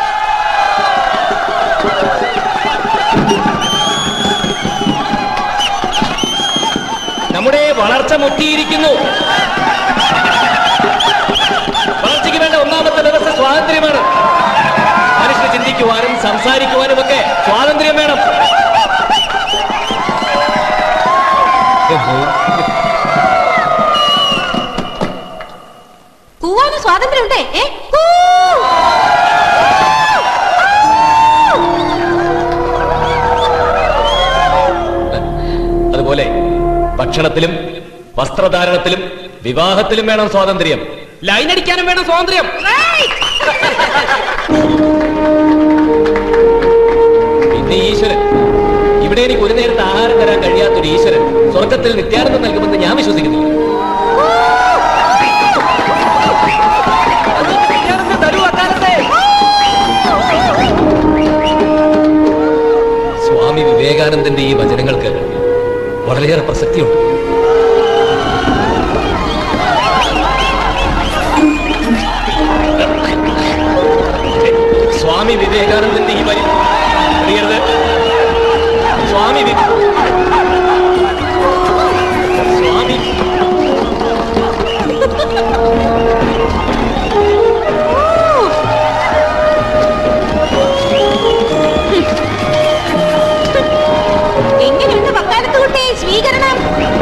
Speaker 7: നമ്മുടെ വളർച്ച മുട്ടിയിരിക്കുന്നു വളർച്ചയ്ക്ക് വേണ്ട ഒന്നാമത്തെ വ്യവസ്ഥ സ്വാതന്ത്ര്യമാണ് മനുഷ്യന് ചിന്തിക്കുവാനും സംസാരിക്കുവാനും ഒക്കെ സ്വാതന്ത്ര്യം വേണം
Speaker 3: കൂവാനും സ്വാതന്ത്ര്യമുണ്ടേ ഏ കൂ!
Speaker 7: അതുപോലെ ഭക്ഷണത്തിലും വസ്ത്രധാരണത്തിലും വിവാഹത്തിലും വേണം സ്വാതന്ത്ര്യം ലൈൻ അടിക്കാനും വേണം സ്വാതന്ത്ര്യം പിന്നെ ഈശ്വരൻ ഇവിടെ എനിക്ക് ഒരു നേരത്തെ ആഹാരം തരാൻ കഴിയാത്തൊരു ഈശ്വരൻ സ്വർഗത്തിൽ നിത്യാനന്ദം നൽകുമെന്ന് ഞാൻ വിശ്വസിക്കുന്നില്ല സ്വാമി വിവേകാനന്ദന്റെ ഈ വചനങ്ങൾക്ക് വളരെയേറെ പ്രസക്തിയുണ്ട് സ്വാമി വിവേകാനന്ദന്റെ ഈ വരി അറിയരുത് സ്വാമി വി- സ്വാമി
Speaker 3: എങ്ങനെയുണ്ട് വക്കാലത്ത് കുട്ടി സ്വീകരണം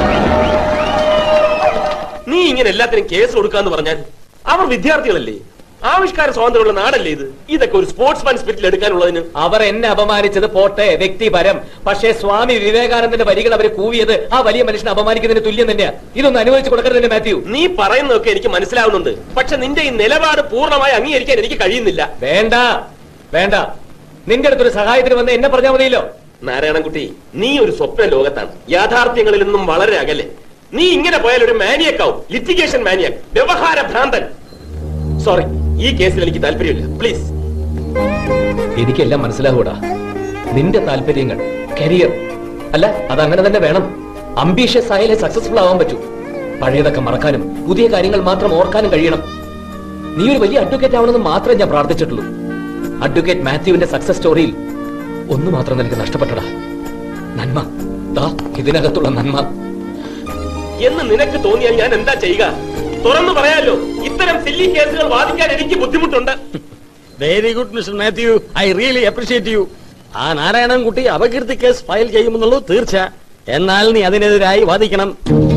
Speaker 18: നീ ഇങ്ങനെ എല്ലാത്തിനും കേസ് കൊടുക്കാന്ന് പറഞ്ഞാൽ അവർ വിദ്യാർത്ഥികളല്ലേ ആവിഷ്കാര സ്വാതന്ത്ര്യമുള്ള നാടല്ലേ ഇത് ഇതൊക്കെ ഒരു സ്പോർട്സ്മാൻ സ്പിരിറ്റിൽ എടുക്കാനുള്ളതിന്
Speaker 7: അവർ എന്നെ അപമാനിച്ചത് പോട്ടെ വ്യക്തിപരം പക്ഷേ സ്വാമി വിവേകാനന്ദന്റെ വരികൾ അവർ കൂവിയത് ആ വലിയ മനുഷ്യനെ അപമാനിക്കുന്നതിന് തുല്യം തന്നെയാ ഇതൊന്ന് അനുവദിച്ചു കൊടുക്കരുത് മാത്യു
Speaker 18: നീ പറയുന്നതൊക്കെ എനിക്ക് മനസ്സിലാവുന്നുണ്ട് പക്ഷെ നിന്റെ ഈ നിലപാട് പൂർണ്ണമായി അംഗീകരിക്കാൻ എനിക്ക് കഴിയുന്നില്ല
Speaker 7: വേണ്ട വേണ്ട നിന്റെ അടുത്തൊരു സഹായത്തിന് വന്ന് എന്നെ പറഞ്ഞാൽ മതിയല്ലോ
Speaker 18: നാരായണൻകുട്ടി നീ ഒരു സ്വപ്ന ലോകത്താണ് യാഥാർത്ഥ്യങ്ങളിൽ നിന്നും വളരെ അകലെ നീ ഇങ്ങനെ പോയാൽ ഒരു മാനിയക്കാവും ലിറ്റിഗേഷൻ മാനിയക് വ്യവഹാര ഭ്രാന്തൻ സോറി ഈ കേസിൽ എനിക്ക് താല്പര്യമില്ല പ്ലീസ്
Speaker 7: എനിക്കെല്ലാം മനസ്സിലാവൂടാ നിന്റെ താല്പര്യങ്ങൾ കരിയർ അല്ല അതങ്ങനെ തന്നെ വേണം അംബീഷ്യസ് ആയാലേ സക്സസ്ഫുൾ ആവാൻ പറ്റൂ പഴയതൊക്കെ മറക്കാനും പുതിയ കാര്യങ്ങൾ മാത്രം ഓർക്കാനും കഴിയണം നീ ഒരു വലിയ അഡ്വക്കേറ്റ് ആവണമെന്ന് മാത്രമേ ഞാൻ പ്രാർത്ഥിച്ചിട്ടുള്ളൂ അഡ്വക്കേറ്റ് മാത്യുവിന്റെ സക്സസ് സ്റ്റോറിയിൽ ഒന്ന് മാത്രം നിനക്ക് നഷ്ടപ്പെട്ടടാ നന്മ ദാ ഇതിനകത്തുള്ള നന്മ
Speaker 18: എന്ന് നിനക്ക് തോന്നിയാൽ ഞാൻ എന്താ ചെയ്യുക തുറന്നു പറയാലോ ഇത്തരം സില്ലി കേസുകൾ വാദിക്കാൻ എനിക്ക് ബുദ്ധിമുട്ടുണ്ട്
Speaker 11: very good mister Mathew I really appreciate you ആ നാരായണൻകുട്ടി അപകീർത്തി കേസ് ഫയൽ ചെയ്യുമെന്നുള്ളത് തീർച്ച എന്നാൽ നീ അതിനെതിരായി വാദിക്കണം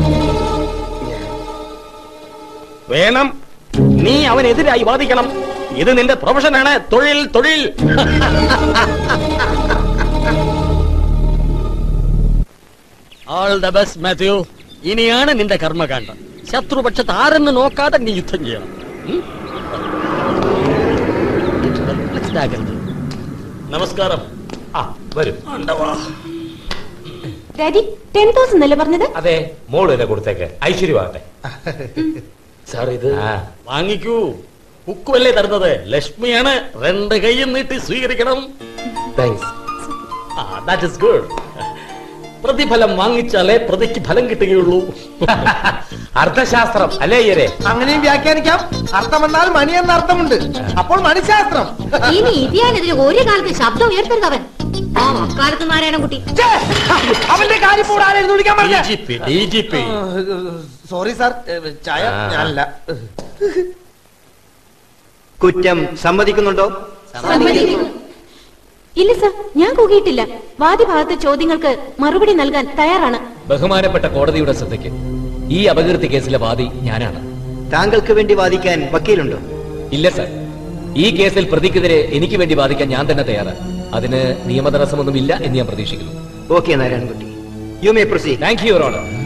Speaker 11: വേണം നീ അവനെതിരായി വാദിക്കണം ഇത് നിന്റെ പ്രൊഫഷനാണ് തൊഴിൽ തൊഴിൽ ഓൾ ദ ബെസ്റ്റ് മാത്യു ഇനിയാണ് നിന്റെ കർമ്മകാണ്ഡം ശത്രുപക്ഷത്ത് ആരെന്ന് നോക്കാതെ നീ യുദ്ധം ചെയ്യണം ഉം? മനസ്സിലാക്കരുത് നമസ്കാരം
Speaker 5: ആ വരും
Speaker 3: ഡാഡി ടെൻ തൗസൻഡ് അല്ലേ പറഞ്ഞത്
Speaker 5: അതെ മോള് തന്നെ കൊടുത്തേക്ക് ഐശ്വര്യമാകട്ടെ
Speaker 11: സാർ ഇത് വാങ്ങിക്കൂ കുക്കുവല്ലേ തരുന്നത് ലക്ഷ്മിയാണ് രണ്ട് കൈയും നീട്ടി സ്വീകരിക്കണം
Speaker 7: താങ്ക്സ്
Speaker 11: ദാറ്റ് ഇസ് ഗുഡ് പ്രതിഫലം വാങ്ങിച്ചാലേ പ്രതിക്ക് ഫലം കിട്ടുകയുള്ളൂ
Speaker 5: അർത്ഥശാസ്ത്രം അല്ലേ അയ്യരെ
Speaker 6: അങ്ങനെയും വ്യാഖ്യാനിക്കാം അർത്ഥം വന്നാൽ മണി എന്ന അർത്ഥമുണ്ട് അപ്പോൾ മണിശാസ്ത്രം
Speaker 3: ഇനി ഇതിയാനെതിരെ ഒരു കാലത്ത് ശബ്ദം ഉയർത്തരുത് അവൻ ആ കാലത്ത് നാരായണൻകുട്ടി
Speaker 6: അവന്റെ കാര്യം കൂടാനായിരുന്നു വിളിക്കാൻ പറഞ്ഞ
Speaker 11: DGP.
Speaker 6: സോറി സാർ ചായ ഞാനല്ല
Speaker 10: കുറ്റം സമ്മതിക്കുന്നുണ്ടോ
Speaker 19: ഇല്ല സർ ഞാൻ കൂകിയിട്ടില്ല വാദിഭാഗത്തെ ചോദ്യങ്ങൾക്ക് മറുപടി നൽകാൻ തയ്യാറാണ്
Speaker 7: ബഹുമാനപ്പെട്ട കോടതിയുടെ ശ്രദ്ധയ്ക്ക് ഈ അപകീർത്തി കേസിലെ വാദി ഞാനാണ്
Speaker 10: താങ്കൾക്ക് വേണ്ടി വാദിക്കാൻ വക്കീലുണ്ടോ
Speaker 7: ഇല്ല സർ ഈ കേസിൽ പ്രതിക്കെതിരെ എനിക്ക് വേണ്ടി വാദിക്കാൻ ഞാൻ തന്നെ തയ്യാറാണ് അതിന് നിയമതടസ്സമൊന്നും ഇല്ല എന്ന് ഞാൻ പ്രതീക്ഷിക്കുന്നു
Speaker 10: okay Narayanankutty you may proceed
Speaker 7: thank you your honour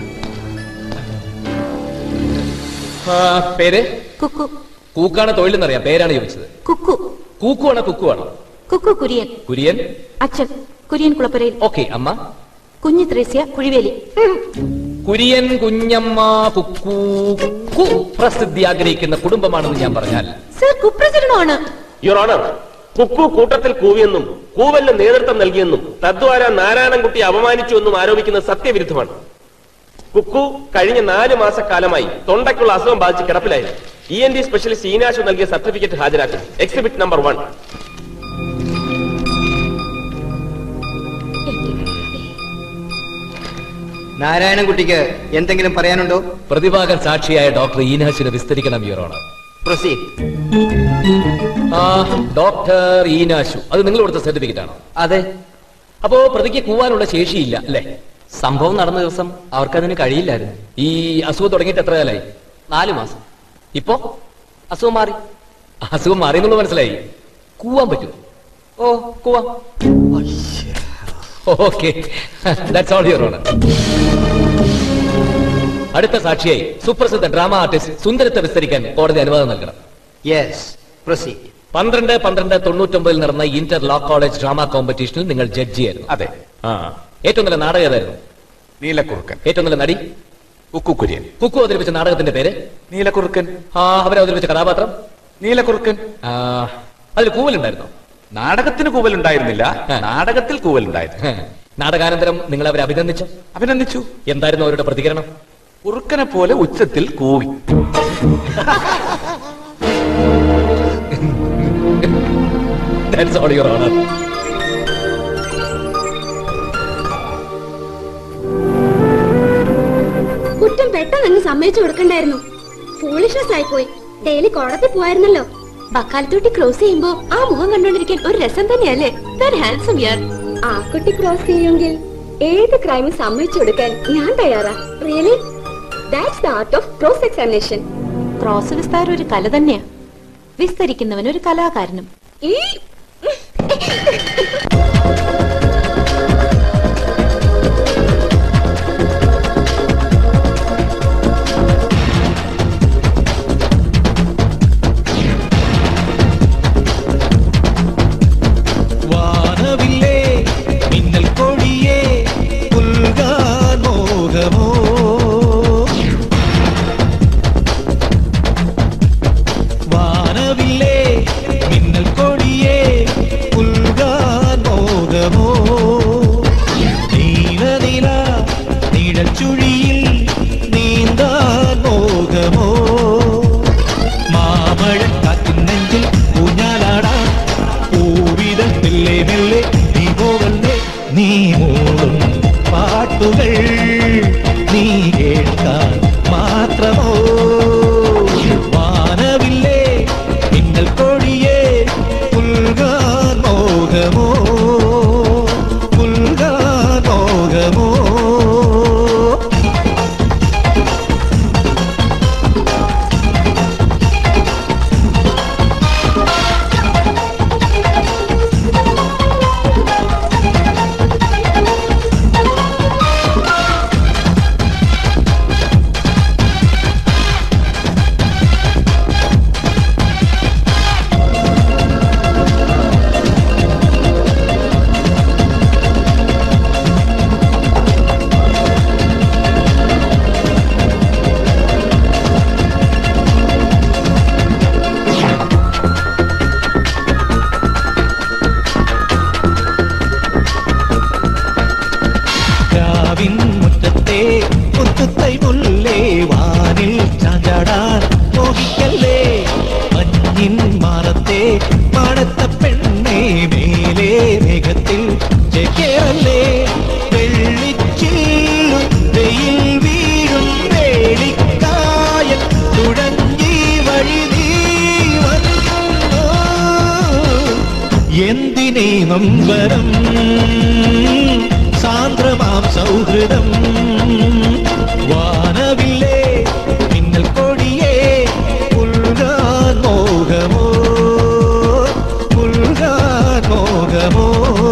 Speaker 7: പേര്
Speaker 19: കുക്കു
Speaker 7: കൂക്കാണ് തൊഴിലെന്നറിയാം പേരാണ് ചോദിച്ചത്
Speaker 19: കുക്കു
Speaker 7: കൂക്കുവാണോ കുക്കുവാണോ
Speaker 19: കുക്കു കുര്യൻ
Speaker 7: കുര്യൻ
Speaker 19: അച്ഛൻ കുര്യൻ കുളപ്പുരയിൽ
Speaker 7: ഓക്കെ അമ്മ
Speaker 19: കുഞ്ഞു ത്രേസ്യ കുഴിവേലി
Speaker 7: കുര്യൻ കുഞ്ഞമ്മ കുക്കു കു പ്രസിദ്ധി ആഗ്രഹിക്കുന്ന കുടുംബമാണെന്ന് ഞാൻ പറഞ്ഞാൽ
Speaker 19: സർ കുപ്രചരണമാണ്
Speaker 18: യുവർ ഓണർ കുക്കു കൂട്ടത്തിൽ കൂവിയെന്നും കൂവലിന് നേതൃത്വം നൽകിയെന്നും തദ്വാര നാരായണൻകുട്ടി അപമാനിച്ചുവെന്നും ആരോപിക്കുന്നത് സത്യവിരുദ്ധമാണ് കുക്കു കഴിഞ്ഞ നാല് മാസക്കാലമായി തൊണ്ടയ്ക്കുള്ള അസുഖം ബാധിച്ച് കിടപ്പിലായിരുന്നു E N T specialist Eenashu നൽകിയ സർട്ടിഫിക്കറ്റ് ഹാജരാക്കും എക്സിബിറ്റ് നമ്പർ വൺ
Speaker 10: നാരായണൻകുട്ടിക്ക് എന്തെങ്കിലും പറയാനുണ്ടോ
Speaker 7: പ്രതിഭാഗം സാക്ഷിയായ ഡോക്ടർ ഈനാശിനെ വിസ്തരിക്കണം യുവർ ഓണർ
Speaker 10: പ്രൊസീഡ്
Speaker 7: ആ ഡോക്ടർ ഈനാശു അത് നിങ്ങൾ കൊടുത്ത സർട്ടിഫിക്കറ്റ് ആണോ
Speaker 15: അതെ
Speaker 7: അപ്പോ പ്രതിക്ക് കൂവാനുള്ള ശേഷിയില്ല അല്ലേ
Speaker 15: സംഭവം നടന്ന ദിവസം അവർക്കതിന് കഴിയില്ലായിരുന്നു
Speaker 7: ഈ അസുഖം തുടങ്ങിയിട്ട് എത്ര കാലായി
Speaker 15: നാലു മാസം
Speaker 7: ഇപ്പോ
Speaker 15: അസുഖം മാറി
Speaker 7: അസുഖം മാറിയെന്നുള്ളത് മനസ്സിലായി കൂവാൻ പറ്റും
Speaker 15: ഓ കൂവാ
Speaker 7: okay that's all your honour അടുത്ത സാക്ഷിയായി സുപ്രസിദ്ധ ഡ്രാമ ആർട്ടിസ്റ്റ് സുന്ദരത്തെ വിസ്തരിക്കാൻ കോടതി അനുവാദം നൽകണം
Speaker 10: യെസ് പ്രൊസീഡ്
Speaker 7: പന്ത്രണ്ട് പന്ത്രണ്ട് തൊണ്ണൂറ്റൊമ്പതിൽ നടന്ന ഇന്റർ ലോ കോളേജ് ഡ്രാമ കോമ്പറ്റീഷനിൽ നിങ്ങൾ ജഡ്ജിയായിരുന്നു
Speaker 5: അതെ
Speaker 7: ആ ഏറ്റവും നല്ല നാടകം ഏതായിരുന്നു
Speaker 5: നീലക്കുറുക്കൻ
Speaker 7: ഏറ്റവും നല്ല നടി
Speaker 5: കുക്കു കുര്യൻ
Speaker 7: കുക്കു അവതരിപ്പിച്ച നാടകത്തിന്റെ പേര്
Speaker 5: നീലക്കുറുക്കൻ
Speaker 7: ആ അവരവതരിപ്പിച്ച കഥാപാത്രം
Speaker 5: നീലക്കുറുക്കൻ
Speaker 7: ആ, അതിൽ കൂവലുണ്ടായിരുന്നോ
Speaker 5: നാടകത്തിന് കൂവലുണ്ടായിരുന്നില്ല നാടകത്തിൽ കൂവലുണ്ടായിരുന്നു
Speaker 7: നാടകാനന്തരം നിങ്ങൾ അവരെ അഭിനന്ദിച്ചു
Speaker 5: അഭിനന്ദിച്ചു
Speaker 7: എന്തായിരുന്നു അവരുടെ പ്രതികരണം
Speaker 5: കുറുക്കനെ പോലെ ഉച്ചത്തിൽ കൂവി
Speaker 7: ദാറ്റ്സ് ഓൾ യുവർ ഓണർ
Speaker 4: കുറ്റം പെട്ടെന്ന് അങ്ങ് സമ്മതിച്ചു കൊടുക്കണ്ടായിരുന്നു ഫൂളിഷ്നെസ് ആയിപ്പോയി ഡെയിലി കോടതി പോവായിരുന്നല്ലോ
Speaker 19: ബക്കാലത്തോട്ടി ക്രോസ് ചെയ്യുമ്പോ ആ മുഖം കണ്ടോണ്ടിരിക്കാൻ ഒരു രസം തന്നെയല്ലേ ഹാൻസം യാർ
Speaker 4: ആ കുട്ടി ക്രോസ് ചെയ്യുമെങ്കിൽ ഏത് ക്രൈമും സമ്മതിച്ചു കൊടുക്കാൻ ഞാൻ തയ്യാറാ really that's the art of cross examination
Speaker 19: cross വിസ്താരം ഒരു കല തന്നെയാ വിസ്തരിക്കുന്നവൻ ഒരു കലാകാരനും
Speaker 4: ഈ
Speaker 22: വാനവില്ലേ മിന്നൽ കൊടിയേ പുൽകാൻ മോഹമോ വാനവില്ലേ മിന്നൽ കൊടിയേ പുൽകാൻ മോഹമോ നീല നില നിഴൽ ചുഴിയിൽ നീന്താൻ മോഹമോ മാമഴക്കാറ്റിൻ നെഞ്ചിൽ ഊഞ്ഞാലാടാൻ പൂവിതം മെല്ലെ മെല്ലെ നീ പോകല്ലേ നീ മൂളും പാട്ടുകൾ നീ കേൾക്കാൻ മാത്രമോ വാനവില്ലേ മിന്നൽ കൊടിയേ പുൽകാൻ മോഹമോ പുൽകാൻ മോഹമോ
Speaker 12: നൊമ്പരം സാന്ദ്രമാം സൗഹൃദം വാനവില്ലേ മിന്നൽ കൊടിയേ പുൽകാൻ മോഹമോ പുൽകാൻ മോഹമോ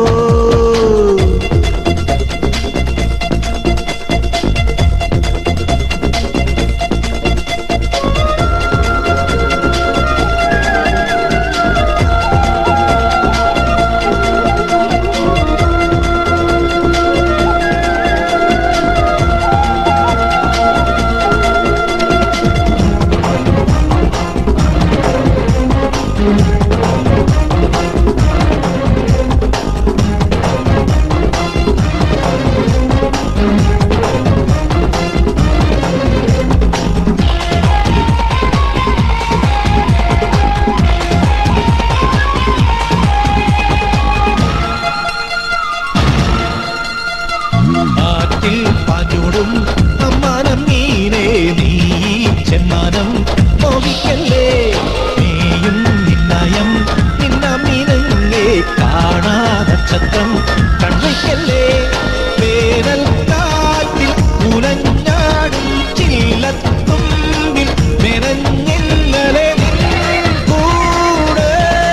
Speaker 12: ആറ്റിൽ പാഞ്ഞോടും അമ്മാനം മീനേ നീ ചെമ്മാനം മോഹിക്കല്ലേ നീയും നിന്നയം നിന്ന മീനങ്ങേ കാണാനക്ഷത്രം കൺവയ്ക്കല്ലേ വേനൽ കാറ്റിൽ ഉലഞ്ഞാടും ചില്ലത്തുമ്പിൽ മെനഞ്ഞിന്നലെ നിൻ കൂടെ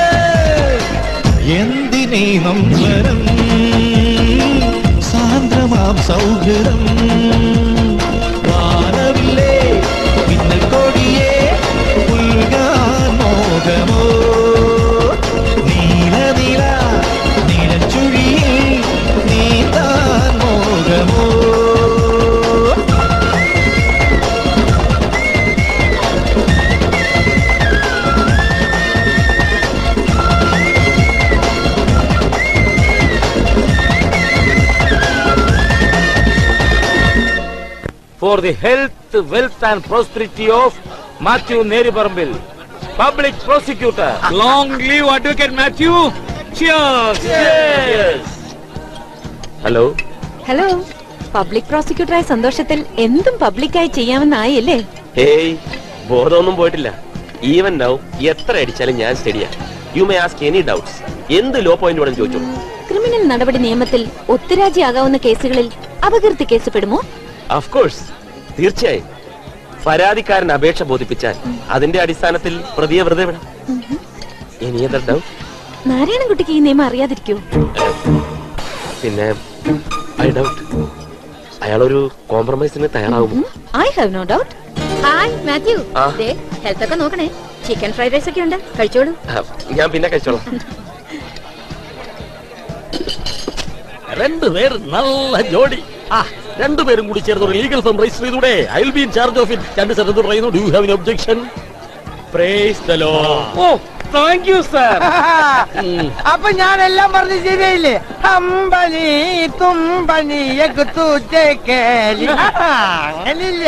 Speaker 12: എന്തിനീ നമ്പരം സാന്ദ്രമാം സൗഹൃദം വാനവില്ലേ മിന്നൽ കൊടിയേ പുൽകാൻ മോഹമോ നീല നീല നീലച്ചുഴിയിൽ നീന്താൻ മോഹമോ
Speaker 11: for the health, wealth and prosperity of Matthew Neriparmbil, public prosecutor.
Speaker 7: Long live Advocate Matthew. Cheers.
Speaker 11: Yes. Hello
Speaker 3: hello public പ്രോസിക്യൂട്ടറായ സന്തോഷത്തിൽ എന്തും പബ്ലിക്കായി ചെയ്യാമെന്നായി അല്ലേ
Speaker 18: ഹേയ് ബോധമൊന്നും പോയിട്ടില്ല ഈവൻ നൗ എത്ര അടിച്ചാലും ഞാൻ സ്റ്റഡിയാ you may ask any doubts എന്ത് ലോ പോയിന്റ് വേണം ചോദിച്ചോ
Speaker 3: ക്രിമിനൽ നടപടി നിയമത്തിൽ ഒത്തുരാജിയാകാവുന്ന കേസുകളിൽ അപകീർത്തി കേസ് പെടുമോ
Speaker 18: ഓഫ് കോഴ്സ് തീർച്ചയായും പരാതിക്കാരൻ അപേക്ഷ ബോധിപ്പിച്ചാൽ അതിന്റെ അടിസ്ഥാനത്തിൽ പ്രതിയെ വെറുതെ വിടാം ഇനി ഏതാ ഡൗട്ട്
Speaker 3: നാരായണൻകുട്ടിക്ക് ഈ നിയമം അറിയാതിരിക്കൂ
Speaker 18: പിന്നെ ഐ ഡൗട്ട് അയാളൊരു കോംപ്രമൈസിന് തയ്യാറാകുമോ
Speaker 3: I have no doubt hi Matthew
Speaker 18: ആ.
Speaker 3: ഹെൽത്ത് ഒക്കെ നോക്കണേ ചിക്കൻ ഫ്രൈഡ് റൈസ് ഒക്കെ ഉണ്ട് കഴിച്ചോളൂ
Speaker 18: ആ, ഞാൻ പിന്നെ കഴിച്ചോളാം
Speaker 11: രണ്ടുപേർ നല്ല ജോഡി ആ രണ്ടുപേരും കൂടി ചേർന്ന് ഒരു ലീഗൽ ഫം രജിസ്റ്റർ ചെയ്തൂടെ I will be in charge of it രണ്ട് സ്ഥലത്ത് പറയുന്നു do you have an objection praise the law oh thank you sir
Speaker 6: അപ്പൊ ഞാൻ എല്ലാം പറഞ്ഞ് ശരിയായില്ലേ അമ്പനി തുമ്പനി കേലി അങ്ങനില്ല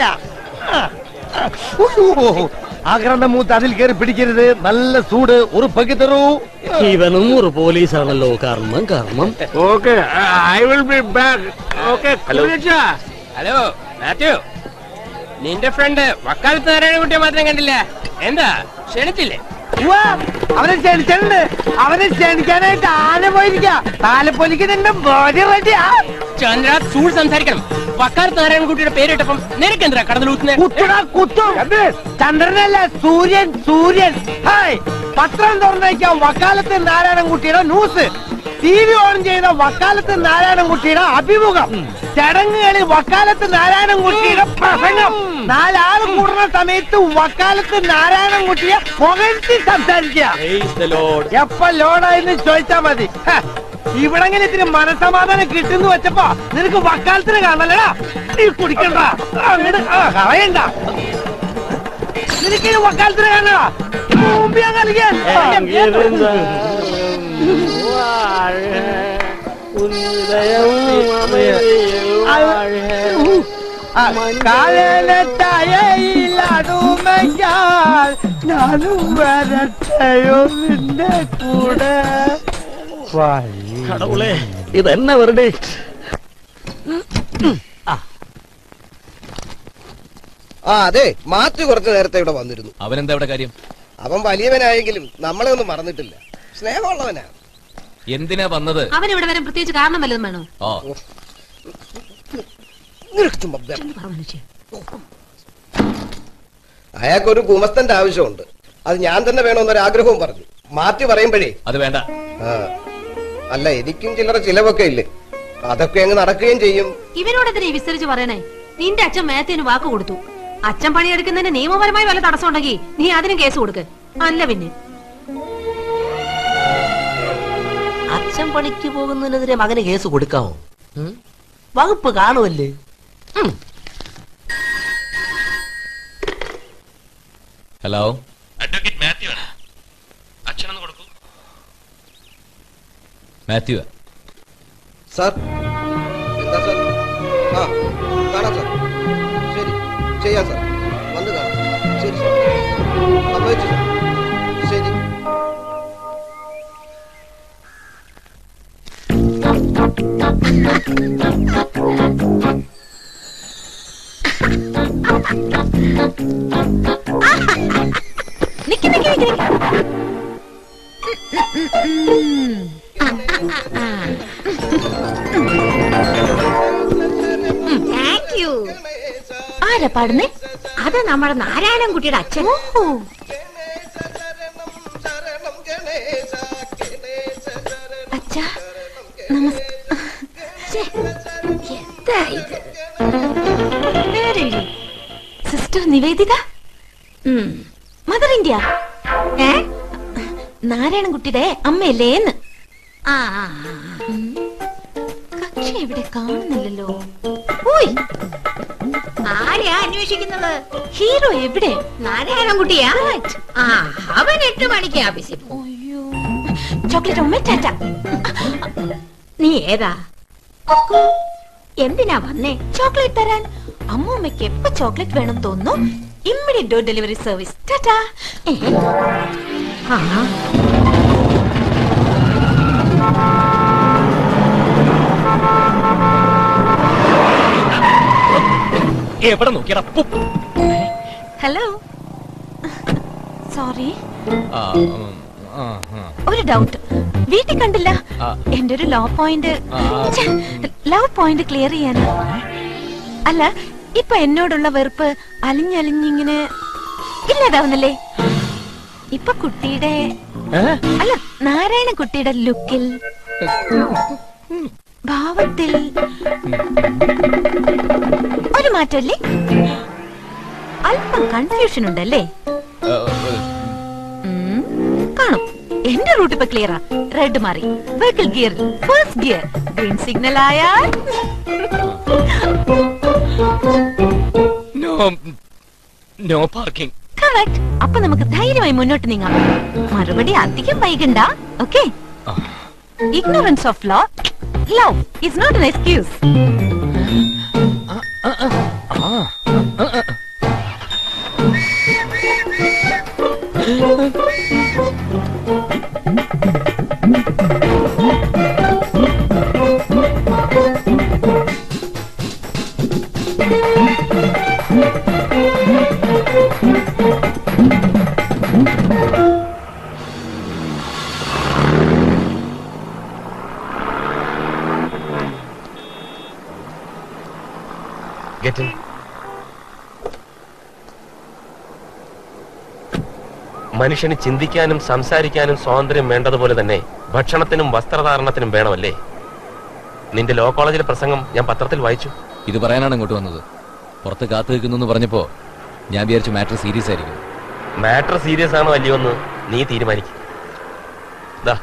Speaker 6: ആക്രാന്ത മൂത്ത് അതിൽ കയറി പിടിക്കരുത് നല്ല സൂട് ഉറുപ്പൊക്കെ തരൂ
Speaker 11: ഇവനും ഒരു പോലീസാണല്ലോ കർമ്മം കർമ്മം okay I will be back okay
Speaker 18: hello
Speaker 17: hello Matthew നിന്റെ ഫ്രണ്ട് വക്കാലത്ത് നാരായണൻകുട്ടിയെ മാത്രം കണ്ടില്ല എന്താ ക്ഷണിച്ചില്ലേ
Speaker 6: ഉവ്വ, അവനെ ക്ഷണിച്ചിട്ടുണ്ട് അവനെ ക്ഷണിക്കാനായിട്ട് ആന പോയിരിക്ക താലപ്പൊലിക്ക് നിന്റെ ബോഡി റെഡിയാ
Speaker 17: ചന്ദ്ര സൂൾ സംസാരിക്കണം വക്കാലത്ത് നാരായണൻകുട്ടിയുടെ പേരിട്ടപ്പം നിനക്ക് എന്തിനാ കടന്നു
Speaker 6: കുത്തുടാ കുത്തും ചന്ദ്രനല്ല സൂര്യൻ സൂര്യൻ ഹായ് പത്രം തുറന്നേക്കാം വക്കാലത്ത് നാരായണൻകുട്ടിയുടെ ന്യൂസ് ടി വി ഓൺ ചെയ്ത വക്കാലത്ത് നാരായണൻകുട്ടിയുടെ അഭിമുഖം ചടങ്ങുകളിൽ വക്കാലത്ത് നാരായണൻകുട്ടിയുടെ പ്രസംഗം നാലാള് കൂടുന്ന സമയത്ത് വക്കാലത്ത് നാരായണൻകുട്ടിയെ പുകഴ്ത്തി സംസാരിക്കുക എപ്പ ലോഡായെന്ന് ചോദിച്ചാ മതി ഹ, ഇവിടെങ്ങനെ ഇത്തിരി മനസമാധാനം കിട്ടുന്നു വെച്ചപ്പോ നിനക്ക് വക്കാലത്തിന് കാണലടാ നീ കുടിക്കണ്ട അങ്ങട് ആ, കളയണ്ട നിനക്ക് ഈ വക്കാലത്തിന് കാണലടാ മുമ്പ് ഞാൻ കളിക്കാൻ കാലത്തയയിലടുമയ്യാൽ ഞാനും വരട്ടെയോ നിന്റെ കൂടെ
Speaker 11: കടവുളെ ഇതെന്നെ വെറുതെ
Speaker 10: ആ അതെ മാത്യു കുറച്ചു നേരത്തെ ഇവിടെ വന്നിരുന്നു
Speaker 2: അവനെന്താ ഇവിടെ കാര്യം
Speaker 10: അവൻ വലിയവനായെങ്കിലും നമ്മളെ ഒന്നും മറന്നിട്ടില്ല സ്നേഹമുള്ളവനാ
Speaker 2: എന്തിനാ വന്നത്
Speaker 3: അവൻ ഇവിടെ വരാൻ പ്രത്യേകിച്ച് കാരണം വല്ലതും വേണോ
Speaker 2: ഓ
Speaker 10: അയാൾക്കൊരു ഗുമസ്തന്റെ ആവശ്യമുണ്ട് അത് ഞാൻ തന്നെ വേണമെന്നൊരു ആഗ്രഹവും പറഞ്ഞു മാറ്റി പറയുമ്പോഴേ
Speaker 2: അത് വേണ്ട
Speaker 10: ആ, അല്ല എനിക്കും ചില്ലറ ചിലവൊക്കെ ഇല്ലേ അതൊക്കെ അങ്ങ് നടക്കുകയും ചെയ്യും
Speaker 3: ഇവനോട് എന്തിനാ ഈ വിസ്തരിച്ച് പറയണേ നിന്റെ അച്ഛൻ മേത്തിന് വാക്ക് കൊടുത്തു അച്ഛൻ പണിയെടുക്കുന്നതിന് നിയമപരമായി വല്ല തടസ്സം ഉണ്ടെങ്കിൽ നീ അതിനും കേസ് കൊടുക്ക് അല്ല പിന്നെ
Speaker 11: അച്ഛൻ പണിക്ക് പോകുന്നതിനെതിരെ മകന് കേസ് കൊടുക്കാമോ ഉം? വകുപ്പ് കാണുമല്ലേ ഉം.
Speaker 2: ഹലോ
Speaker 18: അഡ്വക്കേറ്റ് മാത്യു ആണ് അച്ഛനൊന്ന് കൊടുക്കൂ
Speaker 2: മാത്യു
Speaker 10: സാർ എന്താ സാർ ആ കാണാം സാർ ശരി ചെയ്യാം സാർ വന്ന് കാണാം ശരി സാർ സമ്മതിച്ചു സാർ ശരി
Speaker 13: നിക്ക് നിക്ക് നിക്ക് നിക്ക്. താങ്ക് യു ആരാ പാടുന്നേ അത് നമ്മുടെ നാരായണൻകുട്ടിയുടെ അച്ഛൻ അച്ഛാ നമസ് ഛേ, എന്താ ഇത് സിസ്റ്റർ നിവേദിത മദർ ഇന്ത്യ ഏ നാരായണൻകുട്ടിയുടെ അമ്മയല്ലേന്ന് ആ ആ, ആ. ഉം. കക്ഷി ഇവിടെ കാണുന്നില്ലല്ലോ ഓയ് ആരെയാ അന്വേഷിക്കുന്നത് ഹീറോ എവിടെ നാരായണൻകുട്ടിയാ ആ അവൻ എട്ട് മണിക്ക് ആഫീസിൽ അയ്യോ ചോക്ലേറ്റ് ഉമ്മ ടാറ്റ നീ ഏതാ എന്തിനാ വന്നേ ചോക്ലേറ്റ് തരാൻ അമ്മൂമ്മയ്ക്ക് എപ്പോ ചോക്ലേറ്റ് വേണം തോന്നുന്നു immediate door delivery service tata ഏ? ആ
Speaker 7: എവിടെ നോക്കിയടാ
Speaker 13: ഹലോ സോറി
Speaker 2: ആ, ഉം, ആ, ആ.
Speaker 13: ഒരു ഡൗട്ട് വീട്ടിൽ കണ്ടില്ല
Speaker 2: ആ.
Speaker 13: എന്റെ ഒരു ലോ പോയിന്റ്
Speaker 2: ആ, ആ.
Speaker 13: ലവ് പോയിന്റ് ക്ലിയർ ചെയ്യാനാ അല്ല ഇപ്പൊ എന്നോടുള്ള വെറുപ്പ് അലിഞ്ഞലിഞ്ഞിങ്ങനെ ഇല്ലാതാവുന്നല്ലേ ഇപ്പൊ കുട്ടിയുടെ അല്ല നാരായണ കുട്ടിയുടെ ലുക്കിൽ ഭാവത്തിൽ ഒരു മാറ്റല്ലേ അല്പം കൺഫ്യൂഷൻ ഉണ്ടല്ലേ ഉം, കാണും എന്റെ റൂട്ട് ഇപ്പൊ ക്ലിയറാ റെഡ് മാറി vehicle gear first gear green signal ആയാൽ
Speaker 7: നോ നോ പാർക്കിംഗ്
Speaker 13: കറക്റ്റ് അപ്പൊ നമുക്ക് ധൈര്യമായി മുന്നോട്ട് നീങ്ങാം മറുപടി അധികം വൈകണ്ട okay ignorance of law love is not an excuse
Speaker 18: Get in. മനുഷ്യന് ചിന്തിക്കാനും സംസാരിക്കാനും സ്വാതന്ത്ര്യം വേണ്ടതുപോലെ തന്നെ ഭക്ഷണത്തിനും വസ്ത്രധാരണത്തിനും വേണമല്ലേ നിന്റെ ലോ കോളേജിലെ പ്രസംഗം ഞാൻ പത്രത്തിൽ വായിച്ചു
Speaker 2: ഇത് പറയാനാണ് ഇങ്ങോട്ട് വന്നത് പുറത്ത് കാത്തു നിൽക്കുന്നു എന്ന് പറഞ്ഞപ്പോ ഞാൻ വിചാരിച്ചു മാറ്റർ സീരിയസ് ആയിരിക്കും
Speaker 18: മാറ്റർ സീരിയസ് ആണോ അല്ലയോ എന്ന് നീ തീരുമാനിക്കും ദാ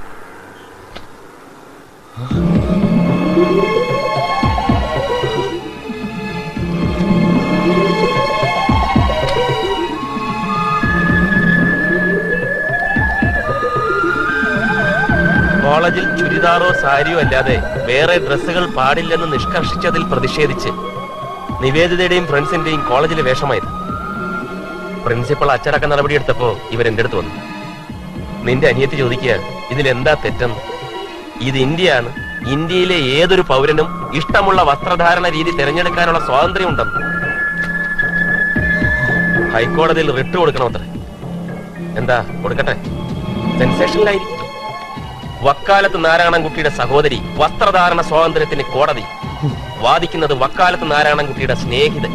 Speaker 18: കോളേജിൽ ചുരിദാറോ സാരിയോ അല്ലാതെ വേറെ ഡ്രസ്സുകൾ പാടില്ലെന്ന് നിഷ്കർഷിച്ചതിൽ പ്രതിഷേധിച്ച് നിവേദിതയുടെയും ഫ്രണ്ട്സിന്റെയും കോളേജിലെ വേഷമായത് പ്രിൻസിപ്പൾ അച്ചടക്ക നടപടിയെടുത്തപ്പോ ഇവർ എന്റെ അടുത്ത് വന്നു നിന്റെ അനിയത്തി ചോദിക്കുക ഇതിൽ എന്താ തെറ്റെന്ന് ഇത് ഇന്ത്യയാണ് ഇന്ത്യയിലെ ഏതൊരു പൗരനും ഇഷ്ടമുള്ള വസ്ത്രധാരണ രീതി തിരഞ്ഞെടുക്കാനുള്ള സ്വാതന്ത്ര്യം ഉണ്ടെന്ന് ഹൈക്കോടതിയിൽ റിട്ട് കൊടുക്കണമത്രേ എന്താ കൊടുക്കട്ടെ സെൻസേഷനിലായിരിക്കും വക്കാലത്ത് നാരായണൻകുട്ടിയുടെ സഹോദരി വസ്ത്രധാരണ സ്വാതന്ത്ര്യത്തിന് കോടതി വാദിക്കുന്നത് വക്കാലത്ത് നാരായണൻകുട്ടിയുടെ സ്നേഹിതൻ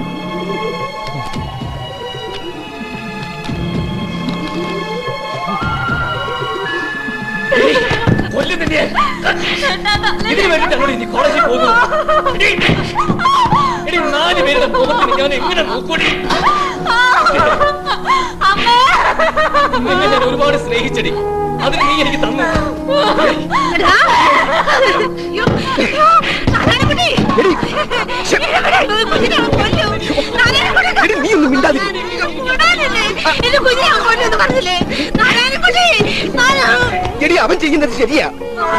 Speaker 7: കൊല്ലും നിന്നെ ഇതിന് വേണ്ടിയിട്ടാണോ നീ കോളേജിൽ പോകുന്നത് എടീ, എടീ നാല് പേരുടെ മുഖത്തിന് ഞാൻ എങ്ങനെ നോക്കൂടി നിന്നെ ഞാൻ ഒരുപാട് സ്നേഹിച്ചടി അതിന് നീ എനിക്ക് തന്നു
Speaker 10: നീ ഒന്നും മിണ്ടാതിരി എടി അവൻ ചെയ്യുന്നത് ശരിയാ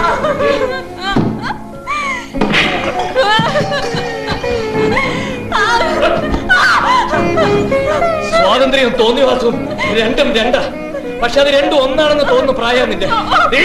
Speaker 7: സ്വാതന്ത്ര്യം തോന്നിയവാസവും രണ്ടും രണ്ടാ പക്ഷെ അത് രണ്ടും ഒന്നാണെന്ന് തോന്നുന്നു പ്രായം നിന്റെ നീ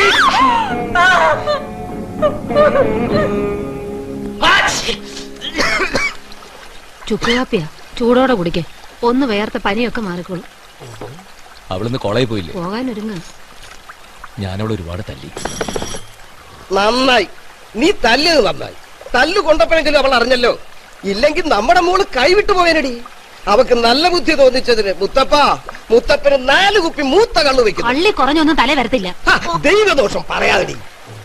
Speaker 3: ചുക്കുകാപ്പിയാ ചൂടോടെ കുടിക്കേ ഒന്ന് വേർത്ത പനിയൊക്കെ മാറിക്കോളും
Speaker 2: അവളിന്ന് കോളേജിൽ പോയില്ലേ
Speaker 3: പോകാനൊരുങ്ങ
Speaker 2: ഞാനവളെ ഒരുപാട് തല്ലി
Speaker 10: നന്നായി നീ തല്ലിയത് നന്നായി തല്ലു കൊണ്ടപ്പോഴെങ്കിലും അവൾ അറിഞ്ഞല്ലോ ഇല്ലെങ്കിൽ നമ്മുടെ മോള് കൈവിട്ടു പോയനടി അവക്ക് നല്ല ബുദ്ധി തോന്നിച്ചതിന് മുത്തപ്പ മുത്തപ്പന് നാല് കുപ്പി മൂത്ത കള്ളു വെക്കുന്നു
Speaker 3: പള്ളി കുറഞ്ഞൊന്നും തല വരത്തില്ല
Speaker 10: ഹ, ദൈവദോഷം പറയാതെടി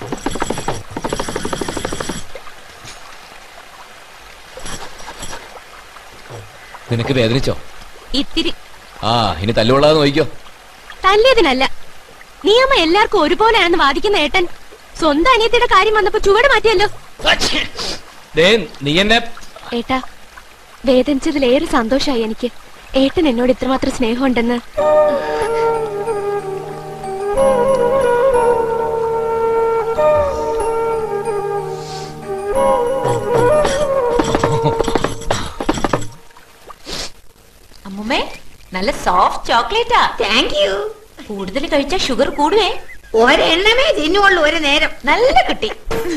Speaker 2: നിനക്ക് വേദനിച്ചോ
Speaker 3: ഇത്തിരി
Speaker 2: ആ ഇനി തല്ലുകൊള്ളാതെ നോക്കിക്കോ
Speaker 3: തല്ലിയതിനല്ല നിയമം എല്ലാവർക്കും ഒരുപോലെയാണെന്ന് വാദിക്കുന്ന ഏട്ടൻ സ്വന്തം അനിയത്തിയുടെ കാര്യം വന്നപ്പോ ചുവട് മാറ്റിയല്ലോ
Speaker 7: ദേ നീ എന്നെ
Speaker 3: ഏട്ടാ വേദനിച്ചതിലേറെ സന്തോഷമായി എനിക്ക് ഏട്ടൻ എന്നോട് ഇത്രമാത്രം സ്നേഹമുണ്ടെന്ന്
Speaker 13: അമ്മുമ്മേ നല്ല സോഫ്റ്റ് ചോക്ലേറ്റാ താങ്ക് യു കൂടുതൽ കഴിച്ചാൽ ഷുഗർ കൂടുവേ ഒരെണ്ണമേ തിന്നുള്ളൂ ഒരു നേരം നല്ല കിട്ടി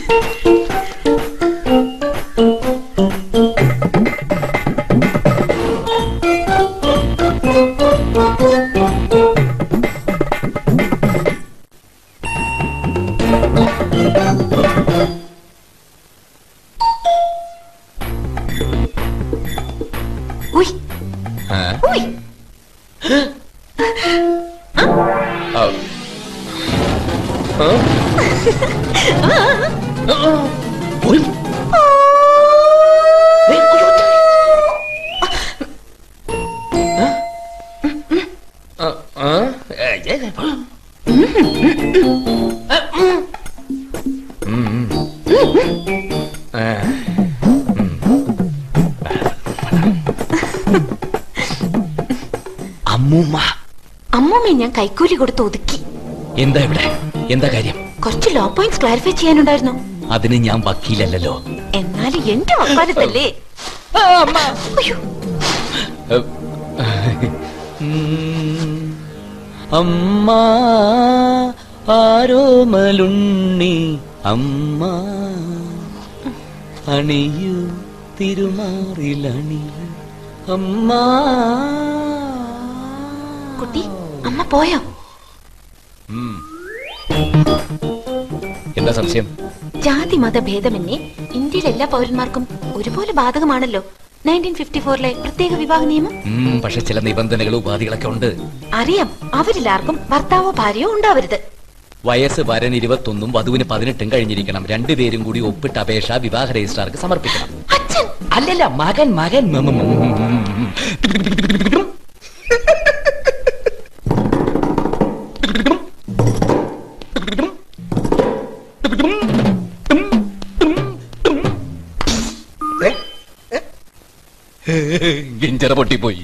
Speaker 13: ഉയ്
Speaker 2: ആ?
Speaker 13: ഉയ്
Speaker 2: ആ. ആ? ഉയ്. ആ, ആ? ഏ, ഏ, ഏ, പോ. ഉം, ഉം. ആ. അമ്മൂമ്മ
Speaker 13: അമ്മൂമ്മയെ ഞാൻ കൈക്കൂലി കൊടുത്ത് ഒതുക്കി
Speaker 2: എന്താ ഇവിടെ എന്താ കാര്യം
Speaker 13: കുറച്ച് ലോ പോയിന്റ്സ് ക്ലാരിഫൈ ചെയ്യാനുണ്ടായിരുന്നു
Speaker 2: അതിന് ഞാൻ വക്കീലല്ലോ
Speaker 13: എന്നാലും എന്റെ വക്കാലത്തല്ലേ അയ്യോ
Speaker 2: അമ്മ ആരോമലുണ്ണി അമ്മ അണിയു തിരുമാറിലണിയു അമ്മ
Speaker 13: കുട്ടി അമ്മ പോയോ
Speaker 2: ഉം. എന്താ സംശയം
Speaker 13: ജാതി മത ഭേദമന്യേ ഇന്ത്യയിലെ എല്ലാ പൗരന്മാർക്കും ഒരുപോലെ ബാധകമാണല്ലോ നയൻറ്റീൻ ഫിഫ്റ്റി ഫോറിലെ പ്രത്യേക വിവാഹ നിയമം
Speaker 2: ഉം, പക്ഷെ ചില നിബന്ധനകളും ഉപാധികളൊക്കെ ഉണ്ട്
Speaker 13: അറിയാം അവരിലാർക്കും ഭർത്താവോ ഭാര്യയോ ഉണ്ടാവരുത്
Speaker 2: വയസ്സ് വരൻ ഇരുപത്തൊന്നും വധുവിന് പതിനെട്ടും കഴിഞ്ഞിരിക്കണം രണ്ടുപേരും കൂടി ഒപ്പിട്ട അപേക്ഷ വിവാഹ രജിസ്ട്രാർക്ക് സമർപ്പിക്കണം അല്ലല്ല മകൻ മകൻ ഉം, ഉം, ഉം, ഉം, ഉം. ഗിഞ്ചറ പൊട്ടിപ്പോയി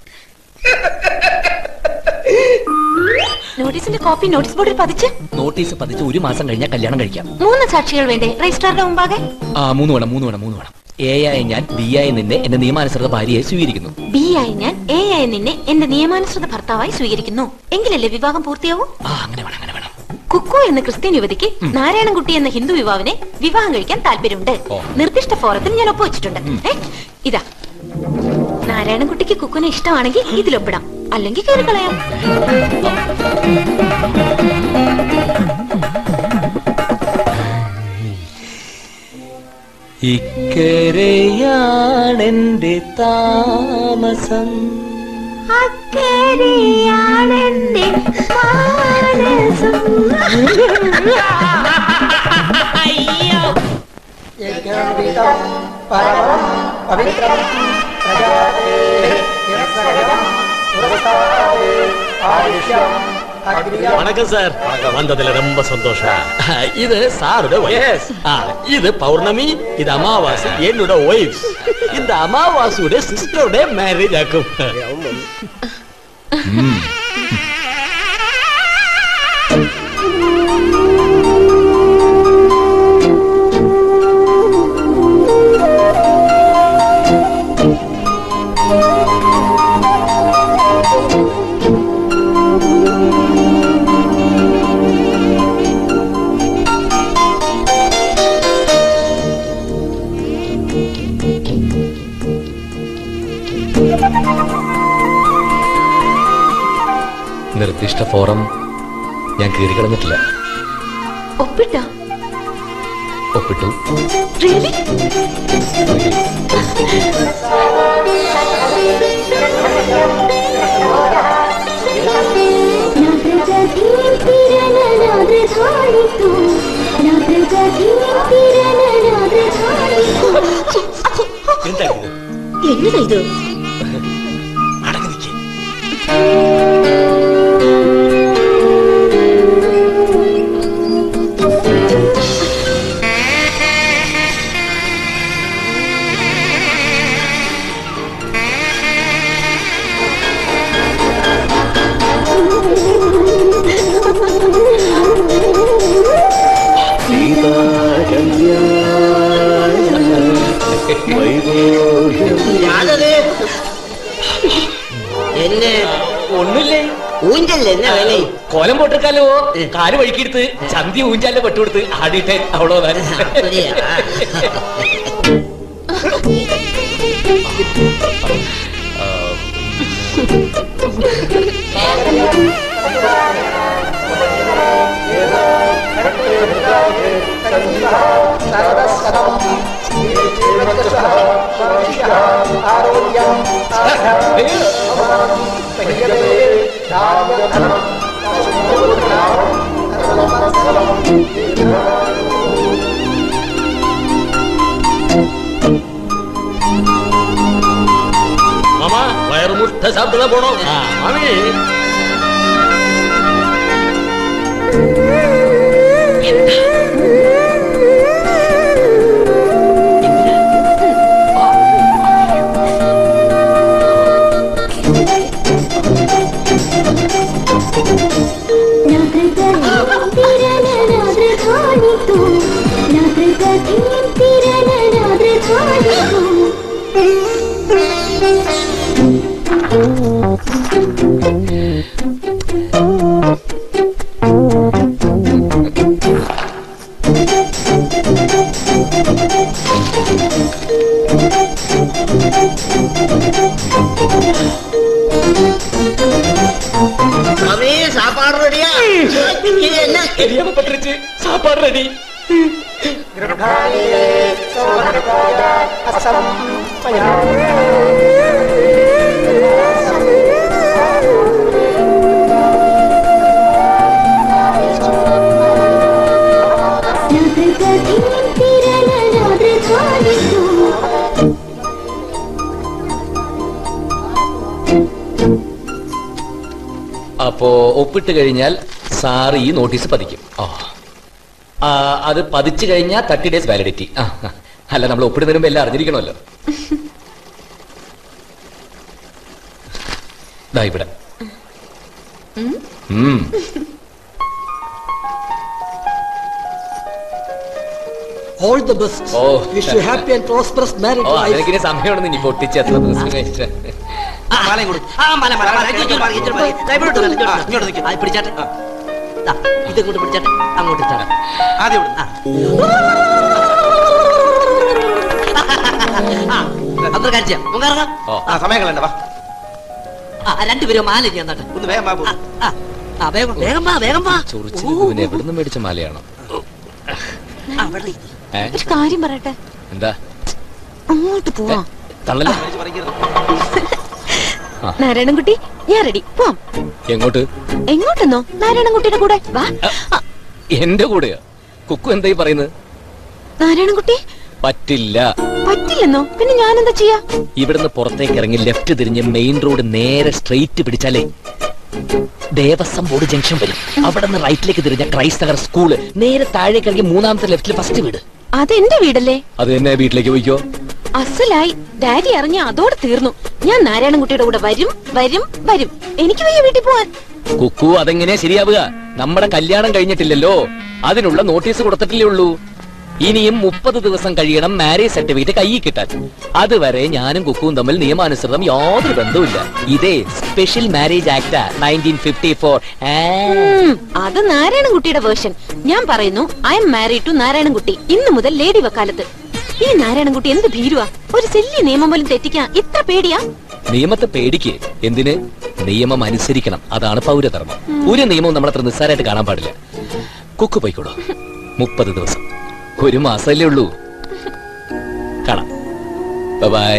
Speaker 13: നോട്ടീസിന്റെ കോപ്പി നോട്ടീസ് ബോർഡിൽ പതിച്ച്
Speaker 2: നോട്ടീസ് പതിച്ച് ഒരു മാസം കഴിഞ്ഞാൽ കല്യാണം കഴിക്കാം
Speaker 13: മൂന്ന് സാക്ഷികൾ വേണ്ടേ രജിസ്ട്രാറുടെ മുമ്പാകെ
Speaker 2: ആ മൂന്ന് വേണം മൂന്ന് വേണം മൂന്ന് വേണം എ ആയ ഞാൻ ബി ആയ നിന്നെ എന്റെ നിയമാനുസൃത ഭാര്യയെ സ്വീകരിക്കുന്നു
Speaker 13: ബി ആയി ഞാൻ എ ആയി നിന്നെ എന്റെ നിയമാനുസൃത ഭർത്താവായി സ്വീകരിക്കുന്നു എങ്കിലല്ലേ വിവാഹം പൂർത്തിയാവൂ കുക്കു എന്ന ക്രിസ്ത്യൻ യുവതിക്ക് നാരായണൻകുട്ടി എന്ന ഹിന്ദു യുവാവിനെ വിവാഹം കഴിക്കാൻ താല്പര്യമുണ്ട്
Speaker 2: ഓ.
Speaker 13: നിർദ്ദിഷ്ട ഫോറത്തിൽ ഞാൻ ഒപ്പുവെച്ചിട്ടുണ്ട് ഏ, ഇതാ നാരായണൻകുട്ടിക്ക് കുക്കുനെ ഇഷ്ടമാണെങ്കിൽ ഇതിലൊപ്പിടാം അല്ലെങ്കിൽ കയറി കളയാം
Speaker 7: ഇക്കരയാണെന്റെ താമസം
Speaker 12: അക്കരയാണെന്റെ
Speaker 16: അയ്യോ
Speaker 11: வணக்கம் சார் வந்ததுல ரொம்ப சந்தோஷம் இது சாரோட வயசு இது பௌர்ணமி இது அமாவாசை என்னோட ஒய்ஃப் இந்த அமாவாசையோட சிஸ்டரோட மேரேஜ் ஆக்கும்
Speaker 2: നിർദ്ദിഷ്ട ഫോറം ഞാൻ കീറിക്കളഞ്ഞിട്ടില്ല
Speaker 4: ഒപ്പിട്ടോ
Speaker 2: ഒപ്പിട്ടു
Speaker 4: റിയലി
Speaker 11: എന്താ ഇത്
Speaker 4: എന്നതാ ഇത്
Speaker 16: ഞാനത് എന്നെ
Speaker 7: ഒന്നുമില്ലേ
Speaker 16: ഊഞ്ചല്ലേ എന്നാ വേല
Speaker 7: കോലം പൊട്ടിക്കാലോ കാല് വഴിക്കെടുത്ത് ചന്തി ഊഞ്ചാലിന്റെ പെട്ടുകൊടുത്ത് ആടിയിട്ട് അവിടെ
Speaker 11: மாமா வயிறு முட்டை சாப்பிட்டு தான் போனோம் மாமி
Speaker 16: மாமி சாப்பாடு ரெடியா இது என்ன
Speaker 7: தெரியாம பட்டுருச்சு சாப்பாடு ரெடி അപ്പോ ഒപ്പിട്ട് കഴിഞ്ഞാൽ സാറ് ഈ നോട്ടീസ് പതിക്കും ആ ആ, അത് പതിച്ചു കഴിഞ്ഞാൽ തേർട്ടി ഡേയ്സ് വാലിഡിറ്റി ആ ആ. അല്ല നമ്മൾ ഒപ്പിടുന്നതിന് മുമ്പ് എല്ലാം അറിഞ്ഞിരിക്കണമല്ലോ ദാ ഇവിടെ ഉം.
Speaker 1: All the best.
Speaker 2: Oh
Speaker 1: Wish you happy and prosperous married
Speaker 2: oh
Speaker 1: life.
Speaker 2: അതിനൊക്കെ സമയമാണെന്ന് ഇനി പൊട്ടിച്ച് എത്ര ദിവസം കഴിച്ചിട്ട്
Speaker 16: ആ മാലയും കൊടു ആ മാല മാല മാല ഇങ്ങോട്ട് മാറി, ഇങ്ങോട്ട് മാറി. ദാ ഇവിടോട്ട് വരണം, ഇങ്ങോട്ട് വരണം. ഇങ്ങോട്ട് നിൽക്ക്. ആ, പിടിച്ചാട്ടെ ദാ, ഇത് ഇങ്ങോട്ട് പിടിച്ചാട്ടെ അങ്ങോട്ട് ഇട്ടാട്ടെ ആദ്യം ഇവിടെ. ആ. ആ, അതൊരു കാര്യം ചെയ്യാം നമുക്ക് ഇറങ്ങാം
Speaker 8: ആ സമയം കളയണ്ട വാ
Speaker 16: ആ രണ്ടുപേരും മാല ഞാൻ തട്ടെ
Speaker 8: ഒന്ന് വേഗം വാ പോ.
Speaker 16: ആ, ആ വേഗം വേഗം വാ വേഗം വാ
Speaker 2: ചൊറിച്ചിൽ പിന്നെ എവിടുന്ന് മേടിച്ച മാലയാണോ
Speaker 16: ആ, വെള്ളം ഇരി.
Speaker 2: ഏ?
Speaker 3: ഒരു കാര്യം പറയട്ടെ
Speaker 2: എന്താ
Speaker 3: അങ്ങോട്ട് പോവാം
Speaker 2: തള്ളല
Speaker 3: നാരായണൻകുട്ടി ഞാൻ റെഡി പോവാം
Speaker 2: എങ്ങോട്ട്
Speaker 3: എങ്ങോട്ടെന്നോ നാരായണൻകുട്ടിയുടെ കൂടെ വാ
Speaker 2: എന്റെ കൂടെയോ കുക്കു എന്തായി പറയുന്നത്
Speaker 3: നാരായണൻകുട്ടി
Speaker 2: പറ്റില്ല
Speaker 3: പറ്റില്ലെന്നോ പിന്നെ ഞാൻ എന്താ ചെയ്യാ
Speaker 2: ഇവിടുന്ന് പുറത്തേക്ക് ഇറങ്ങി ലെഫ്റ്റ് തിരിഞ്ഞ് മെയിൻ റോഡ് നേരെ സ്ട്രെയിറ്റ് പിടിച്ചാലേ ദേവസ്വം ബോർഡ് ജംഗ്ഷൻ വരും അവിടെ നിന്ന് റൈറ്റിലേക്ക് തിരിഞ്ഞ ക്രൈസ്തവർ സ്കൂള് നേരെ താഴേക്ക് ഇറങ്ങി മൂന്നാമത്തെ ലെഫ്റ്റിൽ ഫസ്റ്റ് വീട്
Speaker 3: അതെന്റെ വീടല്ലേ
Speaker 2: അത് തന്നെ വീട്ടിലേക്ക് പോയിക്കോ
Speaker 3: അസലായി ഡാഡി അറിഞ്ഞ അതോടെ തീർന്നു ഞാൻ നാരായണൻകുട്ടിയുടെ കൂടെ വരും വരും വരും എനിക്ക് വയ്യ വീട്ടിൽ പോവാൻ
Speaker 2: കുക്കു അതെങ്ങനെയാ ശരിയാവുക നമ്മുടെ കല്യാണം കഴിഞ്ഞിട്ടില്ലല്ലോ അതിനുള്ള നോട്ടീസ് കൊടുത്തിട്ടില്ലേ ഉള്ളൂ ഇനിയും മുപ്പത് ദിവസം കഴിയണം മാരേജ് സർട്ടിഫിക്കറ്റ് കയ്യിൽ കിട്ടാൻ അതുവരെ ഞാനും കുക്കുവും തമ്മിൽ നിയമാനുസൃതം യാതൊരു ബന്ധവുമില്ല ഇതേ special marriage act nineteen fifty four
Speaker 3: ഉം, അത് നാരായണൻകുട്ടിയുടെ വേർഷൻ ഞാൻ പറയുന്നു I am married to Narayanankutty ഇന്നു മുതൽ ലേഡി വക്കാലത്ത് ഈ നാരായണൻകുട്ടി എന്ത് ഭീരുവാ ഒരു ചെല്ലി നിയമം പോലും തെറ്റിക്കാൻ ഇത്ര പേടിയാ
Speaker 2: നിയമത്തെ പേടിക്ക് എന്തിന് നിയമം അനുസരിക്കണം അതാണ് പൗരധർമ്മം ഒരു നിയമവും നമ്മളത്ര നിസ്സാരമായിട്ട് കാണാൻ പാടില്ല കുക്കു പോയിക്കോളൂ മുപ്പത് ദിവസം ഒരു മാസമല്ലേ ഉള്ളൂ കാണാം ബൈ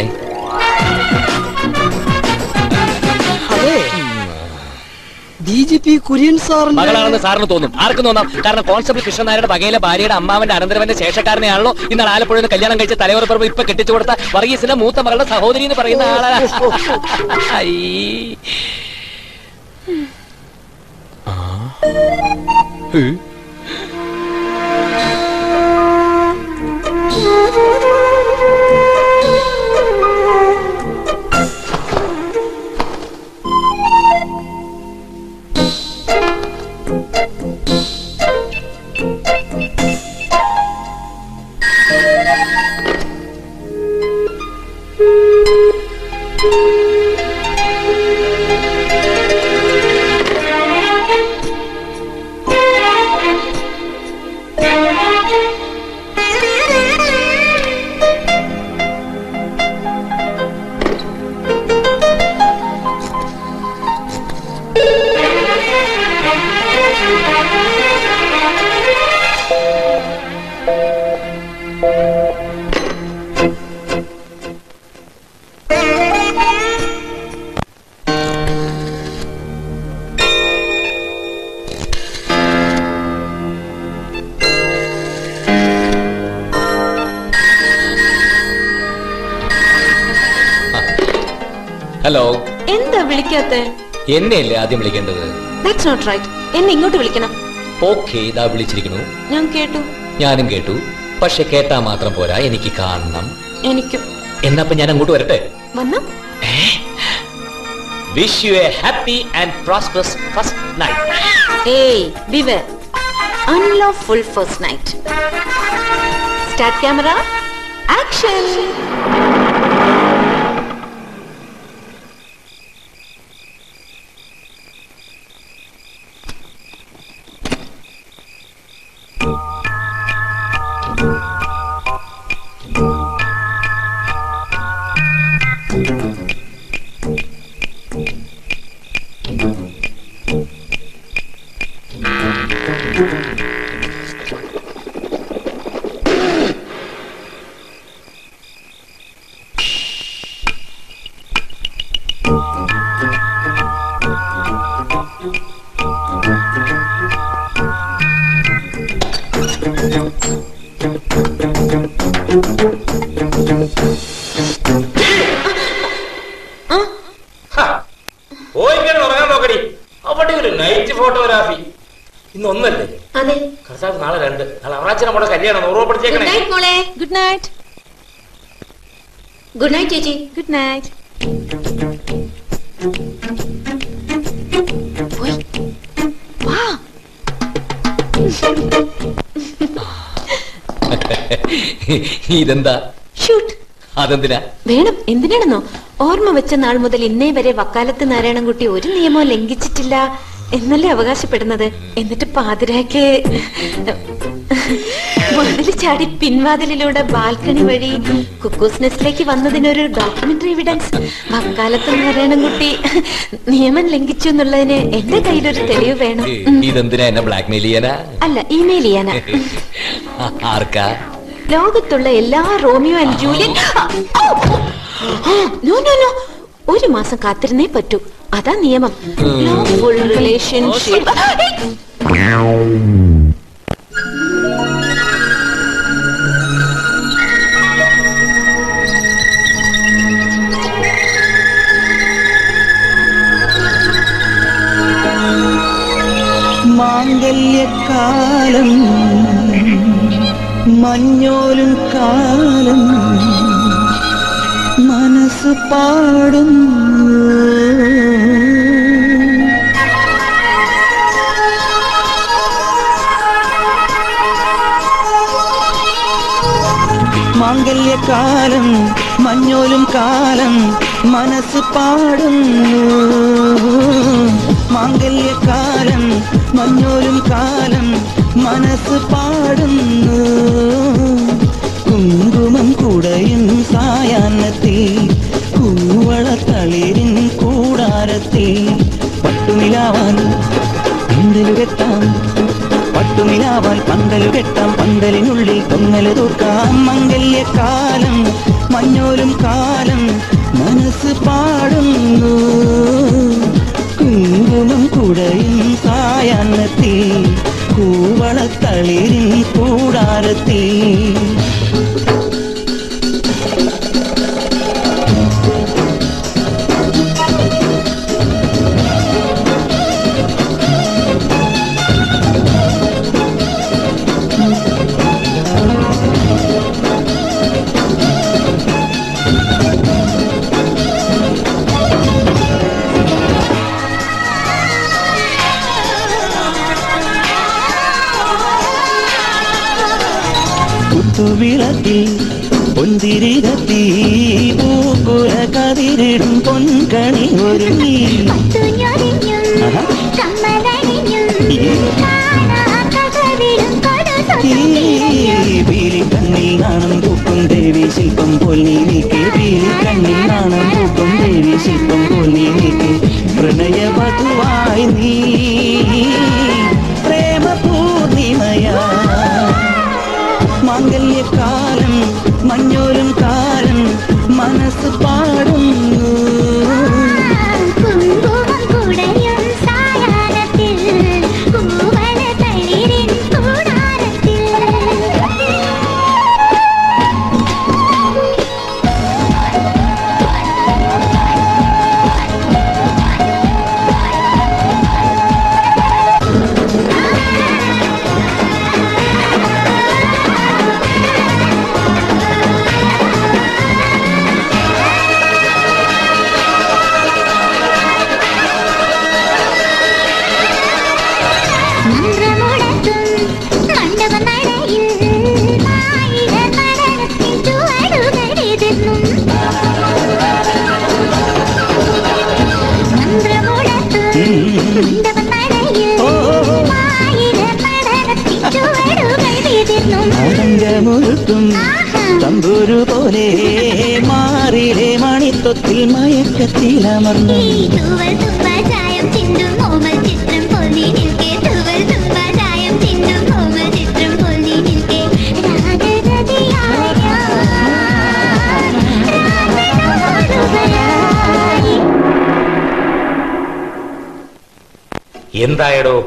Speaker 1: അതെ ഡി ജി പി കുര്യൻ സാറിന്റെ
Speaker 2: മകളാണെന്ന് സാറിന് തോന്നും ആർക്കും തോന്നാം കാരണം കോൺസ്റ്റബിൾ കൃഷ്ണനായരുടെ വകയിലെ ഭാര്യയുടെ അമ്മാവന്റെ അനന്തരവന്റെ ശേഷക്കാരനെയാണല്ലോ ഇന്നാൾ ആലപ്പുഴയിൽ നിന്ന് കല്യാണം കഴിച്ച തലയോറപ്പുറം ഇപ്പൊ കെട്ടിച്ചു കൊടുത്ത വർഗീസിന്റെ മൂത്ത മകളുടെ സഹോദരി എന്ന് പറയുന്ന ആളാ ഐ. ആ. ഏ? ഹലോ
Speaker 3: എന്താ വിളിക്കാത്തെ
Speaker 2: എന്നെയല്ലേ ആദ്യം വിളിക്കേണ്ടത്
Speaker 3: ദാറ്റ്സ് നോട്ട് റൈറ്റ് എന്നെ ഇങ്ങോട്ട് വിളിക്കണം
Speaker 2: ഓക്കെ ഇതാ വിളിച്ചിരിക്കുന്നു
Speaker 3: ഞാൻ കേട്ടു
Speaker 2: ഞാനും കേട്ടു പക്ഷെ കേട്ടാ മാത്രം പോരാ എനിക്ക് കാണണം
Speaker 3: എനിക്കും
Speaker 2: എന്നപ്പോ ഞാൻ അങ്ങോട്ട് വരട്ടെ
Speaker 3: വന്നു
Speaker 2: wish you a happy and prosperous first night
Speaker 3: ഏയ് beware unlawful first night start camera action
Speaker 11: പോയിങ്ങനെ ഉറങ്ങാൻ നോക്കടി അവിടെ ഒരു നൈറ്റ് ഫോട്ടോഗ്രാഫി ഇന്ന് ഒന്നല്ലേ
Speaker 4: അതെ
Speaker 11: കർത്താവ് നാളെ രണ്ട് നാളെ അവറാച്ചനെ നമ്മുടെ കല്യാണം ഓർമ്മപ്പെടുത്തിയേക്കണേ
Speaker 4: മോളെ
Speaker 3: ഗുഡ് നൈറ്റ്
Speaker 4: ഗുഡ് നൈറ്റ് ചേച്ചി
Speaker 3: ഗുഡ് നൈറ്റ് വാ
Speaker 2: ഇതെന്താ
Speaker 3: ഷൂട്ട്
Speaker 2: അതെന്തിനാ
Speaker 3: വേണം എന്തിനാണെന്നോ ഓർമ്മ വെച്ച നാൾ മുതൽ ഇന്നേ വരെ വക്കാലത്ത് നാരായണൻകുട്ടി ഒരു നിയമവും ലംഘിച്ചിട്ടില്ല എന്നല്ലേ അവകാശപ്പെടുന്നത് എന്നിട്ട് പാതിരാക്ക് മതിൽ ചാടി പിൻവാതിലിലൂടെ ബാൽക്കണി വഴി കുക്കൂസ് നെസ്റ്റിലേക്ക് വന്നതിനൊരു ഡോക്യുമെന്ററി എവിഡൻസ് വക്കാലത്ത് നാരായണൻകുട്ടി നിയമം ലംഘിച്ചു എന്നുള്ളതിന് എന്റെ കയ്യിലൊരു തെളിവ് വേണം ഉം.
Speaker 2: ഇതെന്തിനാ എന്നെ ബ്ലാക്ക്മെയിൽ ചെയ്യാനാ
Speaker 3: അല്ല ഇമെയിൽ ചെയ്യാനാ
Speaker 2: ആർക്കാ
Speaker 19: ലോകത്തുള്ള എല്ലാ Romeo and Julian no no no ഒരു മാസം കാത്തിരുന്നേ പറ്റൂ അതാ നിയമം ഫുൾ റിലേഷൻഷിപ്പ്
Speaker 22: മാംഗല്യക്കാലം മഞ്ഞോലും കാലം മനസ്സ് പാടും മാംഗല്യകാലം മഞ്ഞോലും കാലം മനസ്സ് പാടുന്നു മാംഗല്യകാലം മഞ്ഞോലും കാലം മനസ്സ് പാടുന്നു കുങ്കുമം കുടയും സായാഹ്നത്തിൽ കൂവളത്തളിരിൻ കൂടാരത്തിൽ പട്ടുനിലാവാൻ പന്തലു കെട്ടാം പട്ടുനിലാവാൽ പന്തലു കെട്ടാം പന്തലിനുള്ളിൽ തൊങ്ങല് തൂക്കാം മംഗല്യകാലം മഞ്ഞോലും കാലം മനസ്സ് പാടുന്നു കുങ്കുമം കുടയും സായാഹ്നത്തിൽ കൂവളത്തളിരിൻ കൂടാരത്തിൽ കുത്തുവിളക്കിൽ പൊന്തിരികത്തി പൂക്കുല കതിരിടും പൊൻകണി ഒരുങ്ങി ആഹാ. ഈ പീലി കണ്ണിൽ നാണം പൂക്കും ദേവി ശില്പം പോൽ നീ നീക്കെ പീലി കണ്ണിൽ നാണം പൂക്കും ദേവി ശില്പം പോൽ നീ നീക്കെ പ്രണയവധുവായി നീ പ്രേമ പൂർണിമയാ മാംഗല്യകാലം മഞ്ഞോലും കാലം മനസ്സ് പാടുന്നു അരങ്കമൊരുക്കും തമ്പുരു പോലെ മാറിലെ മണിത്തൊത്തിൽ മയക്കത്തിലമർന്നു
Speaker 18: എന്തായടോ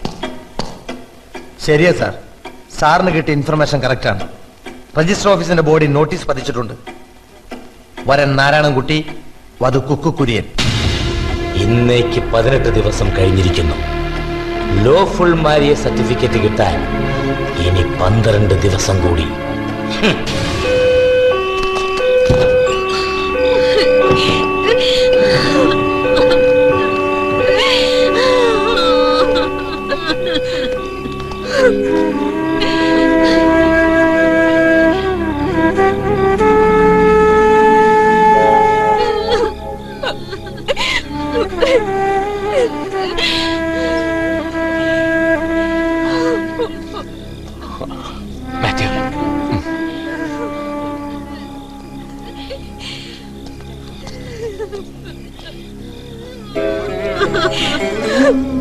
Speaker 6: ശരിയാ സാർ സാറിന് കിട്ടിയ ഇൻഫർമേഷൻ കറക്റ്റാണ് രജിസ്റ്റർ ഓഫീസിന്റെ ബോർഡിൽ നോട്ടീസ് പതിച്ചിട്ടുണ്ട് വരൻ നാരായണൻകുട്ടി വധു കുക്കു കുര്യൻ
Speaker 14: ഇന്നേക്ക് പതിനെട്ട് ദിവസം കഴിഞ്ഞിരിക്കുന്നു ലോഫുൾ മാരിയ സർട്ടിഫിക്കറ്റ് കിട്ടാൻ ഇനി പന്ത്രണ്ട് ദിവസം കൂടി ഹും.
Speaker 2: മാത്യു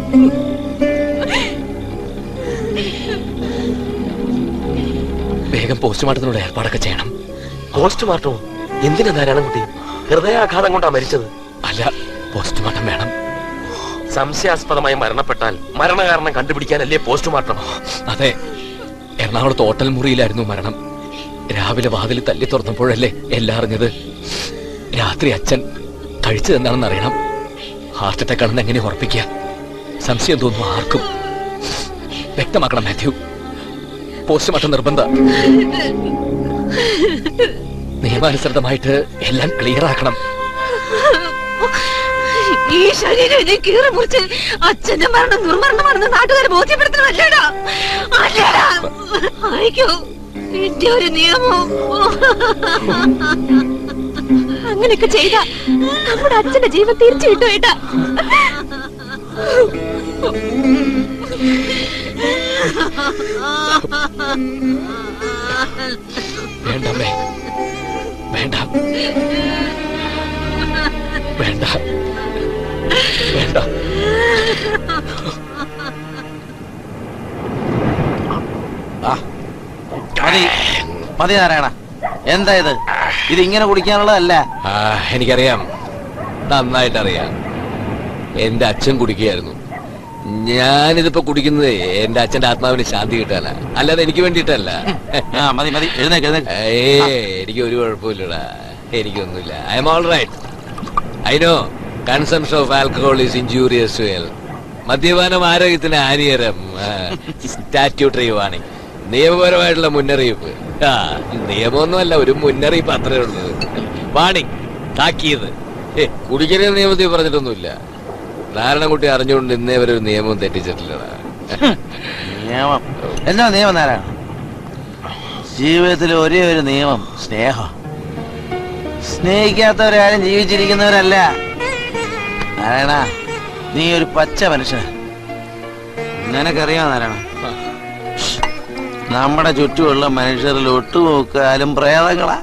Speaker 2: വേഗം എങ്ങനെയെങ്കിലും പോസ്റ്റ്മോർട്ടത്തിനുള്ള ഏർപ്പാടൊക്കെ ചെയ്യണം
Speaker 18: പോസ്റ്റ്മോർട്ടമോ എന്തിനാ നാരായണൻകുട്ടി ഹൃദയാഘാതം കൊണ്ടാ മരിച്ചത്
Speaker 2: അല്ല പോസ്റ്റ്മോർട്ടം വേണം
Speaker 18: സംശയാസ്പദമായി മരണപ്പെട്ടാൽ മരണകാരണം കണ്ടുപിടിക്കാനല്ലേ പോസ്റ്റ്മോർട്ടം
Speaker 2: അതെ എറണാകുളത്ത് ഹോട്ടൽ മുറിയിലായിരുന്നു മരണം രാവിലെ വാതിൽ തല്ലി തുറന്നപ്പോഴല്ലേ എല്ലാം അറിഞ്ഞത് രാത്രി അച്ഛൻ കഴിച്ചത് എന്താണെന്ന് അറിയണം ഹാർട്ട് അറ്റാക്ക് ആണെന്ന് എങ്ങനെ ഉറപ്പിക്കുക സംശയം തോന്നുന്നു ആർക്കും വ്യക്തമാക്കണം മാത്യു പോസ്റ്റ്മോർട്ടം നിർബന്ധ നിയമാനുസൃതമായിട്ട് എല്ലാം ക്ലിയർ ആക്കണം
Speaker 3: ഈ ശരീരം ഇനി കീറി മുറിച്ച് അച്ഛന്റെ മരണം ദുർമരണമാണെന്ന് നാട്ടുകാരെ ബോധ്യപ്പെടുത്തണമല്ലേടാ അല്ലേടാ അയക്കൂ എന്റെ ഒരു നിയമം അങ്ങനെയൊക്കെ ചെയ്ത നമ്മുടെ അച്ഛന്റെ ജീവൻ തിരിച്ചു കിട്ടും ഏട്ടാ
Speaker 2: വേണ്ടമ്മേ വേണ്ട വേണ്ട വേണ്ട
Speaker 9: മതി മതി നാരായണ എന്താ ഇത് ഇത് ഇങ്ങനെ കുടിക്കാനുള്ളതല്ല
Speaker 2: ആ എനിക്കറിയാം നന്നായിട്ട് അറിയാം എന്റെ അച്ഛൻ കുടിക്കുകയായിരുന്നു ഞാനിതിപ്പോ കുടിക്കുന്നത് എന്റെ അച്ഛന്റെ ആത്മാവിന് ശാന്തി കിട്ടാനാ അല്ലാതെ എനിക്ക് വേണ്ടിയിട്ടല്ല
Speaker 9: ആ മതി മതി എഴുന്നേക്ക് എഴുന്നേക്ക്
Speaker 2: ഏ എനിക്ക് ഒരു കുഴപ്പമില്ലടാ എനിക്കൊന്നുമില്ല I am all right I know consumption of alcohol is injurious to health മദ്യപാനം ആരോഗ്യത്തിന് ഹാനികരം സ്റ്റാറ്റ്യൂട്ടറി വാണിംഗ് നിയമപരമായിട്ടുള്ള മുന്നറിയിപ്പ് ആ നിയമമൊന്നുമല്ല ഒരു മുന്നറിയിപ്പ് അത്രേ ഉള്ളൂ വാണിംഗ് താക്കീത് ഏ, കുടിക്കരുത് നിയമത്തിൽ പറഞ്ഞിട്ടൊന്നുമില്ല നാരായണൻകുട്ടി അറിഞ്ഞുകൊണ്ട് ഇന്നേ വരെ ഒരു നിയമം തെറ്റിച്ചിട്ടില്ലടാ
Speaker 9: നിയമം എന്നാ നിയമം നാരായണ ജീവിതത്തിൽ ഒരേ ഒരു നിയമം സ്നേഹം സ്നേഹിക്കാത്തവരാരും ജീവിച്ചിരിക്കുന്നവരല്ല നാരായണ നീ ഒരു പച്ച മനുഷ്യൻ നിനക്കറിയാം നാരായണ നമ്മുടെ ചുറ്റുമുള്ള മനുഷ്യരിൽ ഒട്ടുമുക്കാലും പ്രേതങ്ങളാ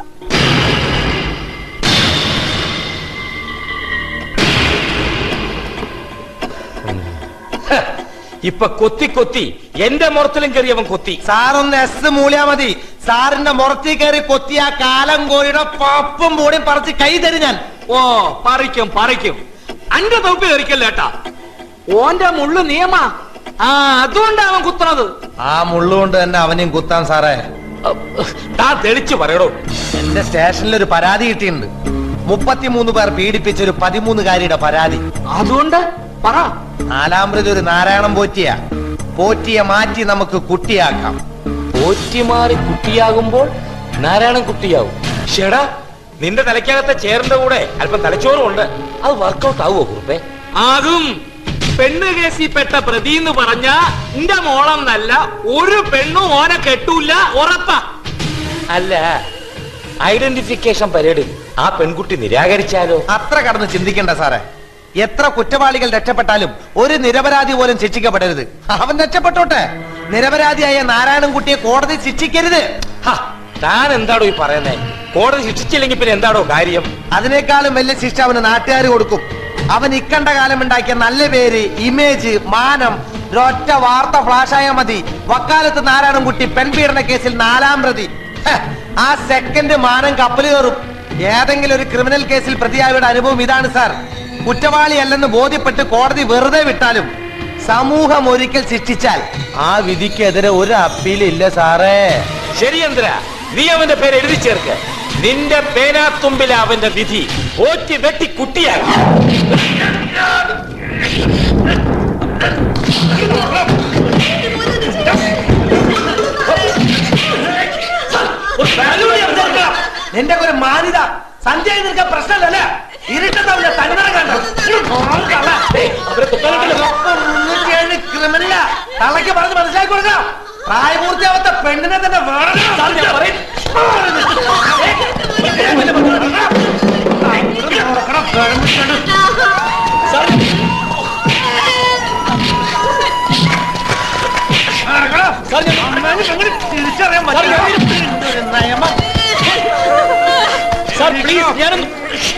Speaker 11: ഇപ്പൊ കൊത്തി കൊത്തി എന്റെ മുറത്തിലും കയറിയവൻ കൊത്തി
Speaker 6: സാറൊന്ന് എസ് മൂളിയാ മതി സാറിന്റെ മുറത്തി കയറി കൊത്തിയ ആ കാലം കോഴിയുടെ പപ്പും പൂടിയും പറിച്ച് കൈ തരും ഞാൻ
Speaker 11: ഓ പറിക്കും പറിക്കും അന്റെ തൊപ്പി തെറിക്കല്ല ഏട്ടാ ഓന്റെ മുള്ളു നിയമാ ആ അതുകൊണ്ടാ അവൻ കുത്തണത്
Speaker 6: ആ മുള്ളുകൊണ്ട് തന്നെ അവനെയും കുത്താൻ സാറേ
Speaker 11: താ തെളിച്ചു പറയടോ
Speaker 6: എന്റെ സ്റ്റേഷനിൽ ഒരു പരാതി കിട്ടിയിട്ടുണ്ട് മുപ്പത്തിമൂന്ന് പേർ പീഡിപ്പിച്ച ഒരു പതിമൂന്നുകാരിയുടെ പരാതി
Speaker 11: അതുകൊണ്ട് പറ
Speaker 6: നാലാം പ്രതി ഒരു നാരായണം പോറ്റിയ പോറ്റിയെ മാറ്റി നമുക്ക് കുട്ടിയാക്കാം
Speaker 11: പോറ്റി മാറി കുട്ടിയാകുമ്പോൾ നാരായണൻ കുട്ടിയാവും ഷെടാ നിന്റെ തലയ്ക്കകത്തെ ചേറിന്റെ കൂടെ അല്പം തലച്ചോറും ഉണ്ട് അത് വർക്കൗട്ട് ആവുമോ കുറുപ്പേ ആകും പെണ്ണ് കേസിൽ പെട്ട പ്രതി എന്ന് പറഞ്ഞ നിന്റെ മോളം നല്ല ഒരു പെണ്ണും ഓനെ കെട്ടൂല ഉറപ്പാ അല്ല ഐഡന്റിഫിക്കേഷൻ പരേഡിൽ ആ പെൺകുട്ടി നിരാകരിച്ചാലോ
Speaker 6: അത്ര കടന്ന് ചിന്തിക്കണ്ട സാറേ എത്ര കുറ്റവാളികൾ രക്ഷപ്പെട്ടാലും ഒരു നിരപരാധി പോലും ശിക്ഷിക്കപ്പെടരുത് അവൻ രക്ഷപ്പെട്ടോട്ടെ നിരപരാധിയായ നാരായണൻകുട്ടിയെ കോടതി ശിക്ഷിക്കരുത്
Speaker 11: താൻ എന്താടോ ഈ പറയുന്നേ കോടതി ശിക്ഷിച്ചില്ലെങ്കിൽ പിന്നെ എന്താടോ കാര്യം
Speaker 6: അതിനേക്കാളും വലിയ ശിക്ഷ അവന് നാട്ടുകാർ കൊടുക്കും അവൻ ഇക്കണ്ട കാലം ഉണ്ടാക്കിയ നല്ല പേര് ഇമേജ് മാനം ഒരൊറ്റ വാർത്ത ഫ്ലാഷായ മതി വക്കാലത്ത് നാരായണൻകുട്ടി പെൺപീഡന കേസിൽ നാലാം പ്രതി ഹെ, ആ സെക്കൻഡ് മാനം കപ്പൽ കയറും ഏതെങ്കിലും ഒരു ക്രിമിനൽ കേസിൽ പ്രതിയായുടെ അനുഭവം ഇതാണ് സാർ കുറ്റവാളിയല്ലെന്ന് ബോധ്യപ്പെട്ട് കോടതി വെറുതെ വിട്ടാലും സമൂഹം ഒരിക്കൽ ശിക്ഷിച്ചാൽ ആ വിധിക്കെതിരെ ഒരു അപ്പീലില്ല സാറേ
Speaker 11: ശരി എന്തിനാ നീ അവന്റെ പേര് എഴുതി ചേർക്ക് നിന്റെ പേനാത്തുമ്പിൽ അവന്റെ വിധി ഓറ്റി വെട്ടി കുട്ടിയാകും
Speaker 6: നിന്റെ ഒരു മാനിത സഞ്ജയ് നിനക്ക് പ്രശ്നമല്ലേ ഇരുട്ടത്തവന്റെ തന്നറ കണ്ടോ ക്രിമിനല തള്ളക്ക് പറഞ്ഞ് മനസ്സിലാക്കി കൊടുക്കാം പ്രായപൂർത്തിയാവാത്ത പെണ്ണിനെ തന്നെ തിരിച്ചറിയാൻ പറ്റില്ല നിയമം
Speaker 11: സാർ പ്ലീസ് ഞാനൊന്ന്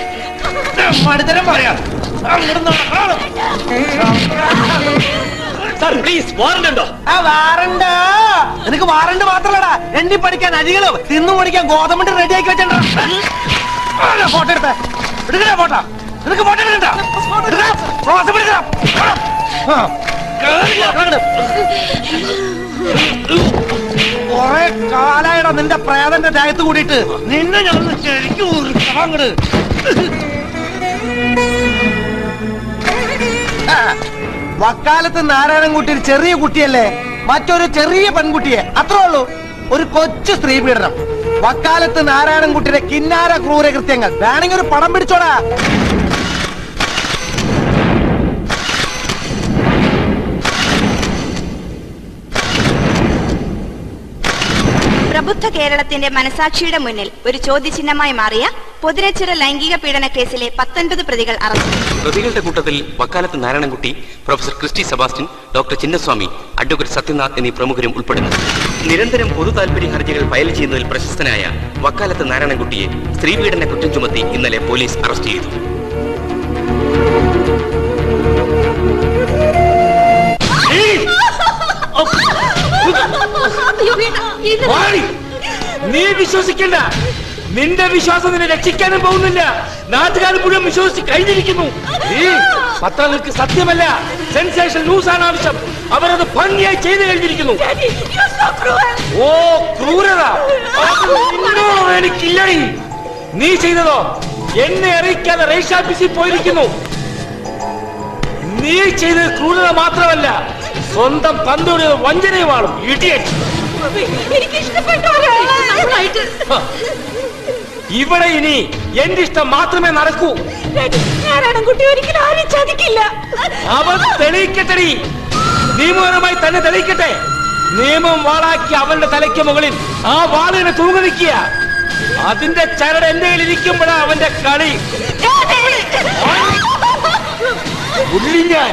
Speaker 6: മടുത്തരം പറയാം അങ്ങോട്ട് നടക്കണം
Speaker 11: സാർ പ്ലീസ് വാറണ്ട് ഉണ്ടോ
Speaker 6: ആ വാറണ്ട് നിനക്ക് വാറണ്ട് മാത്രല്ലടാ എണ്ണി പഠിക്കാൻ അരികളും തിന്നു പഠിക്കാൻ ഗോതമ്പ് റെഡി ആക്കി വെച്ചിട്ടുണ്ടോ ഫോട്ടോ എടുത്ത എടുക്കണ ഫോട്ടോ നിനക്ക് ഫോട്ടോ എടുക്കണ്ട എടുക്കണം. ക്ലോസപ്പ് എടുക്കണം. ആ. കേറില്ല, അങ്ങട്. കൊറേ കാലായടാ നിന്റെ പ്രേതന്റെ ദേഹത്ത് കൂടിയിട്ട് നിന്നെ ഞാൻ ശരിക്കും ഉരുക്കണം അങ്ങട് ആ, വക്കാലത്ത് നാരായണൻകുട്ടി ഒരു ചെറിയ കുട്ടിയല്ലേ മറ്റൊരു ചെറിയ പെൺകുട്ടിയെ അത്രേ ഉള്ളൂ ഒരു കൊച്ചു സ്ത്രീ പീഡനം വക്കാലത്ത് നാരായണൻകുട്ടിയുടെ കിന്നാര ക്രൂരകൃത്യങ്ങൾ വേണമെങ്കിൽ ഒരു പടം പിടിച്ചോടാ
Speaker 19: പ്രബുദ്ധ കേരളത്തിന്റെ മനസാക്ഷിയുടെ മുന്നിൽ ഒരു ചോദ്യചിഹ്നമായി മാറിയ പൊതിരച്ചിറ ലൈംഗിക പീഡന കേസിലെ പത്തൊൻപത് പ്രതികൾ അറസ്റ്റ്
Speaker 20: പ്രതികളുടെ കൂട്ടത്തിൽ വക്കാലത്ത് Narayanankutty professor Christy Sebastian doctor Chinnaswamy advocate Sathyanath എന്നീ പ്രമുഖരും ഉൾപ്പെടുന്നു നിരന്തരം പൊതു താൽപര്യ ഹർജികൾ ഫയൽ ചെയ്യുന്നതിൽ പ്രശസ്തനായ വക്കാലത്ത് നാരായണൻകുട്ടിയെ സ്ത്രീപീഡന കുറ്റം ചുമത്തി ഇന്നലെ പോലീസ് അറസ്റ്റ് ചെയ്തു
Speaker 14: വാടി. നീ വിശ്വസിക്കണ്ട നിന്റെ വിശ്വാസം നിന്നെ രക്ഷിക്കാനും പോകുന്നില്ല നാട്ടുകാർ മുഴുവൻ വിശ്വസിച്ച് കഴിഞ്ഞിരിക്കുന്നു നീ പത്രങ്ങൾക്ക് സത്യമല്ല സെൻസേഷൻ ന്യൂസ് ആണ് ആവശ്യം അവരത് ഭംഗിയായി ചെയ്തു കഴിഞ്ഞിരിക്കുന്നു ഓ ക്രൂരത അത് നിന്നോട് എനിക്കില്ലടി നീ ചെയ്തതോ എന്നെ അറിയിക്കാതെ റേഷൻ ഓഫീസിൽ പോയിരിക്കുന്നു നീ ചെയ്തത് ക്രൂരത മാത്രമല്ല സ്വന്തം തന്തയുടെ വഞ്ചനയുമാണ് ഇടിയറ്റ്
Speaker 3: എനിക്ക് ഇഷ്ടപ്പെട്ട ഒരാളെ നമ്മളായിട്ട്
Speaker 14: ഇവിടെ ഇനി എന്റെ ഇഷ്ടം മാത്രമേ നടക്കൂ
Speaker 3: നാരായണൻകുട്ടി ഒരിക്കലും ആരും ചതിക്കില്ല
Speaker 14: അവൻ തെളിയിക്കട്ടെടി നിയമപരമായി തന്നെ തെളിയിക്കട്ടെ നിയമം വാളാക്കി അവന്റെ തലയ്ക്ക് മുകളിൽ ആ വാളിനെ തൂങ്ങി നിൽക്കുക അതിന്റെ ചരട് എന്റെ കയ്യിൽ ഇരിക്കുമ്പോഴാ അവന്റെ കളി ഉള്ളി ഞാൻ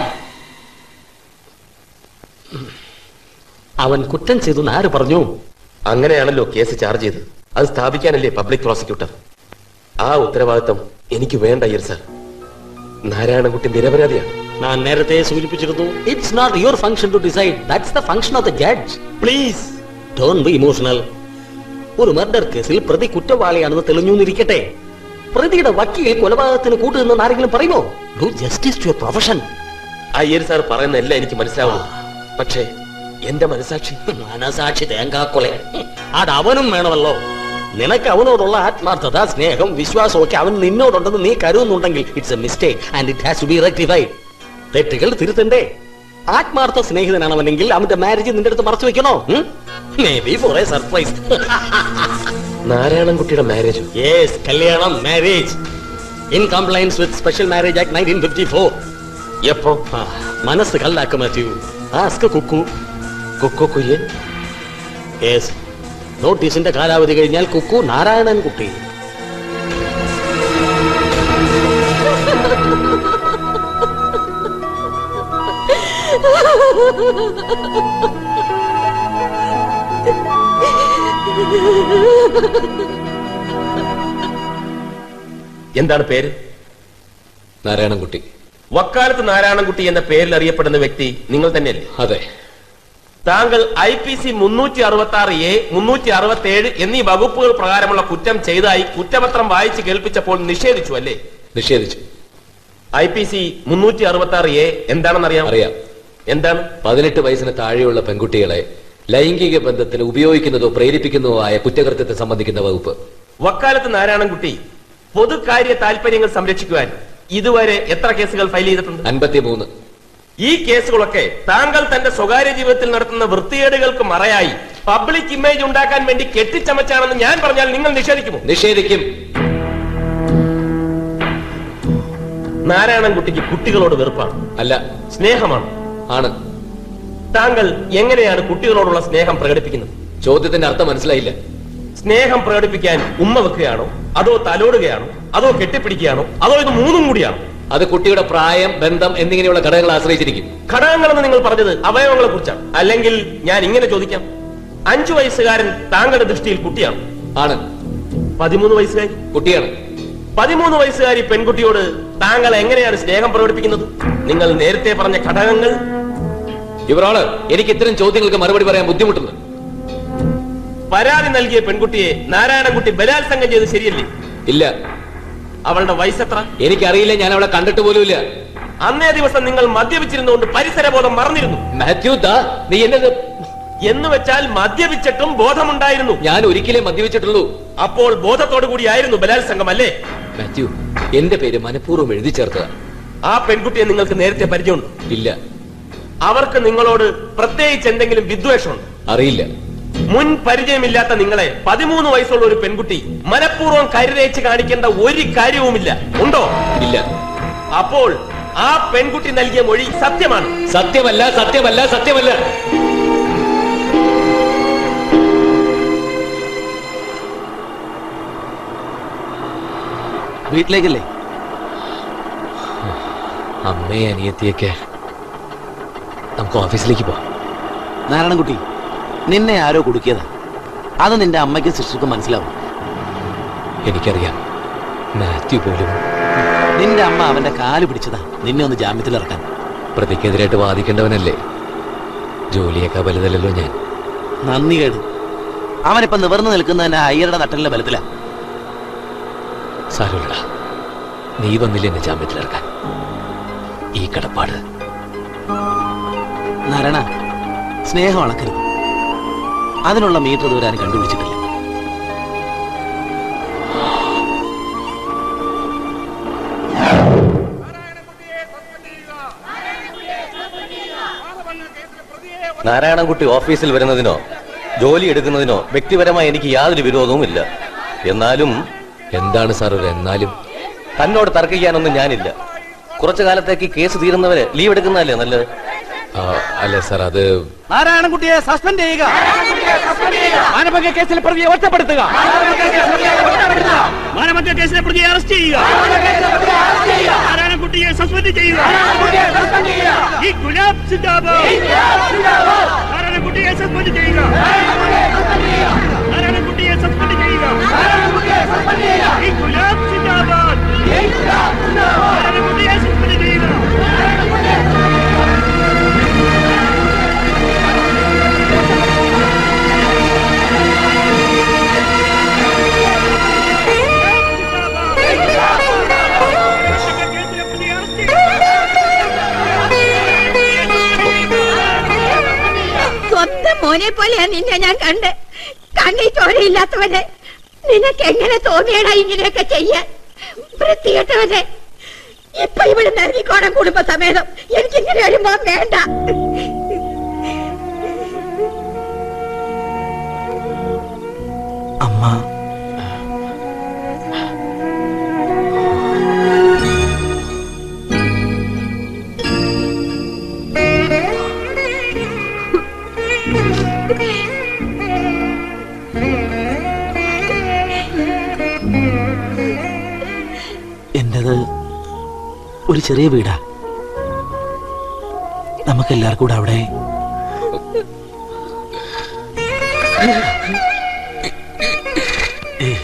Speaker 11: അവൻ കുറ്റം ചെയ്തു എന്ന് ആര് പറഞ്ഞു
Speaker 18: അങ്ങനെയാണല്ലോ കേസ് ചാർജ് ചെയ്ത് അത് സ്ഥാപിക്കാനല്ലേ പബ്ലിക് പ്രോസിക്യൂട്ടർ ആ ഉത്തരവാദിത്തം എനിക്ക് വേണ്ട അയ്യർ സാർ നാരായണൻകുട്ടി നിരപരാധിയാണ്
Speaker 11: ഞാൻ നേരത്തെ സൂചിപ്പിച്ചിരുന്നു it's not your function to decide that's the function of the judge please don't be emotional ഒരു മർഡർ കേസിൽ പ്രതി കുറ്റവാളിയാണെന്ന് തെളിഞ്ഞു എന്നിരിക്കട്ടെ പ്രതിയുടെ വക്കീൽ കൊലപാതകത്തിന് കൂട്ടുനിന്ന് ആരെങ്കിലും പറയുമോ do justice to your profession
Speaker 18: Iyer sir പറയുന്ന എല്ലാം എനിക്ക് മനസ്സിലാവുന്നു പക്ഷേ എന്റെ മനസാക്ഷി
Speaker 11: മനസാക്ഷി തേങ്കാക്കൊല അത് അവനും വേണമല്ലോ നിനക്ക് അവനോടുള്ള ആത്മാർത്ഥത സ്നേഹം വിശ്വാസമൊക്കെ അവൻ നിന്നോടുണ്ടെന്ന് നീ കരുതുന്നുണ്ടെങ്കിൽ it's a mistake and it has to be rectified തെറ്റുകൾ തിരുത്തണ്ടേ ആത്മാർത്ഥ സ്നേഹിതനാണവനെങ്കിൽ അവന്റെ മാരേജ് നിന്റെ അടുത്ത് മറച്ചു വെക്കണോ may be for a surprise
Speaker 18: നാരായണൻകുട്ടിയുടെ മാരേജ്
Speaker 11: യെസ് കല്യാണം marriage in compliance with special marriage act nineteen fifty four
Speaker 18: എപ്പോ
Speaker 11: മനസ്സ് കല്ലാക്ക Matthew ask Kukku
Speaker 18: Kukku Kurian
Speaker 11: yes നോട്ടീസിന്റെ കാലാവധി കഴിഞ്ഞാൽ കുക്കു നാരായണൻ കുട്ടി
Speaker 18: എന്താണ് പേര്
Speaker 2: നാരായണൻകുട്ടി
Speaker 18: വക്കാലത്ത് നാരായണൻകുട്ടി എന്ന പേരിൽ അറിയപ്പെടുന്ന വ്യക്തി നിങ്ങൾ തന്നെയല്ലേ
Speaker 2: അതെ
Speaker 18: താങ്കൾ ഐ പി സി മുന്നൂറ്റി അറുപത്തി ആറ് എ മുന്നൂറ്റി അറുപത്തി ഏഴ് എന്നീ വകുപ്പുകൾ പ്രകാരമുള്ള കുറ്റം ചെയ്തതായി കുറ്റപത്രം വായിച്ച് കേൾപ്പിച്ചപ്പോൾ നിഷേധിച്ചു അല്ലേ
Speaker 2: നിഷേധിച്ചു
Speaker 18: ഐ പി സി മുന്നൂറ്റി അറുപത്തി ആറ് എ എന്താണെന്ന് അറിയാം
Speaker 2: അറിയാം
Speaker 18: എന്താണ്
Speaker 2: പതിനെട്ട് വയസ്സിന് താഴെയുള്ള പെൺകുട്ടികളെ ലൈംഗിക ബന്ധത്തിന് ഉപയോഗിക്കുന്നതോ പ്രേരിപ്പിക്കുന്നതോ ആയ കുറ്റകൃത്യത്തെ സംബന്ധിക്കുന്ന വകുപ്പ്
Speaker 18: വക്കാലത്ത് നാരായണൻകുട്ടി പൊതുകാര്യ താല്പര്യങ്ങൾ സംരക്ഷിക്കുവാൻ ഇതുവരെ എത്ര കേസുകൾ ഫയൽ ചെയ്തിട്ടുണ്ട്
Speaker 2: അൻപത്തിമൂന്ന്
Speaker 18: ഈ കേസുകളൊക്കെ താങ്കൾ തന്റെ സ്വകാര്യ ജീവിതത്തിൽ നടത്തുന്ന വൃത്തികേടുകൾക്ക് മറയായി പബ്ലിക് ഇമേജ് ഉണ്ടാക്കാൻ വേണ്ടി കെട്ടിച്ചമച്ചാണെന്ന് ഞാൻ പറഞ്ഞാൽ നിങ്ങൾ നിഷേധിക്കുമോ
Speaker 2: നിഷേധിക്കും
Speaker 18: നാരായണൻകുട്ടിക്ക് കുട്ടികളോട് വെറുപ്പാണ്
Speaker 2: അല്ല
Speaker 18: സ്നേഹമാണ്
Speaker 2: ആണ്
Speaker 18: താങ്കൾ എങ്ങനെയാണ് കുട്ടികളോടുള്ള സ്നേഹം പ്രകടിപ്പിക്കുന്നത്
Speaker 2: ചോദ്യത്തിന്റെ അർത്ഥം മനസ്സിലായില്ല
Speaker 18: സ്നേഹം പ്രകടിപ്പിക്കാൻ ഉമ്മ വെക്കുകയാണോ അതോ തലോടുകയാണോ അതോ കെട്ടിപ്പിടിക്കുകയാണോ അതോ ഇത് മൂന്നും കൂടിയാണോ
Speaker 2: അത് കുട്ടിയുടെ പ്രായം ബന്ധം എന്നിങ്ങനെയുള്ള ഘടകങ്ങൾ ആശ്രയിച്ചിരിക്കും
Speaker 18: ഘടകങ്ങളെന്ന് നിങ്ങൾ പറഞ്ഞത് അവയവങ്ങളെ കുറിച്ചാണ് അല്ലെങ്കിൽ ഞാൻ ഇങ്ങനെ ചോദിക്കാം അഞ്ചു വയസ്സുകാരൻ താങ്കളുടെ ദൃഷ്ടിയിൽ കുട്ടിയാണ്
Speaker 2: ആണ്
Speaker 18: പതിമൂന്ന് വയസ്സുകാരി
Speaker 2: കുട്ടിയാണ്
Speaker 18: പതിമൂന്ന് വയസ്സുകാരി പെൺകുട്ടിയോട് താങ്കൾ എങ്ങനെയാണ് സ്നേഹം പ്രകടിപ്പിക്കുന്നത് നിങ്ങൾ നേരത്തെ പറഞ്ഞ ഘടകങ്ങൾ
Speaker 2: ഇവരോട് എനിക്ക് ഇത്തരം ചോദ്യങ്ങൾക്ക് മറുപടി പറയാൻ ബുദ്ധിമുട്ടുണ്ട്
Speaker 18: പരാതി നൽകിയ പെൺകുട്ടിയെ നാരായണൻകുട്ടി ബലാത്സംഗം ചെയ്ത് ശരിയല്ലേ
Speaker 2: ഇല്ല
Speaker 18: അവളുടെ വയസ്സെത്ര
Speaker 2: എനിക്കറിയില്ല ഞാൻ അവളെ കണ്ടിട്ട് പോലുമില്ല
Speaker 18: അന്നേ ദിവസം നിങ്ങൾ മദ്യപിച്ചിരുന്നുകൊണ്ട് പരിസരബോധം മറന്നിരുന്നു
Speaker 2: മാത്യു ദാ നീ എന്നെ
Speaker 18: എന്ന് വെച്ചാൽ മദ്യപിച്ചിട്ടും ബോധമുണ്ടായിരുന്നു
Speaker 2: ഞാൻ ഒരിക്കലേ മദ്യപിച്ചിട്ടുള്ളൂ
Speaker 18: അപ്പോൾ ബോധത്തോടു കൂടിയായിരുന്നു ബലാത്സംഗം അല്ലേ
Speaker 2: മാത്യു എന്റെ പേര് മനഃപൂർവ്വം എഴുതി ചേർത്തതാ
Speaker 18: ആ പെൺകുട്ടിയെ നിങ്ങൾക്ക് നേരത്തെ പരിചയമുണ്ട്
Speaker 2: ഇല്ല
Speaker 18: അവർക്ക് നിങ്ങളോട് പ്രത്യേകിച്ച് എന്തെങ്കിലും വിദ്വേഷമുണ്ട്
Speaker 2: അറിയില്ല
Speaker 18: മുൻ പരിചയമില്ലാത്ത നിങ്ങളെ പതിമൂന്ന് വയസ്സുള്ള ഒരു പെൺകുട്ടി മനഃപൂർവ്വം കരുതേച്ച് കാണിക്കേണ്ട ഒരു കാര്യവുമില്ല ഉണ്ടോ
Speaker 2: ഇല്ല
Speaker 18: അപ്പോൾ ആ പെൺകുട്ടി നൽകിയ മൊഴി സത്യമാണ്
Speaker 2: സത്യമല്ല സത്യമല്ല സത്യമല്ല
Speaker 9: വീട്ടിലേക്കല്ലേ
Speaker 2: അമ്മയെ അനിയത്തിയൊക്കെ നമുക്ക് ഓഫീസിലേക്ക് പോവാം
Speaker 9: നാരായണൻകുട്ടി നിന്നെ ആരോ കുടുക്കിയതാ അത് നിന്റെ അമ്മയ്ക്ക് സിസ്റ്റർക്കും മനസ്സിലാവും
Speaker 2: എനിക്കറിയാം മാത്യു പോലും
Speaker 9: നിന്റെ അമ്മ അവന്റെ കാല് പിടിച്ചതാ നിന്നെ ഒന്ന് ജാമ്യത്തിൽ ഇറക്കാൻ
Speaker 2: പ്രതിക്കെതിരായിട്ട് വാദിക്കേണ്ടവനല്ലേ ജോലിയേക്കാ വലുതല്ലല്ലോ ഞാൻ
Speaker 9: നന്ദി കേട് അവനിപ്പം നിവർന്നു നിൽക്കുന്നതിന് അയ്യരുടെ നട്ടലിന്റെ ബലത്തിലാ
Speaker 2: സാരമില്ലടാ നീ വന്നില്ല എന്നെ ജാമ്യത്തിലിറക്കാൻ ഈ കടപ്പാട്
Speaker 9: നാരായണ സ്നേഹം അളക്കരുത് അതിനുള്ള മീറ്റർ ഇതുവരെ ആരും കണ്ടുപിടിച്ചിട്ടില്ല
Speaker 15: നാരായണൻകുട്ടി ഓഫീസിൽ വരുന്നതിനോ ജോലി എടുക്കുന്നതിനോ വ്യക്തിപരമായി എനിക്ക് യാതൊരു വിരോധവുമില്ല എന്നാലും
Speaker 2: എന്താണ് സാർ ഒരു എന്നാലും
Speaker 15: തന്നോട് തർക്കിക്കാനൊന്നും ഞാനില്ല കുറച്ചു കാലത്തേക്ക് കേസ് തീരുന്നവരെ ലീവ് എടുക്കുന്നതല്ലേ നല്ലത്
Speaker 2: അല്ല സാർ അത്
Speaker 16: നാരായണൻകുട്ടിയെ സസ്പെൻഡ് ചെയ്യുക മാനഭംഗ കേസിലെ പ്രതിയെ ഒറ്റപ്പെടുത്തുക മാനഭംഗ കേസിലെ പ്രതിയെ അറസ്റ്റ് ചെയ്യുക നാരായണൻകുട്ടിയെ സസ്പെൻഡ് ചെയ്യുക ഈ ഗുലാബ് സിന്ദാബാദ് നാരായണൻകുട്ടിയെ സസ്പെൻഡ് ചെയ്യുക നാരായണൻകുട്ടിയെ സസ്പെൻഡ് ചെയ്യുക ഈ ഗുലാബ് സിന്ദാബാദ് നാരായണൻകുട്ടിയെ സസ്പെൻഡ് ചെയ്യുക
Speaker 13: സ്വന്തം മോനെ പോലെയാ നിന്നെ ഞാൻ കണ്ട് കണ്ണി ചോരയില്ലാത്തവനെ നിനക്ക് എങ്ങനെ തോന്നിയടാ ഇങ്ങനെയൊക്കെ ചെയ്യാൻ വൃത്തികെട്ടവനെ ഇപ്പൊ ഇവിടെ നരിക്കോണം കുടുംബസമേതം എനിക്കിങ്ങനെ ഒരു മോൻ വേണ്ട
Speaker 9: അമ്മ എന്റേത് ഒരു ചെറിയ വീടാ നമുക്കെല്ലാവർക്കും കൂടെ അവിടെ ഏ,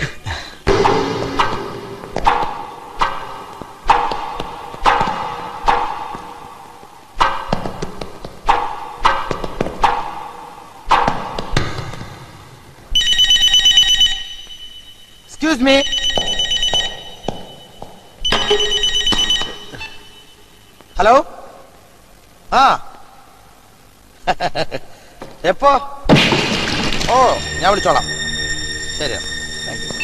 Speaker 6: എക്സ്ക്യൂസ് മീ ഹലോ ആ എപ്പോ ഓ ഞാൻ വിളിച്ചോളാം ശരി താങ്ക് യു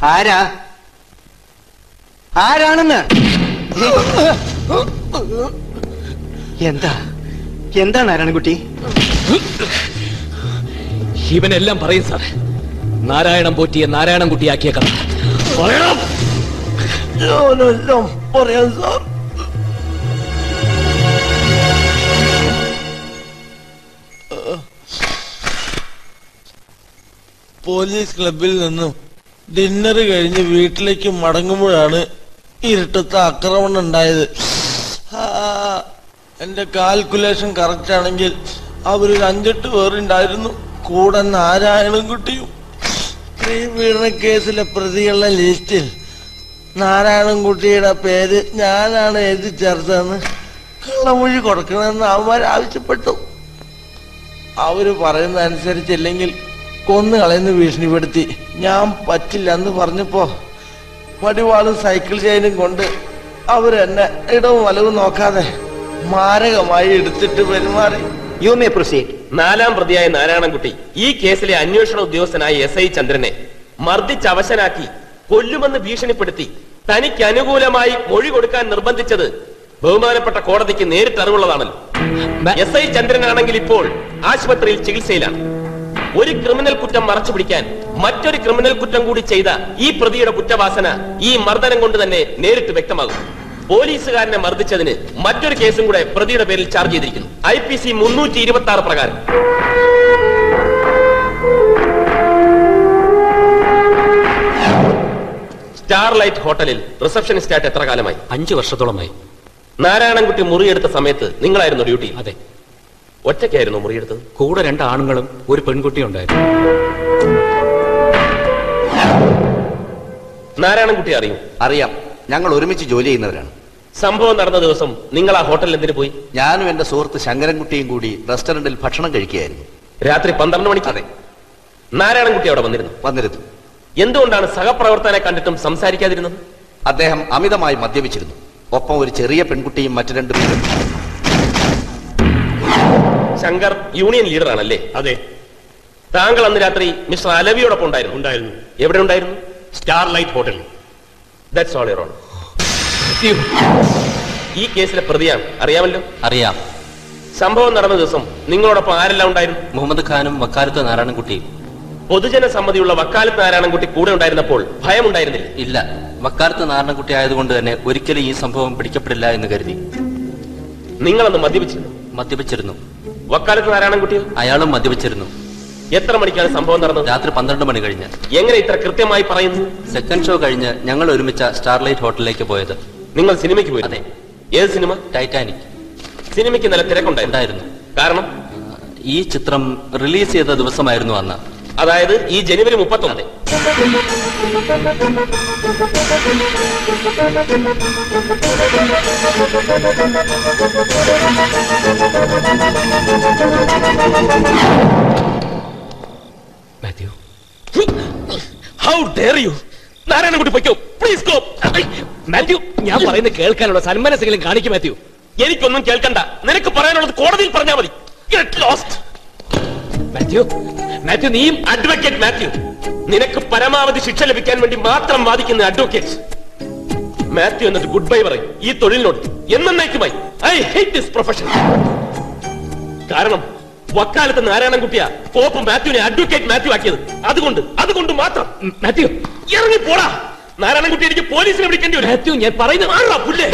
Speaker 10: ആരാ ആരാണെന്ന് എന്താ എന്താ നാരായണൻകുട്ടി
Speaker 7: ഇവനെല്ലാം പറയും സാർ നാരായണം പോറ്റിയെ നാരായണൻ കുട്ടിയാക്കിയ കഥ പറയണം
Speaker 14: ഞാനെല്ലാം പറയാം സാർ പോലീസ് ക്ലബിൽ നിന്നും ഡിന്നർ കഴിഞ്ഞ് വീട്ടിലേക്ക് മടങ്ങുമ്പോഴാണ് ഇരുട്ടത്ത് ആക്രമണം ഉണ്ടായത് ആ, എന്റെ കാൽക്കുലേഷൻ കറക്റ്റ് ആണെങ്കിൽ അവരൊരു അഞ്ചെട്ട് പേരുണ്ടായിരുന്നു കൂടെ നാരായണൻകുട്ടിയും സ്ത്രീ പീഡന കേസിലെ പ്രതികളുടെ ലിസ്റ്റിൽ നാരായണൻകുട്ടിയുടെ പേര് ഞാനാണ് എഴുതി ചേർത്തതെന്ന് കള്ളമൊഴി കൊടുക്കണമെന്ന് അവന്മാർ ആവശ്യപ്പെട്ടു അവര് പറയുന്ന അനുസരിച്ചില്ലെങ്കിൽ കൊന്നു കളയുന്ന ഭീഷണിപ്പെടുത്തി ഞാൻ പറ്റില്ല എന്ന് പറഞ്ഞപ്പോ വടിവാളും സൈക്കിൾ ചെയിനും കൊണ്ട് അവരെന്നെ ഇടവും വലവും നോക്കാതെ മാരകമായി എടുത്തിട്ട് പെരുമാറി
Speaker 18: യു മേ പ്രൊസീഡ് നാലാം പ്രതിയായ നാരായണൻകുട്ടി ഈ കേസിലെ അന്വേഷണ ഉദ്യോഗസ്ഥനായ എസ് ഐ ചന്ദ്രനെ മർദ്ദിച്ച് അവശനാക്കി കൊല്ലുമെന്ന് ഭീഷണിപ്പെടുത്തി തനിക്ക് അനുകൂലമായി മൊഴി കൊടുക്കാൻ നിർബന്ധിച്ചത് ബഹുമാനപ്പെട്ട കോടതിക്ക് നേരിട്ട് അറിവുള്ളതാണല്ലോ എസ് ഐ ചന്ദ്രനാണെങ്കിൽ ഇപ്പോൾ ആശുപത്രിയിൽ ചികിത്സയിലാണ് ഒരു ക്രിമിനൽ കുറ്റം മറച്ചു പിടിക്കാൻ മറ്റൊരു ക്രിമിനൽ കുറ്റം കൂടി ചെയ്ത ഈ പ്രതിയുടെ കുറ്റവാസന ഈ മർദ്ദനം കൊണ്ട് തന്നെ നേരിട്ട് വ്യക്തമാകും പോലീസുകാരനെ മർദ്ദിച്ചതിന് മറ്റൊരു കേസും കൂടെ പ്രതിയുടെ പേരിൽ ചാർജ് ചെയ്തിരിക്കുന്നു ഐ പി സി മുന്നൂറ്റി ഇരുപത്തി ആറ് പ്രകാരം സ്റ്റാർലൈറ്റ് ഹോട്ടലിൽ റിസപ്ഷനിസ്റ്റ് ആയിട്ട് എത്ര കാലമായി
Speaker 15: അഞ്ചു വർഷത്തോളമായി
Speaker 18: നാരായണൻകുട്ടി മുറിയെടുത്ത സമയത്ത് നിങ്ങളായിരുന്നു ഡ്യൂട്ടി
Speaker 15: അതെ
Speaker 18: ഒറ്റയ്ക്കായിരുന്നു മുറിയെടുത്തത്
Speaker 15: കൂടെ രണ്ട് ആണുങ്ങളും ഒരു പെൺകുട്ടിയും ഉണ്ടായിരുന്നു
Speaker 18: നാരായണൻകുട്ടി അറിയും
Speaker 8: അറിയാം ഞങ്ങൾ ഒരുമിച്ച് ജോലി ചെയ്യുന്നവരാണ്
Speaker 18: സംഭവം നടന്ന ദിവസം നിങ്ങൾ ആ ഹോട്ടലിൽ എന്തിനു പോയി
Speaker 8: ഞാനും എന്റെ സുഹൃത്ത് ശങ്കരൻകുട്ടിയും കൂടി റെസ്റ്റോറന്റിൽ ഭക്ഷണം കഴിക്കുകയായിരുന്നു
Speaker 18: രാത്രി പന്ത്രണ്ട് മണിക്ക് അതെ നാരായണൻകുട്ടി അവിടെ വന്നിരുന്നു
Speaker 8: വന്നിരുന്നു
Speaker 18: എന്തുകൊണ്ടാണ് സഹപ്രവർത്തകനെ കണ്ടിട്ടും സംസാരിക്കാതിരുന്നത്
Speaker 8: അദ്ദേഹം അമിതമായി മദ്യപിച്ചിരുന്നു ഒപ്പം ഒരു ചെറിയ പെൺകുട്ടിയും മറ്റു രണ്ടു പേരും
Speaker 18: ശങ്കർ യൂണിയൻ ലീഡർ ആണല്ലേ അതെ താങ്കൾ അന്ന് രാത്രി മിസ്റ്റർ അലവിയോടൊപ്പം ഉണ്ടായിരുന്നു ഉണ്ടായിരുന്നു എവിടെ ഉണ്ടായിരുന്നു സ്റ്റാർലൈറ്റ് ഹോട്ടലിൽ ദാറ്റ്സ് ഓൾ യുവർ ഈ കേസിലെ പ്രതിയാണ് അറിയാമല്ലോ
Speaker 15: അറിയാം
Speaker 18: സംഭവം നടന്ന ദിവസം നിങ്ങളോടൊപ്പം ആരെല്ലാം ഉണ്ടായിരുന്നു
Speaker 15: മുഹമ്മദ് ഖാനും വക്കാലത്ത് നാരായണൻകുട്ടിയും
Speaker 18: പൊതുജന സമ്മതിയുള്ള വക്കാലത്ത് നാരായണൻകുട്ടി കൂടെ ഉണ്ടായിരുന്നപ്പോൾ ഭയമുണ്ടായിരുന്നില്ല
Speaker 15: ഇല്ല വക്കാലത്ത് നാരായണൻകുട്ടി ആയതുകൊണ്ട് തന്നെ ഒരിക്കലും ഈ സംഭവം പിടിക്കപ്പെടില്ല എന്ന് കരുതി
Speaker 18: നിങ്ങളന്ന് മദ്യപിച്ചിരുന്നു
Speaker 15: മദ്യപിച്ചിരുന്നു
Speaker 18: വക്കാലത്ത് നാരായണൻകുട്ടിയോ
Speaker 15: അയാളും മദ്യപിച്ചിരുന്നു
Speaker 18: എത്ര മണിക്കാണ് സംഭവം നടന്നത്
Speaker 15: രാത്രി പന്ത്രണ്ട് മണി കഴിഞ്ഞ്
Speaker 18: എങ്ങനെ ഇത്ര കൃത്യമായി പറയുന്നു
Speaker 15: സെക്കൻഡ് ഷോ കഴിഞ്ഞ് ഞങ്ങൾ ഒരുമിച്ച സ്റ്റാർലൈറ്റ് ഹോട്ടലിലേക്ക് പോയത്
Speaker 18: നിങ്ങൾ സിനിമയ്ക്ക് പോയി
Speaker 15: അതെ
Speaker 18: ഏത് സിനിമ
Speaker 15: ടൈറ്റാനിക്
Speaker 18: സിനിമയ്ക്ക് നല്ല തിരക്കുണ്ടായിരുന്നു കാരണം
Speaker 15: ഈ ചിത്രം റിലീസ് ചെയ്ത ദിവസമായിരുന്നു അന്ന്
Speaker 18: അതായത് ഈ ജനുവരി മുപ്പത്തൊന്ന്
Speaker 7: Matthew
Speaker 18: how dare you Narayanankutty പൊയ്ക്കോ പ്ലീസ് ഗോ
Speaker 7: മാത്യു ഞാൻ പറയുന്നത് കേൾക്കാനുള്ള സന്മനസ്സെങ്കിലും കാണിക്കും മാത്യു
Speaker 18: എനിക്കൊന്നും കേൾക്കണ്ട നിനക്ക് പറയാനുള്ളത് കോടതിയിൽ പറഞ്ഞാൽ മതി ഗെറ്റ് ലോസ്റ്റ്
Speaker 7: മാത്യു മാത്യു നീയും
Speaker 18: അഡ്വക്കേറ്റ് മാത്യു നിനക്ക് പരമാവധി ശിക്ഷ ലഭിക്കാൻ വേണ്ടി മാത്രം വാദിക്കുന്ന അഡ്വക്കേറ്റ് മാത്യു എന്നിട്ട് ഗുഡ് ബൈ പറയും ഈ തൊഴിലിനോട് എന്നേക്കുമായി ഐ ഹേറ്റ് ദിസ് പ്രൊഫഷൻ കാരണം വക്കാലത്ത് നാരായണൻകുട്ടിയ പോപ്പ് മാത്യുവിനെ അഡ്വക്കേറ്റ് മാത്യു ആക്കിയത് അതുകൊണ്ട് അതുകൊണ്ട് മാത്രം
Speaker 7: മാത്യു
Speaker 18: ഇറങ്ങി പോടാ നാരായണൻകുട്ടി എനിക്ക് പോലീസിനെ വിളിക്കേണ്ടി വരും
Speaker 7: മാത്യു ഞാൻ പറയുന്നത്
Speaker 18: ആടാ പുല്ലേ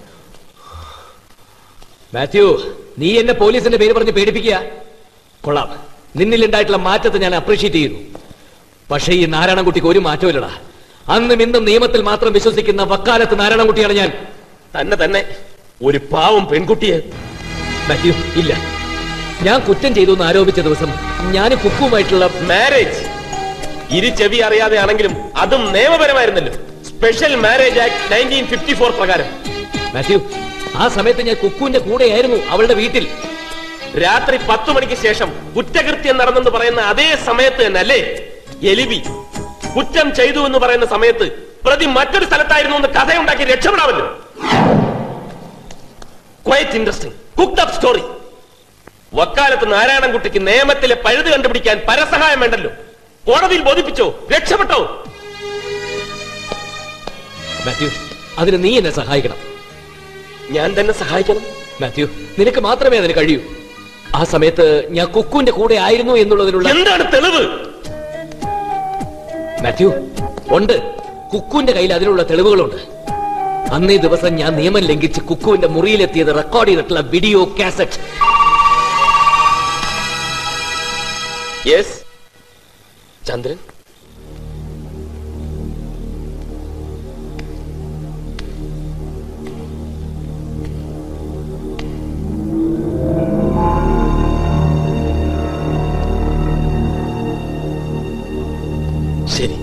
Speaker 7: മാത്യു നീ എന്നെ പോലീസിന്റെ പേര് പറഞ്ഞ് പേടിപ്പിക്കുക കൊള്ളാം നിന്നിലുണ്ടായിട്ടുള്ള മാറ്റത്തെ ഞാൻ അപ്രീഷിയേറ്റ് ചെയ്യുന്നു പക്ഷേ ഈ നാരായണൻകുട്ടിക്ക് ഒരു മാറ്റവും ഇല്ലടാ അന്നും ഇന്നും നിയമത്തിൽ മാത്രം വിശ്വസിക്കുന്ന വക്കാലത്ത് നാരായണൻകുട്ടിയാണ് ഞാൻ
Speaker 18: തന്നെ തന്നെ ഒരു പാവം പെൺകുട്ടിയെ
Speaker 7: മാത്യു ഇല്ല ഞാൻ കുറ്റം ചെയ്തു എന്ന് ആരോപിച്ച ദിവസം ഞാൻ കുക്കുമായിട്ടുള്ള
Speaker 18: മാരേജ് ഇരു ചെവി അറിയാതെ ആണെങ്കിലും അതും നിയമപരമായിരുന്നല്ലോ special marriage act nineteen fifty four പ്രകാരം
Speaker 7: മാത്യു ആ സമയത്ത് ഞാൻ കുക്കുവിന്റെ കൂടെയായിരുന്നു അവളുടെ വീട്ടിൽ
Speaker 18: രാത്രി പത്തു മണിക്ക് ശേഷം കുറ്റകൃത്യം നടന്നെന്ന് പറയുന്ന അതേ സമയത്ത് തന്നെ അല്ലേ എലിബി കുറ്റം ചെയ്തു എന്ന് പറയുന്ന സമയത്ത് പ്രതി മറ്റൊരു സ്ഥലത്തായിരുന്നു എന്ന് കഥയുണ്ടാക്കി രക്ഷപ്പെടാമല്ലോ quite interesting cooked up story വക്കാലത്ത് നാരായണൻകുട്ടിക്ക് നിയമത്തിലെ പഴുത് കണ്ടുപിടിക്കാൻ പരസഹായം വേണ്ടല്ലോ കോടതിയിൽ ബോധിപ്പിച്ചോ രക്ഷപ്പെട്ടോ
Speaker 2: മാത്യു അതിന് നീ എന്നെ സഹായിക്കണം
Speaker 18: ഞാൻ തന്നെ സഹായിക്കണം
Speaker 2: മാത്യു നിനക്ക് മാത്രമേ അതിന് കഴിയൂ ആ സമയത്ത് ഞാൻ കുക്കുവിന്റെ കൂടെ ആയിരുന്നു എന്നുള്ളതിനുള്ള
Speaker 18: എന്താണ് തെളിവ്
Speaker 2: മാത്യു ഉണ്ട് കുക്കുവിന്റെ കയ്യിൽ അതിനുള്ള തെളിവുകളുണ്ട് അന്നേ ദിവസം ഞാൻ നിയമം ലംഘിച്ച് കുക്കുവിന്റെ മുറിയിലെത്തിയത് റെക്കോർഡ് ചെയ്തിട്ടുള്ള വീഡിയോ കാസറ്റ്
Speaker 18: യെസ് ചന്ദ്രൻ ശരി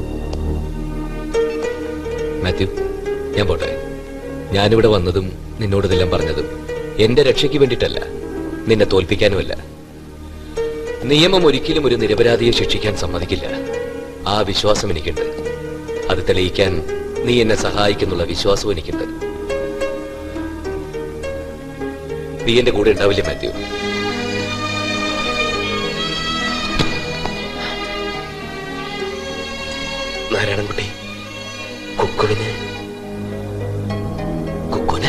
Speaker 2: മാത്യു ഞാൻ പോട്ടെ ഞാനിവിടെ വന്നതും നിന്നോട് ഇതെല്ലാം പറഞ്ഞതും എന്റെ രക്ഷയ്ക്ക് വേണ്ടിയിട്ടല്ല നിന്നെ തോൽപ്പിക്കാനുമല്ല നിയമം ഒരിക്കലും ഒരു നിരപരാധിയെ ശിക്ഷിക്കാൻ സമ്മതിക്കില്ല ആ വിശ്വാസം എനിക്കുണ്ട് അത് തെളിയിക്കാൻ നീ എന്നെ സഹായിക്കുന്നുള്ള വിശ്വാസവും എനിക്കുണ്ട് നീ എന്റെ കൂടെ ഉണ്ടാവില്ലേ മാത്യു
Speaker 18: നാരായണൻകുട്ടി കുക്കുവിന് കുക്കുനെ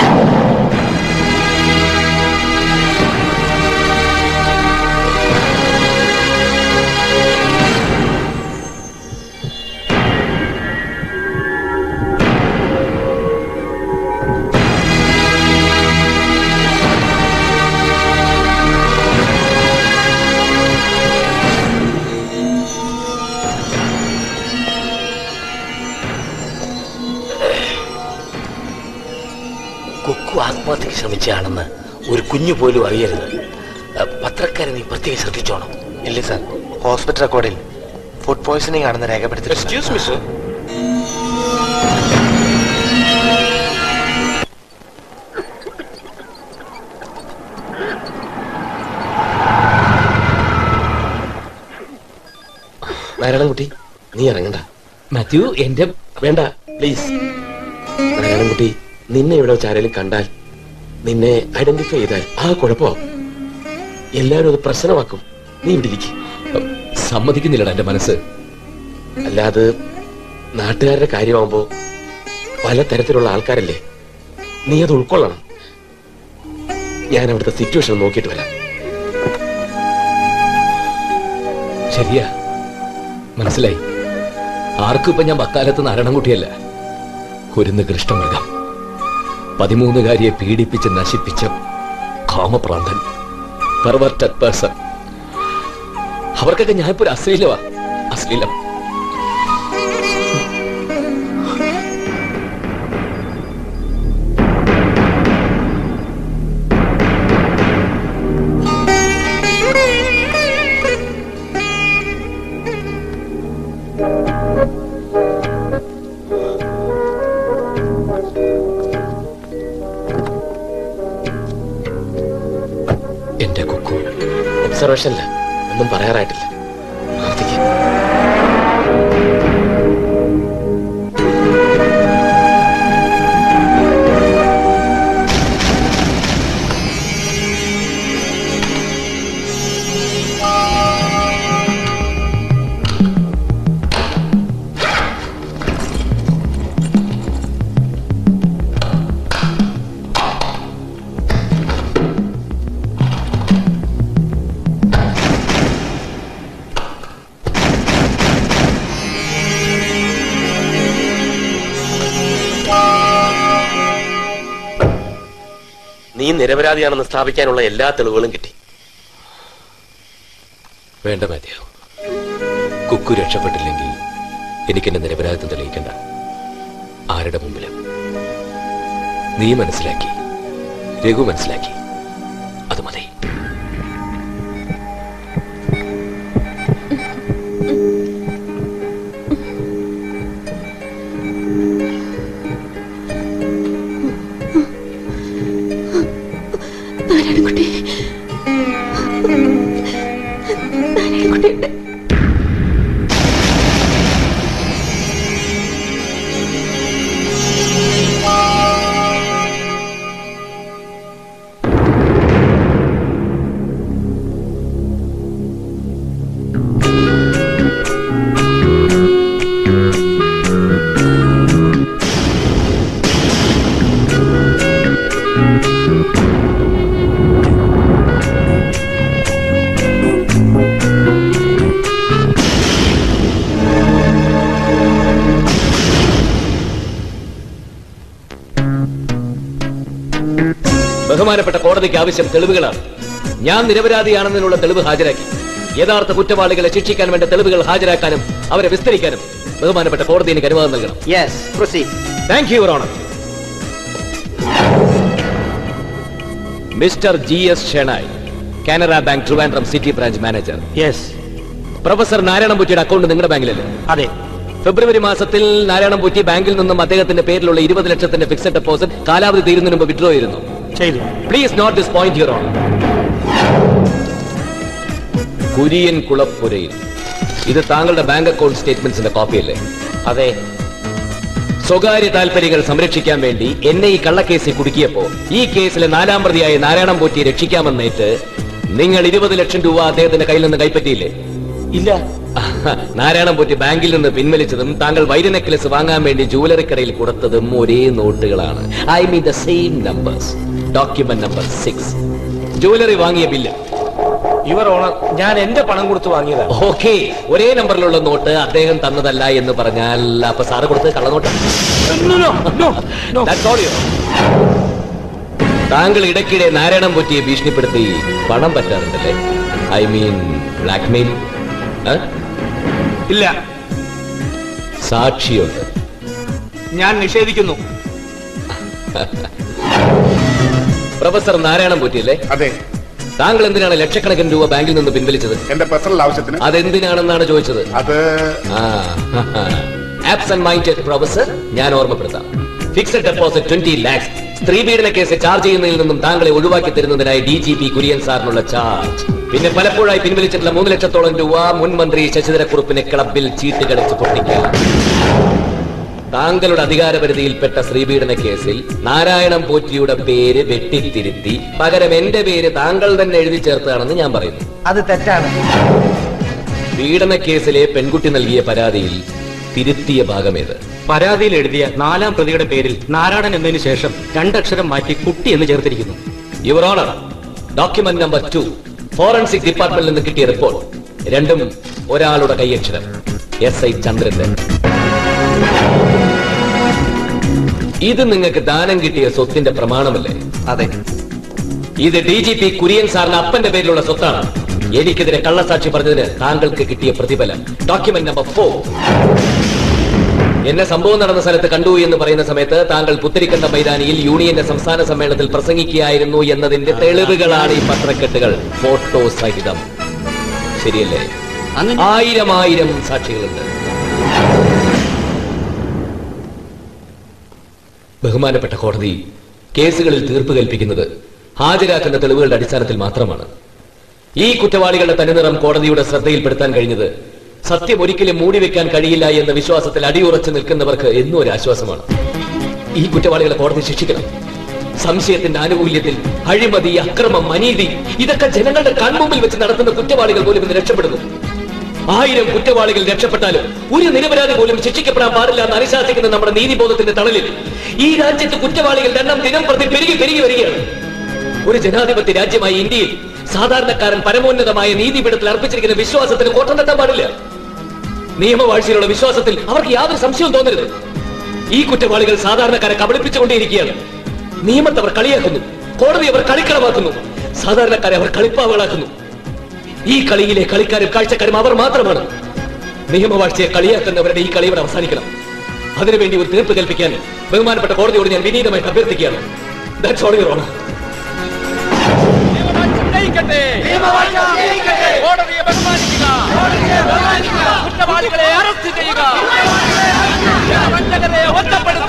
Speaker 18: കുക്കു ആത്മഹത്യക്ക് ശ്രമിച്ചതാണെന്ന് ഒരു കുഞ്ഞു പോലും അറിയരുത് അഹ് പത്രക്കാരെ നീ പ്രത്യേകം ശ്രദ്ധിച്ചോണം
Speaker 5: ഇല്ല സാർ ഹോസ്പിറ്റൽ റെക്കോർഡിൽ ഫുഡ് പോയ്സണിംഗ് ആണെന്ന് രേഖപ്പെടുത്തി
Speaker 18: എക്സ്ക്യൂസ് മി സർ നാരായണൻകുട്ടി നീ ഇറങ്ങണ്ട
Speaker 2: മാത്യു എന്റെ
Speaker 18: വേണ്ട പ്ലീസ് നാരായണൻകുട്ടി നിന്നെ ഇവിടെ വെച്ച് ആരെങ്കിലും കണ്ടാൽ നിന്നെ ഐഡന്റിഫൈ ചെയ്താൽ ആ കുഴപ്പമാവും എല്ലാവരും അത് പ്രശ്നമാക്കും നീ ഇവിടെ ഇരിക്കും
Speaker 2: സമ്മതിക്കുന്നില്ലടാ എന്റെ മനസ്സ്
Speaker 18: അല്ലാതെ നാട്ടുകാരുടെ കാര്യമാകുമ്പോ പല തരത്തിലുള്ള ആൾക്കാരല്ലേ നീ അത് ഉൾക്കൊള്ളണം ഞാൻ അവിടുത്തെ സിറ്റുവേഷൻ നോക്കിയിട്ട് വരാം
Speaker 2: ശരിയാ മനസ്സിലായി ആർക്കും ഇപ്പൊ ഞാൻ വക്കാലത്ത് നാരായണൻകുട്ടിയല്ല ഒരു നികൃഷ്ടമൃഗം പതിമൂന്നുകാരിയെ പീഡിപ്പിച്ച് നശിപ്പിച്ച കാമപ്രാന്തൻ പെർവർട്ടഡ് പേഴ്സൺ അവർക്കൊക്കെ ഞാൻ ഇപ്പൊ ഒരു അശ്ലീലമാ അശ്ലീലം എന്റെ കുക്കു
Speaker 18: ഒബ്സർവേഷനില്ല ഒന്നും പറയാറായിട്ടില്ല പ്രാർത്ഥിക്ക്. നീ നിരപരാധിയാണെന്ന് സ്ഥാപിക്കാനുള്ള എല്ലാ തെളിവുകളും കിട്ടി
Speaker 2: വേണ്ട മാത്യു കുക്കു രക്ഷപ്പെട്ടില്ലെങ്കിൽ എനിക്കെന്റെ നിരപരാധിത്വം തെളിയിക്കണ്ട ആരുടെ മുമ്പിലും നീ മനസ്സിലാക്കി രഘു മനസ്സിലാക്കി അത് മതി
Speaker 4: നാരായണക്കുട്ടി നാരായണക്കുട്ടിയുണ്ട്
Speaker 2: ബഹുമാനപ്പെട്ട കോടതിക്ക് ആവശ്യം തെളിവുകളാണ് ഞാൻ നിരപരാധിയാണെന്നതിനുള്ള തെളിവ് ഹാജരാക്കി യഥാർത്ഥ കുറ്റവാളികളെ ശിക്ഷിക്കാൻ വേണ്ട തെളിവുകൾ ഹാജരാക്കാനും അവരെ വിസ്തരിക്കാനും ബഹുമാനപ്പെട്ട കോടതി എനിക്ക് അനുവാദം നൽകണം
Speaker 10: yes proceed
Speaker 2: thank you your honour mister G S Shenoy Canara bank Trivandrum city branch manager
Speaker 11: yes
Speaker 2: professor നാരായണൻപുറ്റിയുടെ അക്കൗണ്ട് നിങ്ങളുടെ ബാങ്കിലല്ലേ
Speaker 11: അതെ
Speaker 2: ഫെബ്രുവരി മാസത്തിൽ നാരായണൻപുറ്റി ബാങ്കിൽ നിന്നും അദ്ദേഹത്തിന്റെ പേരിലുള്ള ഇരുപത് ലക്ഷത്തിന്റെ ഫിക്സഡ് ഡെപ്പോസിറ്റ് കാലാവധി തീരുന്നതിന് മുമ്പ് വിഡ്രോ ചെയ്തിരുന്നു
Speaker 11: ചെയ്തു
Speaker 2: please note this point your honour Kurian കുളപ്പുരയിൽ ഇത് താങ്കളുടെ ബാങ്ക് അക്കൗണ്ട് സ്റ്റേറ്റ്മെന്റ്സിന്റെ കോപ്പിയല്ലേ
Speaker 11: അതെ
Speaker 2: സ്വകാര്യ താല്പര്യങ്ങൾ സംരക്ഷിക്കാൻ വേണ്ടി എന്നെ ഈ കള്ളക്കേസിൽ കുടുക്കിയപ്പോ ഈ കേസിലെ നാലാം പ്രതിയായ നാരായണം പോറ്റിയെ രക്ഷിക്കാമെന്നേറ്റ് നിങ്ങൾ ഇരുപത് ലക്ഷം രൂപ അദ്ദേഹത്തിന്റെ കയ്യിൽ നിന്ന് കൈപ്പറ്റിയില്ലേ
Speaker 11: ഇല്ല
Speaker 2: നാരായണം പോറ്റി ബാങ്കിൽ നിന്ന് പിൻവലിച്ചതും താങ്കൾ വൈര നെക്ലസ് വാങ്ങാൻ വേണ്ടി ജൂവലറി കടയിൽ കൊടുത്തതും ഒരേ നോട്ടുകളാണ് I mean the same numbers document number six jewellery വാങ്ങിയ ബില്ല്
Speaker 11: യുവർ ഓണർ ഞാൻ എന്റെ പണം കൊടുത്ത് വാങ്ങിയതാണ്
Speaker 2: ഓക്കെ ഒരേ നമ്പറിലുള്ള നോട്ട് അദ്ദേഹം തന്നതല്ല എന്ന് പറഞ്ഞാൽ അപ്പൊ സാറ് കൊടുത്തത് കള്ളനോട്ട് That's all you. താങ്കൾ ഇടയ്ക്കിടെ നാരായണം പൊറ്റിയെ ഭീഷണിപ്പെടുത്തി പണം പറ്റാറുണ്ടല്ലേ ഐ മീൻ ബ്ലാക്ക്മെയിൽ
Speaker 14: ഇല്ല
Speaker 2: സാക്ഷിയുണ്ട്
Speaker 14: ഞാൻ നിഷേധിക്കുന്നു
Speaker 2: പ്രൊഫസർ നാരായണം പൊറ്റിയല്ലേ
Speaker 17: അതെ
Speaker 2: താങ്കൾ എന്തിനാണ് ലക്ഷക്കണക്കിന് രൂപ ബാങ്കിൽ നിന്ന് പിൻവലിച്ചത്
Speaker 17: എന്റെ പേഴ്സണൽ ആവശ്യത്തിന്
Speaker 2: അതെന്തിനാണെന്നാണ് ചോദിച്ചത്
Speaker 17: അത്
Speaker 2: ആബ്സെന്റ് മൈൻഡഡ് പ്രൊഫസർ ഞാൻ ഓർമ്മപ്പെടുത്താം ഫിക്സഡ് ഡെപ്പോസിറ്റ് ട്വന്റി ലാക്സ് സ്ത്രീ പീഡന കേസ് ചാർജ് ചെയ്യുന്നതിൽ നിന്നും താങ്കളെ ഒഴിവാക്കി തരുന്നതിനായി ഡി ജി പി കുര്യൻ സാറിനുള്ള ചാർജ് പിന്നെ പലപ്പോഴായി പിൻവലിച്ചിട്ടുള്ള മൂന്ന് ലക്ഷത്തോളം രൂപ മുൻ മന്ത്രി ശശിധരക്കുറുപ്പിന് ക്ലബിൽ ചീട്ട് കളിച്ച് പൊട്ടിക്കാൻ താങ്കളുടെ അധികാരപരിധിയിൽപ്പെട്ട സ്ത്രീപീഡന കേസിൽ നാരായണം പോറ്റിയുടെ പേര് വെട്ടിത്തിരുത്തി പകരം എന്റെ പേര് താങ്കൾ തന്നെ എഴുതി ചേർത്തതാണെന്ന് ഞാൻ പറയുന്നു
Speaker 6: അത് തെറ്റാണ്
Speaker 2: പീഡന കേസിലെ പെൺകുട്ടി നൽകിയ പരാതിയിൽ തിരുത്തിയ ഭാഗമേത്
Speaker 15: പരാതിയിൽ എഴുതിയ നാലാം പ്രതിയുടെ പേരിൽ നാരായണൻ എന്നതിന് ശേഷം രണ്ടക്ഷരം മാറ്റി കുട്ടി എന്ന് ചേർത്തിരിക്കുന്നു
Speaker 2: your honour document number two forensic ഡിപ്പാർട്ട്മെന്റിൽ നിന്ന് കിട്ടിയ റിപ്പോർട്ട് രണ്ടും ഒരാളുടെ കൈയക്ഷരം എസ് ഐ ചന്ദ്രന്റെ ഇത് നിങ്ങൾക്ക് ദാനം കിട്ടിയ സ്വത്തിന്റെ പ്രമാണമല്ലേ
Speaker 10: അതെ
Speaker 2: ഇത് ഡി ജി പി കുര്യൻ സാറിന് അപ്പന്റെ പേരിലുള്ള സ്വത്താണ് എനിക്കെതിരെ കള്ളസാക്ഷി പറഞ്ഞതിന് താങ്കൾക്ക് കിട്ടിയ പ്രതിഫലം ഡോക്യുമെന്റ് നമ്പർ ഫോർ എന്നെ സംഭവം നടന്ന സ്ഥലത്ത് കണ്ടു എന്ന് പറയുന്ന സമയത്ത് താങ്കൾ പുത്തരിക്കണ്ട മൈതാനിയിൽ യൂണിയന്റെ സംസ്ഥാന സമ്മേളനത്തിൽ പ്രസംഗിക്കുകയായിരുന്നു എന്നതിന്റെ തെളിവുകളാണ് ഈ പത്രക്കെട്ടുകൾ ഫോട്ടോ സഹിതം ശരിയല്ലേ ആയിരം ആയിരം സാക്ഷികളുണ്ട് ബഹുമാനപ്പെട്ട കോടതി കേസുകളിൽ തീർപ്പ് കൽപ്പിക്കുന്നത് ഹാജരാക്കുന്ന തെളിവുകളുടെ അടിസ്ഥാനത്തിൽ മാത്രമാണ് ഈ കുറ്റവാളികളുടെ തനിനിറം കോടതിയുടെ ശ്രദ്ധയിൽപ്പെടുത്താൻ കഴിഞ്ഞത് സത്യം ഒരിക്കലും മൂടിവെക്കാൻ കഴിയില്ല എന്ന വിശ്വാസത്തിൽ അടിയുറച്ചു നിൽക്കുന്നവർക്ക് എന്നും ഒരു ആശ്വാസമാണ് ഈ കുറ്റവാളികളെ കോടതി ശിക്ഷിക്കണം സംശയത്തിന്റെ ആനുകൂല്യത്തിൽ അഴിമതി അക്രമം അനീതി ഇതൊക്കെ ജനങ്ങളുടെ കൺമുമ്പിൽ വെച്ച് നടത്തുന്ന കുറ്റവാളികൾ പോലും ഇന്ന് രക്ഷപ്പെടുന്നു ആയിരം കുറ്റവാളികൾ രക്ഷപ്പെട്ടാലും ഒരു നിരപരാധി പോലും ശിക്ഷിക്കപ്പെടാൻ പാടില്ല എന്ന് അനുശാസിക്കുന്ന നമ്മുടെ നീതിബോധത്തിന്റെ തണലിൽ ഈ രാജ്യത്ത് കുറ്റവാളികളുടെ എണ്ണം ദിനം പ്രതി പെരുകി പെരുകി വരികയാണ് ഒരു ജനാധിപത്യ രാജ്യമായ ഇന്ത്യയിൽ സാധാരണക്കാരൻ പരമോന്നതമായ നീതിപീഠത്തിൽ അർപ്പിച്ചിരിക്കുന്ന വിശ്വാസത്തിന് കോട്ടം തട്ടാൻ പാടില്ല നിയമവാഴ്ചയിലുള്ള വിശ്വാസത്തിൽ അവർക്ക് യാതൊരു സംശയവും തോന്നരുത് ഈ കുറ്റവാളികൾ സാധാരണക്കാരെ കബളിപ്പിച്ചുകൊണ്ടേയിരിക്കുകയാണ് നിയമത്തെ അവർ കളിയാക്കുന്നു കോടതി അവർ കളിക്കളമാക്കുന്നു സാധാരണക്കാരെ അവർ കളിപ്പാവകളാക്കുന്നു ഈ കളിയിലെ കളിക്കാരും കാഴ്ചക്കാരും അവർ മാത്രമാണ് നിയമവാഴ്ചയെ കളിയാക്കുന്നവരുടെ ഈ കളി ഇവിടെ അവസാനിക്കണം അതിനുവേണ്ടി ഒരു തീർപ്പ് കൽപ്പിക്കാൻ ബഹുമാനപ്പെട്ട കോടതിയോട് ഞാൻ വിനീതമായി അഭ്യർത്ഥിക്കുകയാണ് That's all, Your Honor.
Speaker 14: കോടതിയെ ബഹുമാനിക്കുക കുറ്റവാളികളെ അറസ്റ്റ് ചെയ്യുക വഞ്ചകരെ ഒറ്റപ്പെടുത്തുക